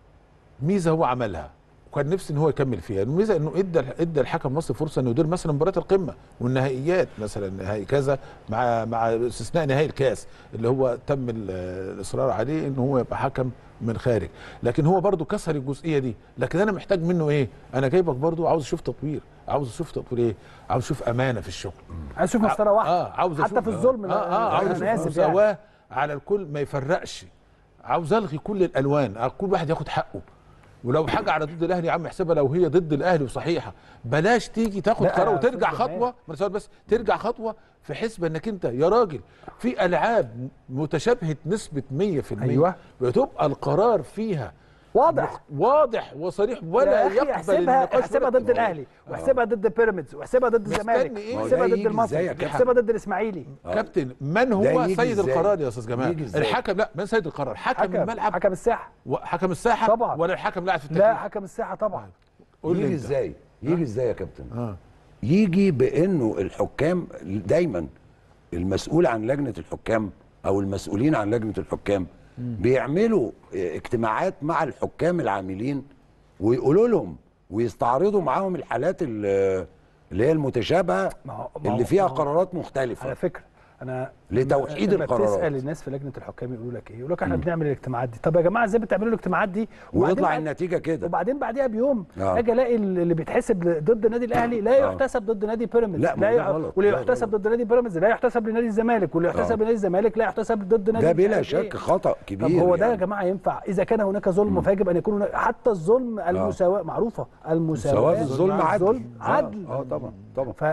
ميزه هو عملها وكان نفسي ان هو يكمل فيها الميزه انه ادى ادى الحكم مصر فرصه انه يدير مثلا مباريات القمه والنهائيات مثلا نهائي كذا مع مع استثناء نهائي الكاس اللي هو تم ال- الاصرار عليه ان هو يبقى حكم من خارج لكن هو برضو كسر الجزئيه دي لكن انا محتاج منه ايه انا جايبك برضو عاوز اشوف تطوير عاوز اشوف تطوير ايه عاوز اشوف امانه في الشغل عايز اشوف مسطره واحده اه عاوز حتى أشوف- في الظلم اه اه عاوز انا اشوف اسف يعني مساواه على الكل ما يفرقش عاوز الغي كل الالوان كل واحد ياخد حقه ولو حاجه على ضد الاهلي يا عم احسبها لو هي ضد الاهلي وصحيحه بلاش تيجي تاخد لا، قرار يا وترجع أستاذ جمال. خطوه ما أنا بس ترجع خطوه في حسبه انك انت يا راجل في العاب متشابهه نسبه 100% أيوة. بتبقى القرار فيها واضح واضح وصريح ولا يا أخي يقبل احسبها النقاش احسبها ولا ضد الاهلي واحسبها ضد بيراميدز واحسبها ضد مستني الزمالك إيه؟ ما هو واحسبها ده ضد يجي إزاي يا المصري كابتن؟ واحسبها ضد الاسماعيلي كابتن من ده هو يجي سيد إزاي؟ القرار يا استاذ جمال يجي إزاي؟ الحكم لا من سيد القرار حكم, حكم الملعب حكم الساحه حكم الساحه طبعا. ولا الحكم لاعب في التكليف لا حكم الساحه طبعا قول لي يجي انت. ازاي يجي ازاي يا كابتن اه يجي بانه الحكام دايما المسؤول عن لجنه الحكام او المسؤولين عن لجنه الحكام بيعملوا اجتماعات مع الحكام العاملين ويقولوا لهم ويستعرضوا معاهم الحالات اللي اللي هي المتشابهه ما هو- ما هو- اللي فيها ما هو- قرارات على مختلفه فكره انا لتوحيد لما القرارات. بتسال الناس في لجنه الحكام يقولوا لك ايه يقولوا لك احنا بنعمل الاجتماعات دي طب يا جماعه ازاي بتعملوا الاجتماعات دي وبعدين ويطلع بعد- النتيجه كده وبعدين بعديها بيوم آه. اجي الاقي اللي بيتحسب ضد النادي الاهلي لا آه. يحتسب ضد نادي بيراميدز لا، ما هو ده يح- غلط، واللي ده يحتسب غلط. ضد نادي بيراميدز لا يحتسب لنادي الزمالك واللي يحتسب آه. لنادي الزمالك لا يحتسب ضد نادي ده مش بلا عارف شك إيه. خطا كبير طب هو ده يا يعني. جماعه ينفع اذا كان هناك ظلم فيجب ان يكون هناك حتى الظلم المساواه معروفه المساواه سواء الظلم مع عدل الظلم عدل اه طبعا طبعا ف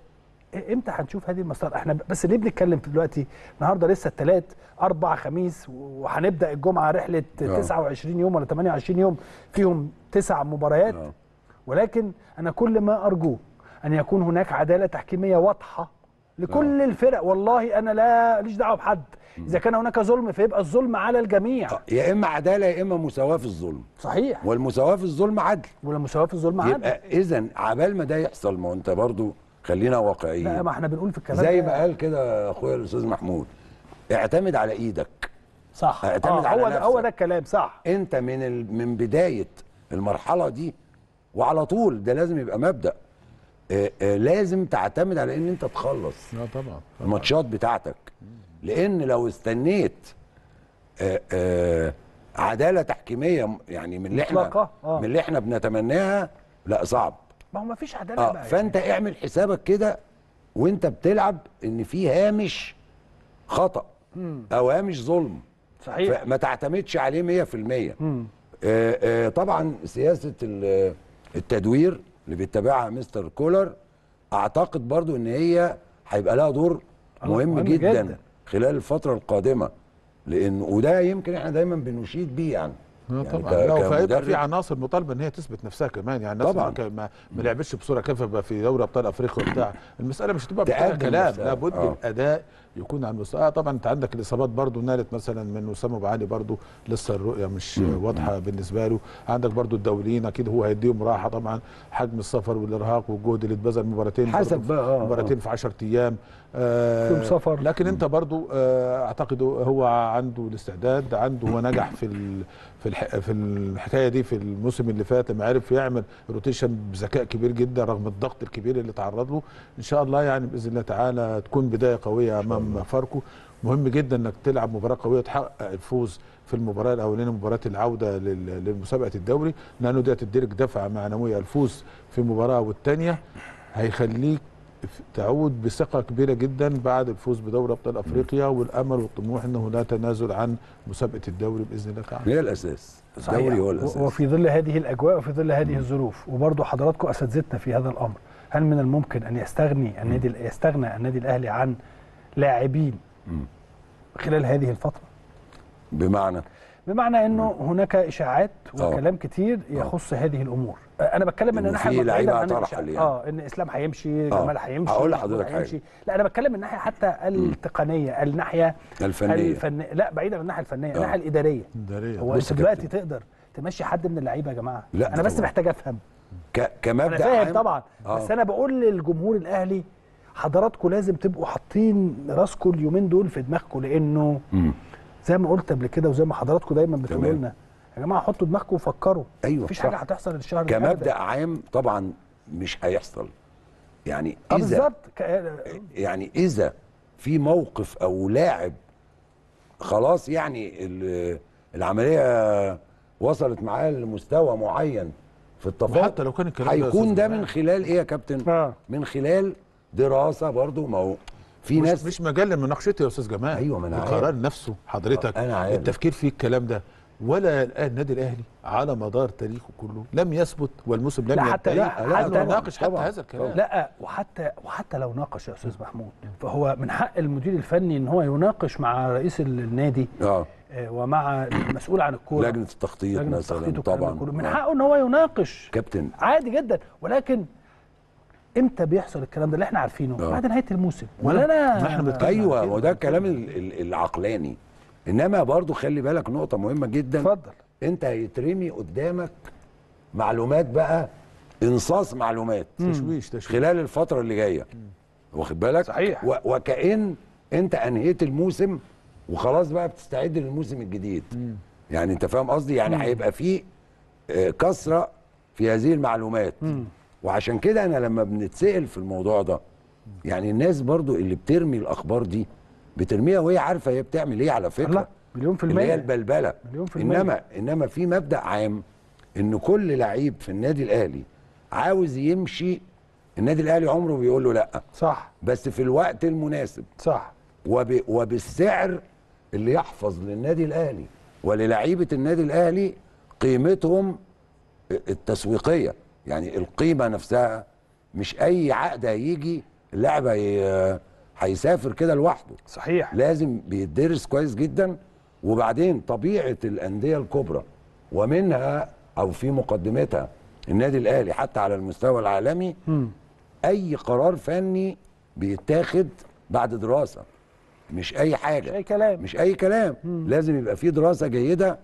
امتى هنشوف هذه المسار احنا بس ليه بنتكلم دلوقتي النهارده لسه الثلاث اربع خميس وهنبدا الجمعه رحله آه. 29 يوم ولا 28 يوم فيهم تسع مباريات آه. ولكن انا كل ما ارجوه ان يكون هناك عداله تحكيميه واضحه لكل الفرق والله انا لا ليش دعوه بحد اذا كان هناك ظلم فيبقى الظلم على الجميع آه، يا اما عداله يا اما مساواه في الظلم صحيح والمساواه في الظلم عدل ولا مساواه في الظلم عدل يبقى اذا عبال ما ده يحصل ما هو انت برضو خلينا لا واقعيين ما احنا بنقول في الكلام زي ده- ما قال كده اخويا الاستاذ محمود اعتمد على ايدك صح اعتمد آه على هو ده هو نفسك. ده الكلام صح انت من ال... من بدايه المرحله دي وعلى طول ده لازم يبقى مبدا آه آه لازم تعتمد على ان انت تخلص لا طبعا الماتشات بتاعتك لان لو استنيت آه آه عداله تحكيميه م- يعني من اللي احنا مطلقة، آه. من اللي احنا بنتمناها لا صعب ما هو ما فيش عداله اه بقى فانت اعمل حسابك كده وانت بتلعب ان في هامش خطا او هامش ظلم صحيح فما تعتمدش عليه 100% آه آه طبعا سياسه ال- التدوير اللي بيتبعها مستر كولر اعتقد برضو ان هي هيبقى لها دور مهم, مهم جدا, جداً. جدا خلال الفتره القادمه لان وده يمكن احنا دايما بنشيد بيه يعني لا يعني طبعا ك- لا وفيبقى كمدرب- في عناصر مطالبه ان هي تثبت نفسها كمان يعني الناس طبعاً. ما, ما, ما لعبتش بصوره كافيه بقى في دوري ابطال افريقيا وبتاع المساله مش هتبقى محتاجه تقدم كلام نفسها. لابد آه. الاداء يكون على المستوى آه طبعا انت عندك الاصابات برضو نالت مثلا من وسام ابو علي برضو لسه الرؤيه مش واضحه بالنسبه له عندك برضو الدوليين اكيد هو هيديهم راحه طبعا حجم السفر والارهاق والجهد اللي اتبذل مباراتين حسب برضو بقى، آه، مباراتين في 10 ايام آه فيهم سفر. لكن انت برضو آه اعتقد هو عنده الاستعداد عنده هو نجح في ال في الح في الحكايه دي في الموسم اللي فات لما عرف يعمل روتيشن بذكاء كبير جدا رغم الضغط الكبير اللي تعرض له ان شاء الله يعني باذن الله تعالى تكون بدايه قويه امام فاركو مهم جدا انك تلعب مباراه قويه تحقق الفوز في المباراه الاولانيه مباراه العوده لل- لمسابقه الدوري لانه دي هتديلك دفعه معنويه الفوز في مباراه والثانيه هيخليك تعود بثقة كبيرة جدا بعد الفوز بدوري أبطال أفريقيا والأمل والطموح أنه لا تنازل عن مسابقة الدوري بإذن الله تعالى هي الاساس صحيح. الدوري هو و- الاساس وفي ظل هذه الاجواء وفي ظل هذه الظروف وبرضه حضراتكم اساتذتنا في هذا الامر هل من الممكن ان يستغني النادي يستغنى النادي الاهلي عن لاعبين مم. خلال هذه الفتره بمعنى بمعنى انه هناك اشاعات آه. وكلام كتير يخص هذه الامور انا بتكلم ان إنه الناحيه في بعيداً لعيبة عن هترحل الإشاعات. يعني. اه ان اسلام هيمشي آه. جمال هيمشي هقول محمود لحضرتك حاجة. هيمشي. لا انا بتكلم من الناحيه حتى التقنيه الناحيه الفنيه الفن... لا بعيدا عن الناحيه الفنيه آه. الناحيه الاداريه دارية. هو بص انت يا دلوقتي كابتن. تقدر تمشي حد من اللعيبه يا جماعه لا انا بس طبعاً. محتاج افهم ك... انا كمبدا فاهم عام طبعا آه. بس انا بقول للجمهور الاهلي حضراتكم لازم تبقوا حاطين راسكم اليومين دول في دماغكم لانه مم. زي ما قلت قبل كده وزي ما حضراتكم دايما بتقولوا تمام. لنا يا جماعه حطوا دماغكم وفكروا أيوة، مفيش صح. حاجه هتحصل الشهر ده كمبدا أبداً. عام طبعا مش هيحصل يعني اه اذا بالظبط ك- يعني اذا في موقف او لاعب خلاص يعني ال- العمليه وصلت معاه لمستوى معين في التفاوض حتى لو كان الكلام ده يا هيكون أستاذ ده جمال. من خلال ايه يا كابتن آه. من خلال دراسه برضو ما هو في مش, ناس مش مجال لمناقشتي يا استاذ جمال أيوة، ما أنا عارف. القرار نفسه حضرتك أنا عارف. التفكير في الكلام ده ولا الان النادي الاهلي على مدار تاريخه كله لم يثبت والموسم لم لا، حتى- ينتهي لا، انه حتى- يناقش حتى طبعاً، هذا الكلام لا وحتى وحتى لو ناقش يا استاذ محمود فهو من حق المدير الفني ان هو يناقش مع رئيس النادي اه آه، ومع المسؤول عن الكوره لجنه التخطيط لجنه مثلا التخطيط والكلام طبعا ده كله. من آه. حقه ان هو يناقش كابتن عادي جدا ولكن امتى بيحصل الكلام ده اللي احنا عارفينه آه. بعد نهايه الموسم ولا انا ما إحنا بنتكلم ايوه عن ما ده الكلام ال- ال- العقلاني انما برضو خلي بالك نقطه مهمه جدا اتفضل انت هيترمي قدامك معلومات بقى انصاص معلومات تشويش تشويش خلال الفتره اللي جايه واخد بالك صحيح. و- وكأن انت انهيت الموسم وخلاص بقى بتستعد للموسم الجديد يعني انت فاهم قصدي يعني هيبقى فيه آه، كثره في هذه المعلومات وعشان كده انا لما بنتسال في الموضوع ده يعني الناس برضو اللي بترمي الاخبار دي بترميها وهي عارفه هي بتعمل ايه على فكره الله مليون في اللي هي المية البلبله مليون في المية. انما انما في مبدا عام ان كل لعيب في النادي الاهلي عاوز يمشي النادي الاهلي عمره بيقول له لا صح بس في الوقت المناسب صح وب وبالسعر اللي يحفظ للنادي الاهلي وللعيبه النادي الاهلي قيمتهم التسويقيه يعني القيمه نفسها مش اي عقد هيجي اللاعب هي- هيسافر كده لوحده صحيح لازم بيدرس كويس جدا وبعدين طبيعه الانديه الكبرى ومنها او في مقدمتها النادي الاهلي حتى على المستوى العالمي مم. اي قرار فني بيتاخد بعد دراسه مش اي حاجه مش اي كلام مش اي كلام لازم يبقى في دراسه جيده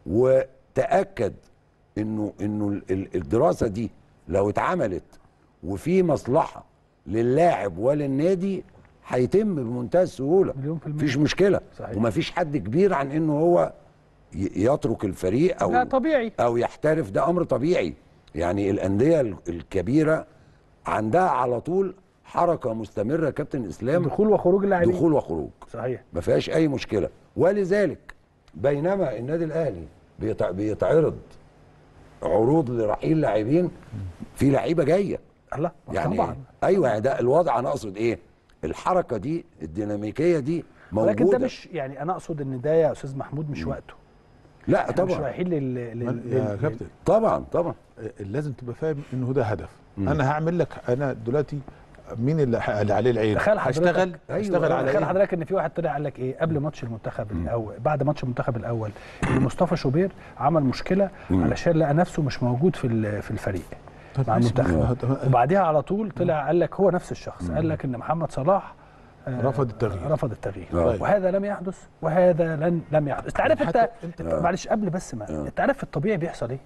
وتاكد انه انه ال- ال- الدراسه دي لو اتعملت وفي مصلحه للاعب وللنادي هيتم بمنتهى السهوله مليون في المية. مفيش مشكله صحيح. ومفيش حد كبير عن انه هو ي- يترك الفريق او لا طبيعي او يحترف ده امر طبيعي يعني الانديه ال- الكبيره عندها على طول حركه مستمره يا كابتن اسلام دخول وخروج اللاعبين دخول وخروج صحيح ما فيهاش اي مشكله ولذلك بينما النادي الاهلي بيتع- بيتعرض عروض لرحيل لاعبين في لعيبه جايه الله يعني طبعا ايوه يعني ده الوضع انا اقصد ايه الحركه دي الديناميكيه دي موجوده ولكن ده مش يعني انا اقصد ان ده يا استاذ محمود مش وقته لا احنا مش طبعا رايحين لل, لل... من- لل... يا كابتن طبعا طبعا لازم تبقى فاهم انه ده هدف انا هعمل لك انا دلوقتي مين اللي ح- اللي عليه العين تخيل حضرتك- هشتغل أيوة، هشتغل على تخيل ايه حضرتك ان في واحد طلع قال لك ايه قبل ماتش المنتخب الاول بعد ماتش المنتخب الاول ان مصطفى شوبير عمل مشكله علشان لقى نفسه مش موجود في ال- في الفريق طب مع ماشي. المنتخب ما هو- وبعديها على طول طلع قال لك هو نفس الشخص قال لك ان محمد صلاح آه، رفض التغيير. رفض التغيير آه. وهذا لم يحدث وهذا لن لم يحدث انت عارف انت, حتى انت معلش قبل بس ما آه. انت عارف في الطبيعي بيحصل ايه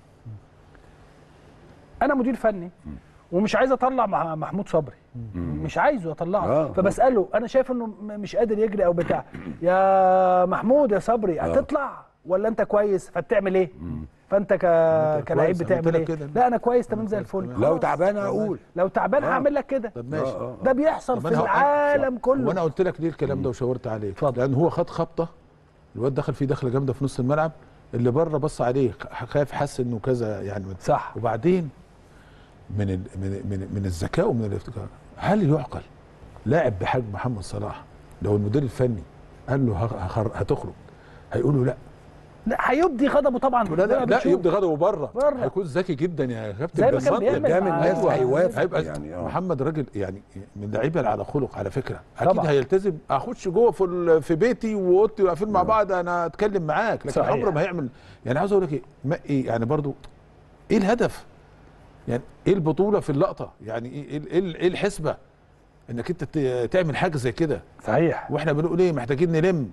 انا مدير فني ومش عايز اطلع مع محمود صبري مش عايزه اطلعه آه. فبساله انا شايف انه م- مش قادر يجري او بتاع يا محمود يا صبري هتطلع ولا انت كويس فبتعمل ايه فانت ك... كلاعب كويس، بتعمل عملت ايه لك كده. لا انا كويس تمام زي الفل تمام. لو خلاص. تعبان اقول لو تعبان آه. هعمل لك كده طب ماشي آه، آه. ده بيحصل طب في أنا هقول- العالم كله وانا قلت لك ليه الكلام ده وشاورت عليه اتفضل. لان هو خد خبطه الواد دخل فيه دخله جامده في نص الملعب اللي بره بص عليه خ- خاف حس انه كذا يعني صح وبعدين من ال من من, من الذكاء ومن الابتكار هل يعقل لاعب بحجم محمد صلاح لو المدير الفني قال له ه- ه- هتخرج هيقول له لا لا هيبدي غضبه طبعا لا زي لا, ما لا بنشوف. يبدي غضبه بره بره. هيكون ذكي جدا يا كابتن زي ما كان بالمنطق. بيعمل قدام مع- الناس أيوة. هيوافق هيبقى يعني آه. محمد راجل يعني من اللعيبه اللي على خلق على فكره اكيد طبعا. هيلتزم اخش جوه في ال- في بيتي واوضتي واقفل مع بعض انا اتكلم معاك لكن صحيح. عمره ما هيعمل يعني عاوز اقول لك ايه ما ايه يعني برضو ايه الهدف يعني ايه البطوله في اللقطه يعني ايه ايه ايه, إيه الحسبه انك انت ت- تعمل حاجه زي كده صحيح واحنا بنقول ايه محتاجين نلم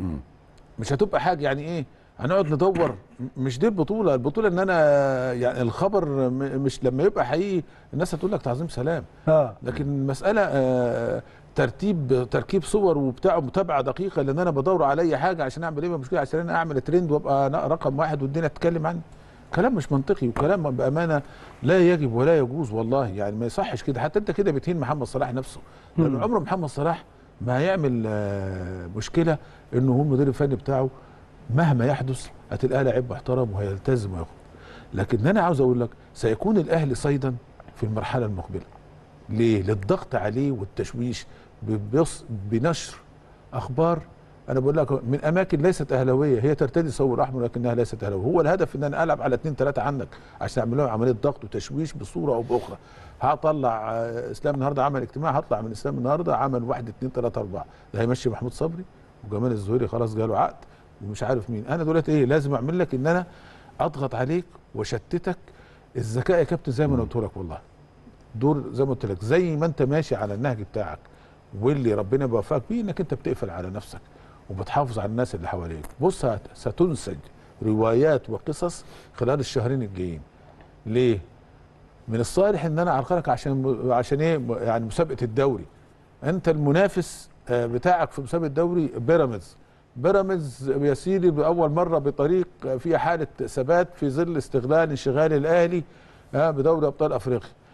مش هتبقى حاجه يعني ايه هنقعد ندور م- مش دي البطوله البطوله ان انا يعني الخبر م- مش لما يبقى حقيقي الناس هتقول لك تعظيم سلام اه لكن المساله آه، ترتيب تركيب صور وبتاع متابعه دقيقه لان انا بدور على اي حاجه عشان اعمل ايه مشكله عشان انا اعمل ترند وابقى أنا رقم واحد والدنيا تتكلم عني كلام مش منطقي وكلام بامانه لا يجب ولا يجوز والله يعني ما يصحش كده حتى انت كده بتهين محمد صلاح نفسه لان عمر محمد صلاح ما هيعمل آه، مشكله انه هو المدير الفني بتاعه مهما يحدث هتلاقيه لاعب محترم وهيلتزم وياخد لكن انا عاوز اقول لك سيكون الاهلي صيدا في المرحله المقبله ليه؟ للضغط عليه والتشويش ببص بنشر اخبار انا بقول لك من اماكن ليست اهلاويه هي ترتدي صور احمر لكنها ليست اهلاويه هو الهدف ان انا العب على اثنين ثلاثه عنك عشان اعمل لهم عمليه ضغط وتشويش بصوره او باخرى هطلع آه، اسلام النهارده عمل اجتماع هطلع من اسلام النهارده عمل واحد اثنين ثلاثه اربعه ده هيمشي محمود صبري وجمال الزهيري خلاص جاله عقد ومش عارف مين انا دلوقتي ايه لازم اعمل لك ان انا اضغط عليك واشتتك الذكاء يا كابتن زي ما انا قلت لك والله دور زي ما قلت لك زي ما انت ماشي على النهج بتاعك واللي ربنا بيوفقك بيه انك انت بتقفل على نفسك وبتحافظ على الناس اللي حواليك بص هت- ستنسج روايات وقصص خلال الشهرين الجايين ليه من الصالح ان انا اعرقلك عشان عشان ايه يعني مسابقه الدوري انت المنافس آه، بتاعك في مسابقه الدوري بيراميدز بيراميدز يا سيدي باول مره بطريق فيها حاله ثبات في ظل استغلال انشغال الاهلي آه، بدوري ابطال افريقيا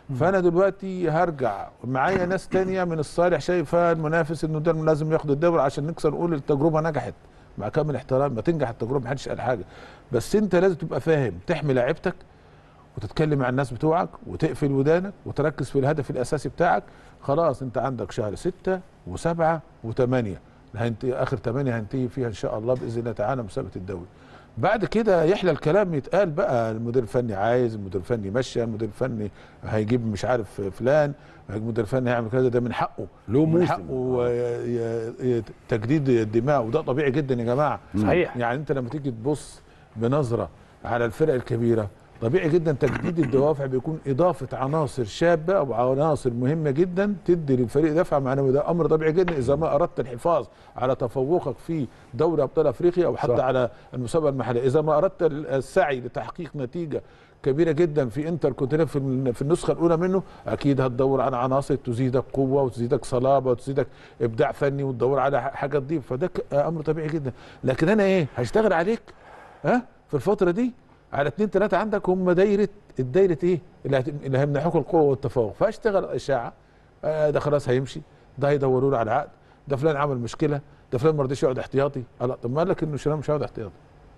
فانا دلوقتي هرجع معايا ناس تانية من الصالح شايفه المنافس انه ده لازم ياخد الدوري عشان نكسر نقول التجربه نجحت مع كامل احترام ما تنجح التجربه محدش قال حاجه بس انت لازم تبقى فاهم تحمي لعيبتك وتتكلم مع الناس بتوعك وتقفل ودانك وتركز في الهدف الاساسي بتاعك خلاص انت عندك شهر ستة وسبعة وثمانية هينتهي اخر ثمانية هينتهي فيها ان شاء الله باذن الله تعالى مسابقه الدوري بعد كده يحلى الكلام يتقال بقى المدير الفني عايز المدير الفني مشى المدير الفني هيجيب مش عارف فلان المدير الفني هيعمل كذا ده من حقه له من موسم. حقه ي- ي- تجديد الدماء وده طبيعي جدا يا جماعه صحيح. يعني انت لما تيجي تبص بنظره على الفرق الكبيره طبيعي جدا تجديد الدوافع بيكون اضافه عناصر شابه او عناصر مهمه جدا تدي للفريق دفعه معنويه ده امر طبيعي جدا اذا ما اردت الحفاظ على تفوقك في دوري ابطال افريقيا او حتى صح. على المسابقه المحليه اذا ما اردت السعي لتحقيق نتيجه كبيره جدا في انتر كونتيننت في الن- في النسخه الاولى منه اكيد هتدور على عناصر تزيدك قوه وتزيدك صلابه وتزيدك ابداع فني وتدور على ح- حاجه تضيف فده ك- امر طبيعي جدا لكن انا ايه هشتغل عليك ها في الفتره دي على اتنين تلاته عندك هم دايره الدايره ايه اللي, هت- اللي هيمنحوك القوه والتفوق فاشتغل اشاعه آه ده خلاص هيمشي ده هيدوروا له على عقد ده فلان عمل مشكله ده فلان ما رضيش يقعد احتياطي آه لا طب ما قال لك انه شيرين مش هيقعد احتياطي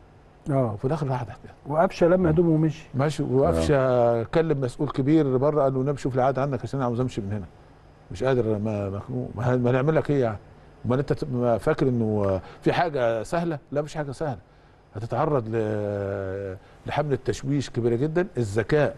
اه وفي الاخر راح احتياطي وقفشه لما هدومه ومشي ماشي وقفشه كلم مسؤول كبير بره قال له نبي شوف العقد عندك عشان انا عاوز امشي من هنا مش قادر ما مخنوق ما ما نعمل لك ايه يعني امال انت ت- ما فاكر انه في حاجه سهله لا مش حاجه سهله هتتعرض ل- لحمله تشويش كبيره جدا الذكاء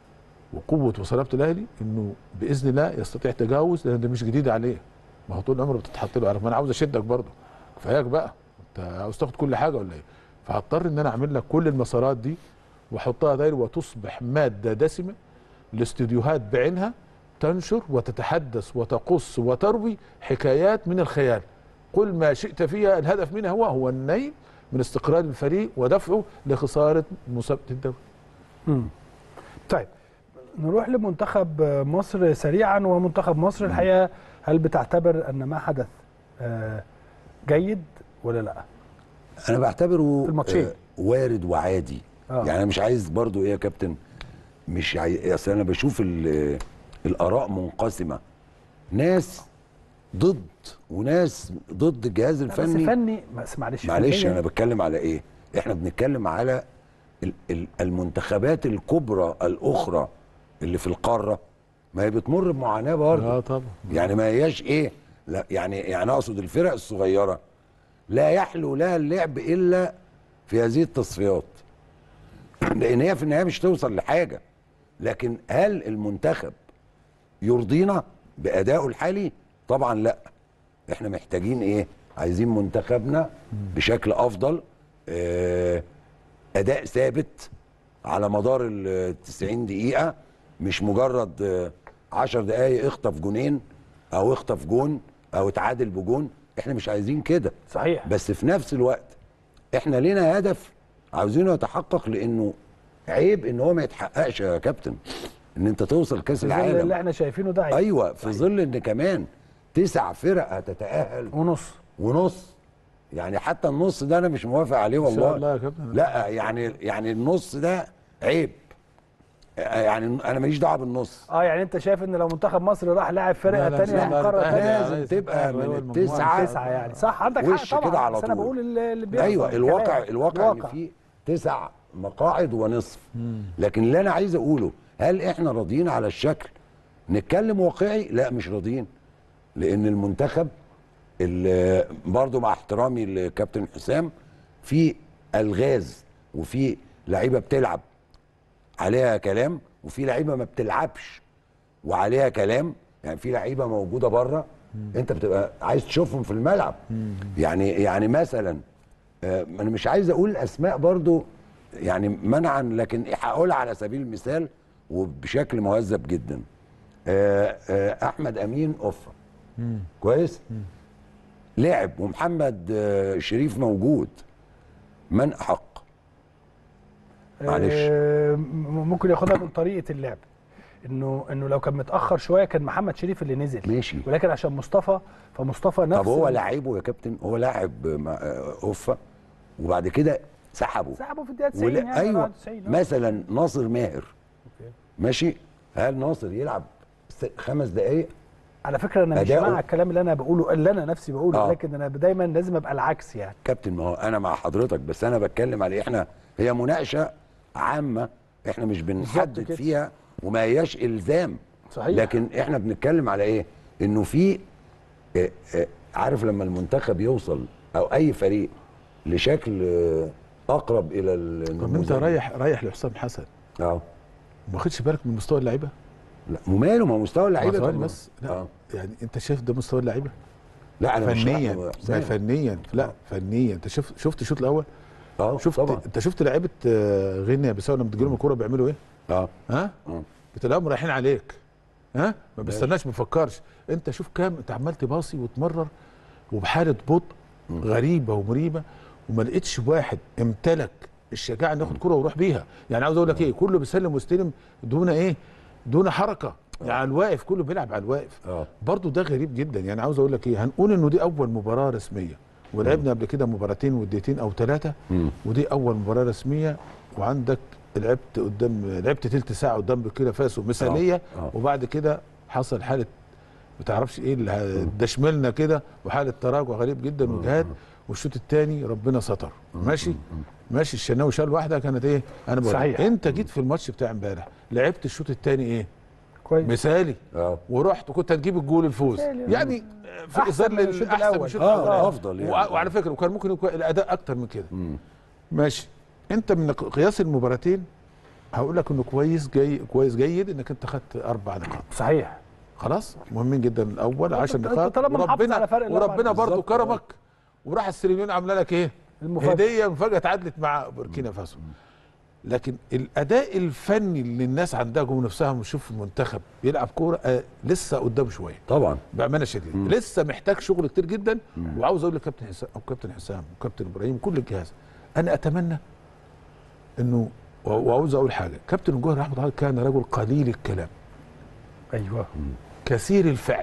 وقوه وصلابه الاهلي انه باذن الله يستطيع تجاوز لان ده مش جديد عليه ما هو طول عمره بتتحط له عارف ما انا عاوز اشدك برضه كفاياك بقى انت عاوز تاخد كل حاجه ولا ايه فهضطر ان انا اعمل لك كل المسارات دي واحطها دايره وتصبح ماده دسمه الاستديوهات بعينها تنشر وتتحدث وتقص وتروي حكايات من الخيال كل ما شئت فيها الهدف منها هو هو النيل من استقرار الفريق ودفعه لخساره مسابقه الدوري مم. طيب نروح لمنتخب مصر سريعا ومنتخب مصر الحقيقه هل بتعتبر ان ما حدث آه، جيد ولا لا؟ انا بعتبره في الماتشين. آه، وارد وعادي آه. يعني انا مش عايز برضو ايه يا كابتن مش عايز اصل انا بشوف ال- الاراء منقسمه ناس ضد وناس ضد الجهاز لا، بس الفني فني بس معلش معلش فنياً انا بتكلم على ايه احنا بنتكلم على ال- ال- المنتخبات الكبرى الاخرى اللي في القاره ما هي بتمر بمعاناه برضه اه طبعا يعني ما هياش ايه لا يعني يعني اقصد الفرق الصغيره لا يحلو لها اللعب الا في هذه التصفيات لان هي في النهايه مش توصل لحاجه لكن هل المنتخب يرضينا بادائه الحالي طبعا لا احنا محتاجين ايه عايزين منتخبنا بشكل افضل آه، اداء ثابت على مدار ال 90 دقيقه مش مجرد آه، 10 دقائق اخطف جونين او اخطف جون او اتعادل بجون احنا مش عايزين كده صحيح بس في نفس الوقت احنا لينا هدف عاوزينه يتحقق لانه عيب ان هو ما يتحققش يا كابتن ان انت توصل كاس في ظل العالم اللي احنا شايفينه ده عيب. ايوه في ظل ان كمان تسع فرق هتتاهل ونص ونص يعني حتى النص ده انا مش موافق عليه ان والله شاء الله يا كابتن لا يعني يعني النص ده عيب يعني انا ماليش دعوه بالنص اه يعني انت شايف ان لو منتخب مصر راح لاعب فرقه لا، لا، ثانيه لا، من لا، قاره لا، ثانيه لازم لا، تبقى لا، من هو المجموعة. التسعه تسعه يعني صح عندك وش حق طبعا كده على بس انا طول. بقول اللي اللي بيحصل ايوه الواقع الكلام. الواقع ان فيه تسع مقاعد ونصف لكن اللي انا عايز اقوله هل احنا راضيين على الشكل نتكلم واقعي لا مش راضيين لان المنتخب اللي برضه مع احترامي لكابتن حسام في الغاز وفي لعيبه بتلعب عليها كلام وفي لعيبه ما بتلعبش وعليها كلام يعني في لعيبه موجوده بره انت بتبقى عايز تشوفهم في الملعب يعني يعني مثلا آه، انا مش عايز اقول اسماء برضو يعني منعا لكن هقولها على سبيل المثال وبشكل مهذب جدا آه، آه، احمد امين اوفا كويس لعب ومحمد آه، شريف موجود من احق معلش. آه، م- ممكن ياخدها من طريقه اللعب انه انه لو كان متاخر شويه كان محمد شريف اللي نزل ماشي ولكن عشان مصطفى فمصطفى نفس طب هو ال- لعيبه يا كابتن هو لاعب مع آه، اوفا وبعد كده سحبه سحبه في الدقيقه 90 ولا يعني ايوه 90 مثلا ناصر ماهر ماشي هل ناصر يلعب س- خمس دقائق على فكره انا مش أداؤه- مع الكلام اللي انا بقوله اللي انا نفسي بقوله آه. لكن انا دايما لازم ابقى العكس يعني كابتن ما هو انا مع حضرتك بس انا بتكلم على احنا هي مناقشه عامه احنا مش بنحدد كده. فيها وما هياش الزام صحيح. لكن احنا بنتكلم على ايه انه في آه، آه، عارف لما المنتخب يوصل او اي فريق لشكل آه، اقرب الى طب انت النموذج رايح رايح لحسام حسن اه ما واخدش بالك من مستوى اللعيبه لا وماله ما هو مستوى اللعيبه ثواني طبعاً. بس لا آه. يعني انت شايف ده مستوى اللعيبه لا انا مش فنيا رايح- ما فنيا لا فنيا انت شفت شفت الشوط الاول اه شفت طبعا انت شفت لعيبه آه، غينيا بيساو لما بتجي لهم الكوره بيعملوا ايه اه ها آه. بتلاقيهم رايحين عليك ها ما بيستناش ما بيفكرش انت شوف كام انت عمال تباصي وتمرر وبحاله بطء غريبه ومريبه وما لقيتش واحد امتلك الشجاعه انه ياخد كوره ويروح بيها يعني عاوز اقول لك ايه كله بيسلم ويستلم دون ايه دون حركه يعني على الواقف كله بيلعب على الواقف اه برضو ده غريب جدا يعني عاوز اقول لك ايه هنقول انه دي اول مباراه رسميه ولعبنا قبل كده مباراتين وديتين او ثلاثه مم. ودي اول مباراه رسميه وعندك لعبت قدام لعبت تلت ساعه قدام بوركينا فاسو مثاليه آه، آه. وبعد كده حصل حاله ما تعرفش ايه اللي دشملنا كده وحاله تراجع غريب جدا وجهاد والشوط الثاني ربنا ستر ماشي ماشي الشناوي شال واحده كانت ايه انا بقول صحيح. انت جيت في الماتش بتاع امبارح لعبت الشوط الثاني ايه كويس مثالي اه ورحت وكنت هتجيب الجول الفوز مثالي. يعني في أحسن اصرار من الشوط للاحسن من الأول. الشوط آه، الاول أفضل يعني. وع- وعلى فكره وكان ممكن يكون الاداء اكتر من كده مم. ماشي انت من قياس المباراتين هقول لك انه كويس جاي كويس جيد انك انت خدت اربع نقاط صحيح خلاص مهمين جدا الاول أنت- 10 أنت نقاط طالما محافظ على فرق الأربع وربنا نقاط. برضه بالظبط. كرمك وراح السيريليون عامله لك ايه المفاجأة. هديه مفاجاه تعادلت مع بوركينا فاسو لكن الاداء الفني اللي الناس عندها جوه نفسها بتشوف المنتخب بيلعب كوره آه لسه قدام شويه طبعا بامانه شديده لسه محتاج شغل كتير جدا وعاوز اقول لكابتن حسام او كابتن حسام وكابتن ابراهيم كل الجهاز انا اتمنى انه و- وعاوز اقول حاجه كابتن الجوهر رحمه الله عليه كان رجل قليل الكلام ايوه كثير الفعل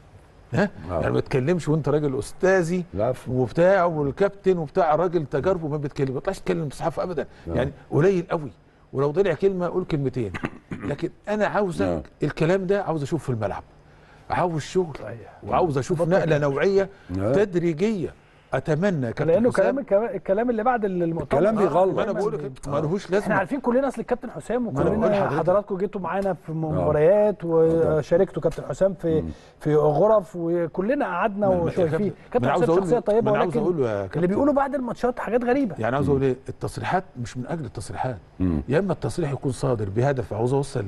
ها آه. يعني ما بتكلمش وانت راجل استاذي لا ف- وبتاع والكابتن وبتاع راجل تجاربه ما بيتكلم ما بيطلعش يتكلم صحافه ابدا آه. يعني قليل قوي ولو طلع كلمه قول كلمتين لكن انا عاوزك آه. الكلام ده عاوز اشوف في الملعب عاوز شغل صحيح. وعاوز اشوف بطل نقله كده. نوعيه آه. تدريجيه اتمنى يا كابتن لانه حسام كلام الكلام اللي بعد المؤتمر الكلام آه، بيغلط. ما انا دايماً بقول بي- لك ما لهوش احنا لازمه عارفين كلنا اصل الكابتن حسام أنا بقول وكلنا لحضرتك. حضراتكم جيتوا معانا في مباريات وشاركتوا كابتن حسام في في غرف وكلنا قعدنا ما- ما- وشوف فيه ما كابتن أنا عاوز حسام أقول- شخصيه طيبه ما أنا عاوز ولكن أقول له يا اللي كابتن. بيقولوا بعد الماتشات حاجات غريبه يعني عاوز اقول ايه التصريحات مش من اجل التصريحات مم. يا اما التصريح يكون صادر بهدف عاوز اوصل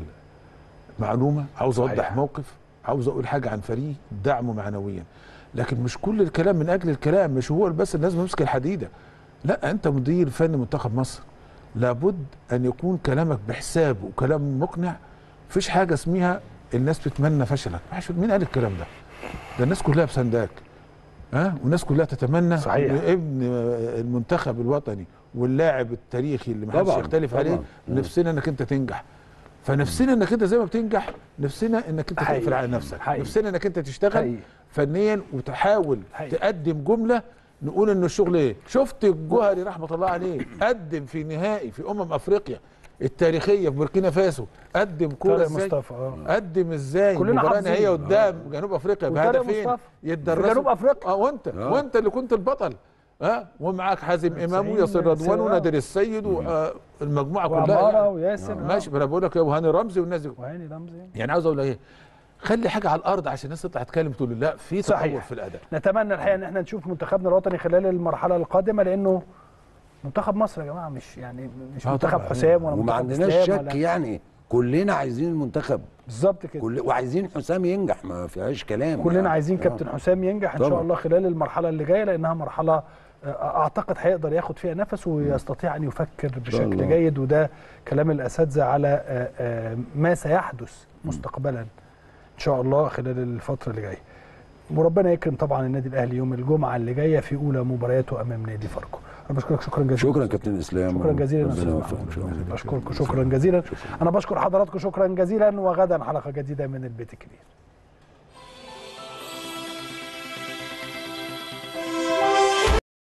معلومه عاوز اوضح صحيح. موقف عاوز اقول حاجه عن فريق دعمه معنويا لكن مش كل الكلام من اجل الكلام مش هو بس اللي لازم يمسك الحديده لا انت مدير فني منتخب مصر لابد ان يكون كلامك بحساب وكلام مقنع مفيش حاجه اسمها الناس بتتمنى فشلك مش- مين قال الكلام ده ده الناس كلها بسنداك ها والناس كلها تتمنى صحيح. إن ابن المنتخب الوطني واللاعب التاريخي اللي محدش طبعاً، يختلف عليه طبعاً. نفسنا انك انت تنجح فنفسنا انك انت زي ما بتنجح نفسنا انك انت حقيقي. تقفل على نفسك حقيقي. نفسنا انك انت تشتغل حقيقي. فنيا وتحاول حقيقي. تقدم جمله نقول ان الشغل ايه شفت الجوهري رحمه الله عليه قدم في نهائي في امم افريقيا التاريخيه في بوركينا فاسو قدم كوره طارق ازاي مصطفى اه قدم ازاي كلنا مباراه حافظين. نهائيه قدام جنوب افريقيا وطارق بهدفين مصطفى. يتدرسوا في جنوب أفريقيا. اه وانت آه. وانت اللي كنت البطل اه ومعاك حازم امام سعيد وياسر رضوان سعيد. ونادر السيد والمجموعه كلها وعماره يعني. وياسر آه، ماشي ما انا بقول لك يا ابو هاني رمزي والناس دي وهاني رمزي يعني عاوز اقول ايه خلي حاجه على الارض عشان الناس تطلع تتكلم تقول لا في تطور صحيح. في الاداء نتمنى الحقيقه ان احنا نشوف منتخبنا الوطني خلال المرحله القادمه لانه منتخب مصر يا جماعه مش يعني مش آه منتخب طبعاً. حسام ولا وما منتخب عندناش إسلام شك ولا- يعني كلنا عايزين المنتخب بالظبط كده كل وعايزين حسام ينجح ما فيهاش كلام كلنا يعني. عايزين آه. كابتن حسام ينجح ان شاء طبعاً. الله خلال المرحله اللي جايه لانها مرحله آه، اعتقد هيقدر ياخد فيها نفس ويستطيع ان يفكر بشكل الله. جيد وده كلام الاساتذه على آه، آه، ما سيحدث مستقبلا ان شاء الله خلال الفتره اللي جايه وربنا يكرم طبعا النادي الاهلي يوم الجمعه اللي جايه في اولى مبارياته امام نادي فاركو انا بشكرك شكرا جزيلا شكرا كابتن اسلام شكرا جزيلا ربنا أستاذ يوفقك. محمود. شكراً. بشكركم شكرا جزيلا انا بشكر حضراتكم شكرا جزيلا وغدا حلقه جديده من البيت الكبير